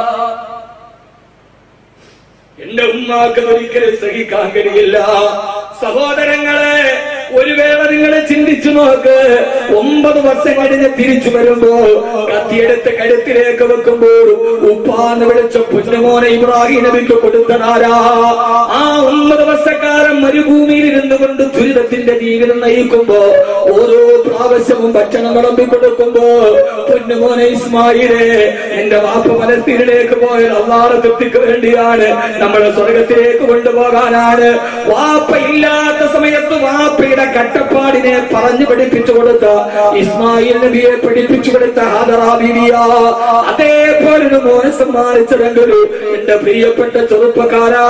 എന്റെ ഉമ്മാക്ക് ഒരിക്കലും സഹിക്കാൻ കഴിയില്ല സഹോദരങ്ങളെ ഒരു വേള നിങ്ങൾ ചിന്തിച്ചു നോക്ക് ഒമ്പത് വർഷം കഴിഞ്ഞ് തിരിച്ചു വരുമ്പോ കത്തിയെടുത്ത് കഴുത്തിലേക്ക് വെക്കുമ്പോൾ ഉപ്പാന്ന് വിളിച്ച പൊന്നുമോനെ ഇബ്രാഹിം നബിക്ക് കൊടുത്തതാരാ ആ ഒമ്പത് വർഷക്കാലം മരുഭൂമിയിൽ ഇരുന്നു കൊണ്ട് ദുരിതത്തിന്റെ ജീവിതം നയിക്കുമ്പോ ഓരോ പ്രാവശ്യവും ഭക്ഷണം വിളമ്പി കൊടുക്കുമ്പോ പൊന്നുമോനെ ഇസ്മായിലെ എന്റെ വാപ്പ പലസ്തീനിലേക്ക് പോയത് അള്ളാറ് തൃപ്തിക്ക് വേണ്ടിയാണ് നമ്മളെ സ്വർഗത്തിലേക്ക് കൊണ്ടുപോകാനാണ് വാപ്പ ഇല്ലാത്ത സമയത്ത് വാപ്പയുടെ കട്ടപ്പാടിനെ പറഞ്ഞു പഠിപ്പിച്ചു കൊടുത്ത ഇസ്മായിൽ നബിയെ പഠിപ്പിച്ചു കൊടുത്ത ഹാദറാ ബീവിയ അതേപോലെ ഒരു മോനെ സമ്മാനിച്ചതെങ്കിലും എന്റെ പ്രിയപ്പെട്ട ചെറുപ്പക്കാരാ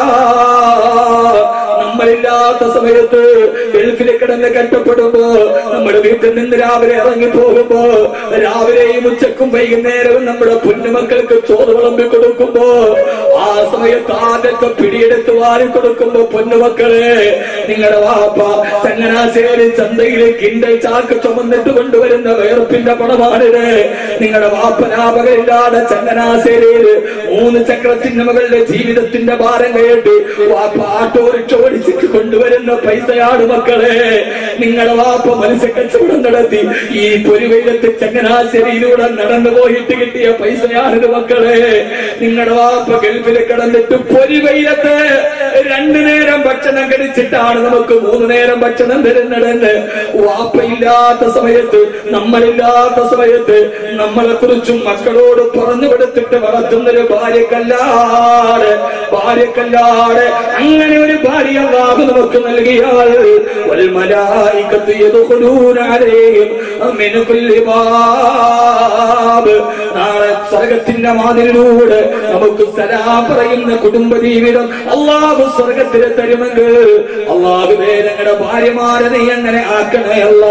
നമ്മളില്ലാത്ത സമയത്ത് ഗൾഫിൽ കിടന്ന് കഷ്ടപ്പെടുമ്പോ നമ്മുടെ വീട്ടിൽ നിന്ന് രാവിലെ ഇറങ്ങി പോകുമ്പോ രാവിലെയും ഉച്ചക്കും വൈകുന്നേരവും നമ്മുടെ പൊന്നുമക്കൾക്ക് ചോറ് വിളമ്പി കൊടുക്കുമ്പോ ആ സമയത്ത് ആദ്യത്തെ പിടിയെടുത്ത് വാരി കൊടുക്കുമ്പോ പൊന്നുമക്കളെ നിങ്ങളുടെ വാപ്പ ചങ്ങനാശ്ശേരി ചന്തയിലെ കിണ്ടൽ ചാക്ക് ചുമന്നിട്ട് കൊണ്ടുവരുന്ന വേർപ്പിന്റെ പണമാണിത് നിങ്ങളുടെ വാപ്പ ലാഭകരില്ലാതെ ചങ്ങനാശ്ശേരിയിൽ മൂന്ന് ചക്രത്തിന്നമകളുടെ ജീവിതത്തിന്റെ ഭാരം കേട്ട് വാപ്പ ഓട്ടോറിക്ഷ ഓടിച്ചിട്ട് കൊണ്ടുവരുന്ന പൈസയാണ് മക്കളെ നിങ്ങളുടെ വാപ്പ മത്സ്യ കച്ചവടം നടത്തി ഈ പൊരുവയിലത്ത് ചങ്ങനാശ്ശേരിയിലൂടെ നടന്നു പോയിട്ട് കിട്ടിയ പൈസയാണിത് മക്കളെ നിങ്ങളുടെ വാപ്പ ഗൾഫിൽ കിടന്നിട്ട് പൊരുവയിലത്ത് രണ്ടു നേരം ഭക്ഷണം കഴിച്ചിട്ടാണ് നമുക്ക് മൂന്ന് നേരം ഭക്ഷണം തരുന്നതെന്ന് വാപ്പയില്ലാത്ത സമയത്ത് നമ്മളില്ലാത്ത സമയത്ത് നമ്മളെ കുറിച്ചും മക്കളോട് പറഞ്ഞു കൊടുത്തിട്ട് വളർത്തുന്നൊരു ഭാര്യക്കല്ലാട് ഭാര്യക്കല്ലാട് അങ്ങനെ ഒരു ഭാര്യ അള്ളാഹു നമുക്ക് നൽകിയാൽ വൽമലായികത്ത് യദ്ഖുലൂന അലൈഹിം മിൻ കുല്ലി ബാബ് നാളെ സ്വർഗത്തിന്റെ മാതിരിലൂടെ നമുക്ക് സലാം പറയുന്ന കുടുംബ ജീവിതം അള്ളാഹു സ്വർഗത്തിലെ തരുമെങ്കിൽ അള്ളാഹുവേ ഞങ്ങളുടെ ഭാര്യമാരെ നീ അങ്ങനെ ആക്കണയല്ല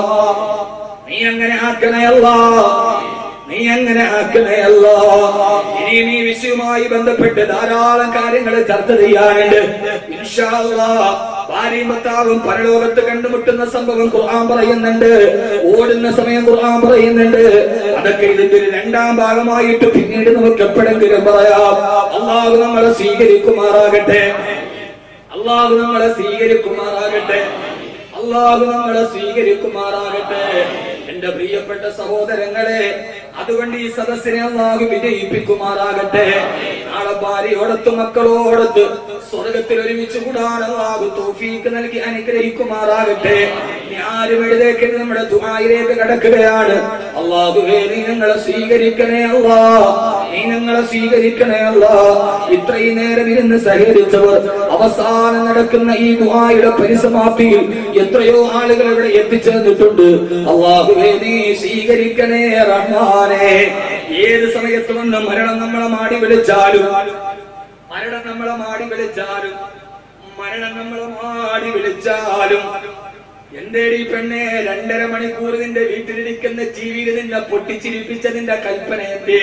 നീ അങ്ങനെ ആക്കണയല്ല നീ അങ്ങനെ ആക്കണയല്ല ഇനി നീ വിഷയവുമായി ബന്ധപ്പെട്ട് ധാരാളം കാര്യങ്ങൾ ചർച്ച ചെയ്യാനുണ്ട് ഇൻഷാ അല്ലാഹ് ഭാര്യയും ഭർത്താവും പരലോകത്ത് കണ്ടുമുട്ടുന്ന സംഭവം ഖുർആൻ പറയുന്നുണ്ട് ഓടുന്ന സമയം ഖുർആൻ പറയുന്നുണ്ട് അതൊക്കെ ഇതിന്റെ ഒരു രണ്ടാം ഭാഗമായിട്ട് പിന്നീട് നമുക്ക് എപ്പോഴെങ്കിലും പറയാം അള്ളാഹു നമ്മളെ സ്വീകരിക്കുമാറാകട്ടെ അള്ളാഹു നമ്മളെ സ്വീകരിക്കുമാറാകട്ടെ അള്ളാഹു നമ്മളെ സ്വീകരിക്കുമാറാകട്ടെ എന്റെ പ്രിയപ്പെട്ട സഹോദരങ്ങളെ അതുകൊണ്ട് ഈ സദസ്സിനെ അള്ളാഹു വിജയിപ്പിക്കുമാറാകട്ടെ നാളെ ഭാര്യയോടത്ത് മക്കളോടത്ത് സ്വർഗത്തിൽ ഒരുമിച്ച് കൂടാൻ അള്ളാഹു തോഫീക്ക് നൽകി അനുഗ്രഹിക്കുമാറാകട്ടെ ഇനി ആരും എഴുതേക്ക് നമ്മുടെ ദുആയിലേക്ക് കടക്കുകയാണ് അള്ളാഹുവേ നീ ഞങ്ങളെ സ്വീകരിക്കണേ അല്ലാ നീ ഞങ്ങളെ സ്വീകരിക്കണേ അല്ലാ ഇത്രയും നേരം ഇരുന്ന് സഹകരിച്ചവർ അവസാനം നടക്കുന്ന ഈ ദുആയുടെ പരിസമാപ്തിയിൽ എത്രയോ ആളുകൾ ഇവിടെ എത്തിച്ചേർന്നിട്ടുണ്ട് അള്ളാഹുവേ നീ സ്വീകരിക്കണേ റഹ്മാനെ ഏത് സമയത്ത് വന്ന് മരണം നമ്മളെ മാടി വിളിച്ചാലും മരണം നമ്മളെ മാടി വിളിച്ചാലും മരണം നമ്മളെ മാടി വിളിച്ചാലും എന്റെ ഈ പെണ്ണെ രണ്ടര മണിക്കൂർ നിന്റെ വീട്ടിലിരിക്കുന്ന ജീവിയിൽ നിന്നെ പൊട്ടിച്ചിരിപ്പിച്ച നിന്റെ കൽപ്പന എന്തേ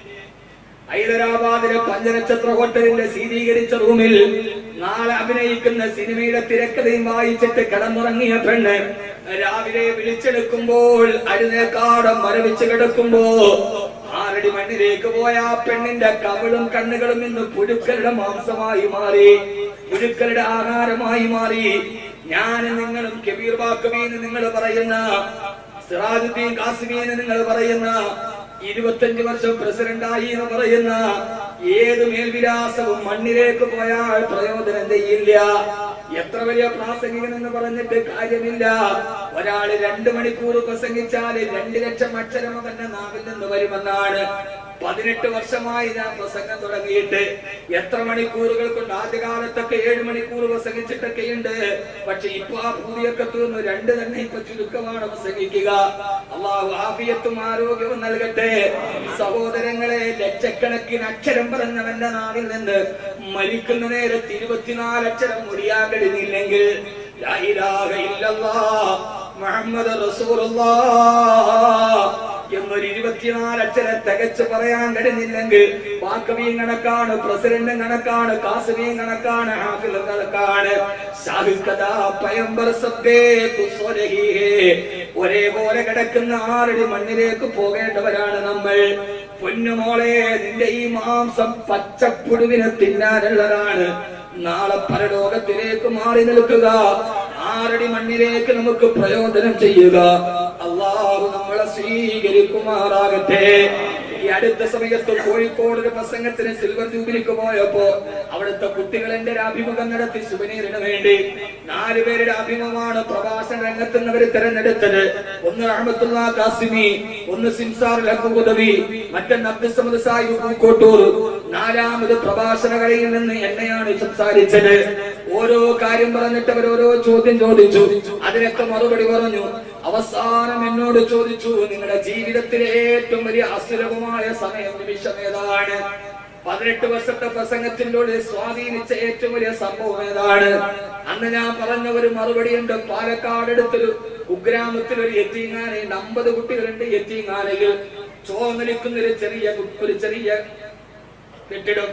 ഹൈദരാബാദിലെ പഞ്ചനക്ഷത്ര ഹോട്ടലിന്റെ ശീതീകരിച്ച റൂമിൽ നാളെ അഭിനയിക്കുന്ന സിനിമയുടെ തിരക്കഥയും വായിച്ചിട്ട് കിടന്നുറങ്ങിയ പെണ്ണ് രാവിലെ വിളിച്ചെടുക്കുമ്പോൾ അരുന്നേക്കാടം മരവിച്ച് കിടക്കുമ്പോ ആറടി മണ്ണിലേക്ക് പോയ ആ പെണ്ണിന്റെ കവിളും കണ്ണുകളും ഇന്ന് പുഴുക്കളുടെ മാംസമായി മാറി പുഴുക്കളുടെ ആഹാരമായി മാറി ഞാൻ നിങ്ങളും കബീർ ബാക്കുമീന്ന് നിങ്ങൾ പറയുന്ന സിറാജുദ്ദീൻ കാസിമി എന്ന് നിങ്ങൾ പറയുന്ന ഇരുപത്തഞ്ച് വർഷം പ്രസിഡന്റായി എന്ന് പറയുന്ന ഏത് മേൽവിലാസവും മണ്ണിലേക്ക് പോയാൽ പ്രയോജനം ചെയ്യില്ല എത്ര വലിയ പ്രാസംഗികൻ എന്ന് പറഞ്ഞിട്ട് കാര്യമില്ല ഒരാള് രണ്ട് മണിക്കൂർ പ്രസംഗിച്ചാൽ രണ്ട് ലക്ഷം അക്ഷരം തന്നെ നാവിൽ നിന്ന് വരുമെന്നാണ് പതിനെട്ട് വർഷമായി ഞാൻ പ്രസംഗം തുടങ്ങിയിട്ട് എത്ര മണിക്കൂറുകൾ കൊണ്ട് ആദ്യകാലത്തൊക്കെ ഏഴ് മണിക്കൂർ പ്രസംഗിച്ചിട്ടൊക്കെ ഉണ്ട് പക്ഷെ ഇപ്പൊ ആ ഭൂമിയൊക്കെ തീർന്നു രണ്ട് തന്നെ ഇപ്പൊ ചുരുക്കമാണ് പ്രസംഗിക്കുക അള്ളാഹു ആഫിയത്തും ആരോഗ്യവും നൽകട്ടെ സഹോദരങ്ങളെ ലക്ഷക്കണക്കിന് അക്ഷരം പറഞ്ഞവന്റെ നാവിൽ നിന്ന് മരിക്കുന്ന നേരത്ത് ഇരുപത്തിനാല് അക്ഷരം മുറിയാൻ കഴിഞ്ഞില്ലെങ്കിൽ ലാ ഇലാഹ ഇല്ലല്ലാഹ് മുഹമ്മദ് റസൂലുള്ളാഹ് എന്നൊരു ഇരുപത്തിനാല് അക്ഷരം തികച്ചു പറയാൻ കഴിഞ്ഞില്ലെങ്കിൽ വാക്കവിയും കണക്കാണ് പ്രസിഡന്റും കണക്കാണ് കാസുവിയും കണക്കാണ് ഹാഫിലും കണക്കാണ് ഷാഹിക്കഥ പയമ്പർ സബ്ദേ കുസ്വരഹീഹേ. ഒരേപോലെ കിടക്കുന്ന ആറടി മണ്ണിലേക്ക് പോകേണ്ടവരാണ് നമ്മൾ പൊന്നുമോളെ നിന്റെ ഈ മാംസം പച്ചപ്പുടുവിനെ തിന്നാനുള്ളതാണ് നാളെ പരലോകത്തിലേക്ക് മാറി നിൽക്കുക ആറടി മണ്ണിലേക്ക് നമുക്ക് പ്രയോജനം ചെയ്യുക അള്ളാഹു നമ്മളെ സ്വീകരിക്കുമാറാകട്ടെ ഈ അടുത്ത സമയത്ത് കോഴിക്കോട് ഒരു പ്രസംഗത്തിന് സിൽവർ ജൂബിലിക്ക് പോയപ്പോ അവിടുത്തെ കുട്ടികൾ എന്റെ ഒരു അഭിമുഖം നടത്തി സുവനീറിന് വേണ്ടി നാലുപേരുടെ അഭിമുഖമാണ് പ്രഭാഷണ രംഗത്ത് നിന്നവർ തെരഞ്ഞെടുത്തത് ഒന്ന് അഹമ്മത്തുള്ള കാസിമി ഒന്ന് സിംസാർ ലഘുദവി മറ്റൊന്ന് അബ്ദുസമദ് സാഹിബ് പൂക്കോട്ടൂർ നാലാമത് പ്രഭാഷണ കടയിൽ നിന്ന് എന്നെയാണ് സംസാരിച്ചത് ഓരോ കാര്യം പറഞ്ഞിട്ട് അവർ ഓരോ ചോദ്യം ചോദിച്ചു അതിനൊക്കെ മറുപടി പറഞ്ഞു അവസാനം എന്നോട് ചോദിച്ചു നിങ്ങളുടെ ജീവിതത്തിലെ ഏറ്റവും വലിയ അസുലഭമായ സമയം നിമിഷം ഏതാണ് പതിനെട്ട് വർഷത്തെ പ്രസംഗത്തിലൂടെ സ്വാധീനിച്ച ഏറ്റവും വലിയ സംഭവം ഏതാണ് അന്ന് ഞാൻ പറഞ്ഞ ഒരു മറുപടി ഉണ്ട് പാലക്കാട് അടുത്തൊരു കുഗ്രാമത്തിൽ ഒരു എത്തിങ്ങാനയുണ്ട് അമ്പത് കുട്ടികളുണ്ട് എത്തിങ്ങാനയിൽ ചോന്നിരിക്കുന്ന ഒരു ചെറിയ കു- ഒരു ചെറിയ കെട്ടിടം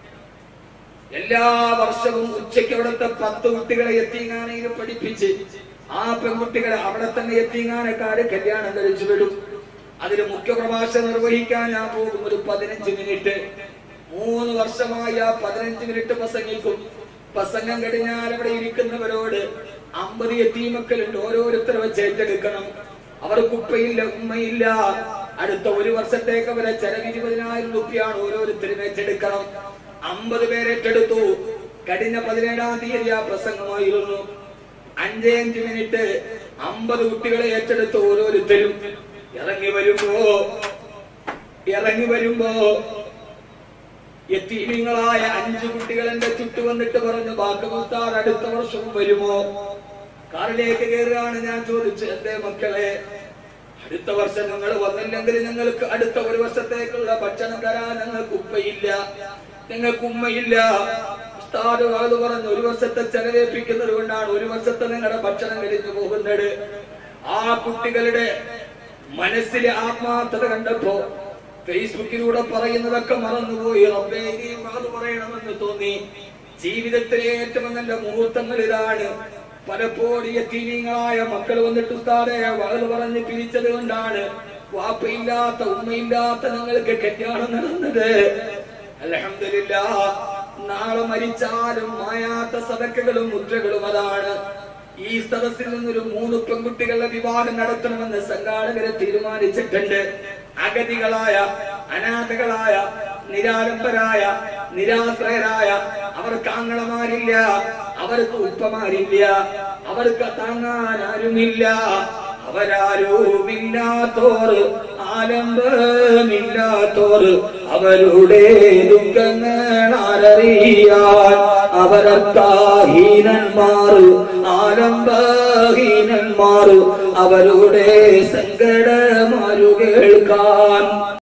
എല്ലാ വർഷവും ഉച്ചയ്ക്ക് അവിടുത്തെ പത്ത് കുട്ടികളെ എത്തിങ്ങാനയിൽ പഠിപ്പിച്ച് ആ പെൺകുട്ടികളെ അവിടെ തന്നെ എത്തിങ്ങാനക്കാര് കല്യാണം കഴിച്ചു വിടും അതിന് മുഖ്യ പ്രഭാഷണം നിർവഹിക്കാൻ ഞാൻ പോകും ഒരു പതിനഞ്ച് മിനിറ്റ് മൂന്ന് വർഷമായി ആ പതിനഞ്ച് മിനിറ്റ് പ്രസംഗിക്കും പ്രസംഗം കഴിഞ്ഞാൽ അവിടെ ഇരിക്കുന്നവരോട് അമ്പത് എത്തിമക്കളുണ്ട് ഓരോരുത്തർ വെച്ച് ഏറ്റെടുക്കണം അവർക്ക് ഉപ്പയില്ല ഉമ്മയില്ല അടുത്ത ഒരു വർഷത്തേക്ക് അവരെ ചെലവ് ഇരുപതിനായിരം രൂപയാണ് ഓരോരുത്തരും ഏറ്റെടുക്കണം അമ്പത് പേരെ ഏറ്റെടുത്തു കഴിഞ്ഞ പതിനേഴാം തീയതി ആ പ്രസംഗമായിരുന്നു അഞ്ചേ അഞ്ച് മിനിറ്റ് അമ്പത് കുട്ടികളെ ഏറ്റെടുത്ത് ഓരോരുത്തരും ഇറങ്ങി വരുമ്പോ ഇറങ്ങി വരുമ്പോ എത്തീമിങ്ങളായ അഞ്ചു കുട്ടികൾ എന്റെ ചുറ്റു വന്നിട്ട് പറഞ്ഞു ബാക്കുമുത്താർ അടുത്ത വർഷവും വരുമോ കാറിലേക്ക് കയറുകയാണ് ഞാൻ ചോദിച്ചു എന്തേ മക്കളെ അടുത്ത വർഷം നിങ്ങൾ വന്നില്ലെങ്കിൽ ഞങ്ങൾക്ക് അടുത്ത ഒരു വർഷത്തേക്കുള്ള ഭക്ഷണം തരാൻ ഞങ്ങൾക്ക് ഉപ്പയില്ല ഞങ്ങൾക്ക് ഉമ്മയില്ല ഉസ്താദ് അത് പറഞ്ഞു ഒരു വർഷത്തെ ചെലവേൽപ്പിക്കുന്നത് കൊണ്ടാണ് ഒരു വർഷത്തെ നിങ്ങളുടെ ഭക്ഷണം കഴിഞ്ഞു പോകുന്നത് ആ കുട്ടികളുടെ മനസ്സിലെ ആത്മാർത്ഥത കണ്ടപ്പോ ഫേസ്ബുക്കിലൂടെ പറയുന്നതൊക്കെ മറന്നുപോയി റബ്ബേ ഇനിയും അത് പറയണമെന്ന് തോന്നി ജീവിതത്തിലെ ഏറ്റവും നല്ല മുഹൂർത്തങ്ങൾ ഇതാണ് പലപ്പോഴും യത്തീനീങ്ങളായ മക്കൾ വന്നിട്ട് ഉസ്താദെ വകല് പറഞ്ഞ് പിരിച്ചത് കൊണ്ടാണ് വാപ്പയില്ലാത്ത ഉമ്മയില്ലാത്ത ഞങ്ങൾക്ക് കല്യാണം നടന്നത് അലഹമില്ല നാളെ മരിച്ചാലും മായാത്ത സദക്കകളും മുദ്രകളും അതാണ് ഈ സദസ്സിൽ നിന്നൊരു മൂന്ന് പെൺകുട്ടികളുടെ വിവാഹം നടത്തണമെന്ന് സംഘാടകരെ തീരുമാനിച്ചിട്ടുണ്ട് അഗതികളായ അനാഥകളായ നിരാലംബരായ നിരാശ്രയരായ അവർക്ക് ആങ്ങളമാരില്ല അവർക്ക് ഉപ്പമാരില്ല അവർക്ക് താങ്ങാൻ ആരുമില്ല അവരാരുമില്ലാത്തോർ ആലംബമില്ലാത്തോർ അവരുടെ ദുഃഖങ്ങൾ ആരറിയാൻ അവരത്താഹീനന്മാർ ആലംബഹീനന്മാർ അവരുടെ സങ്കടമാരു കേൾക്കാൻ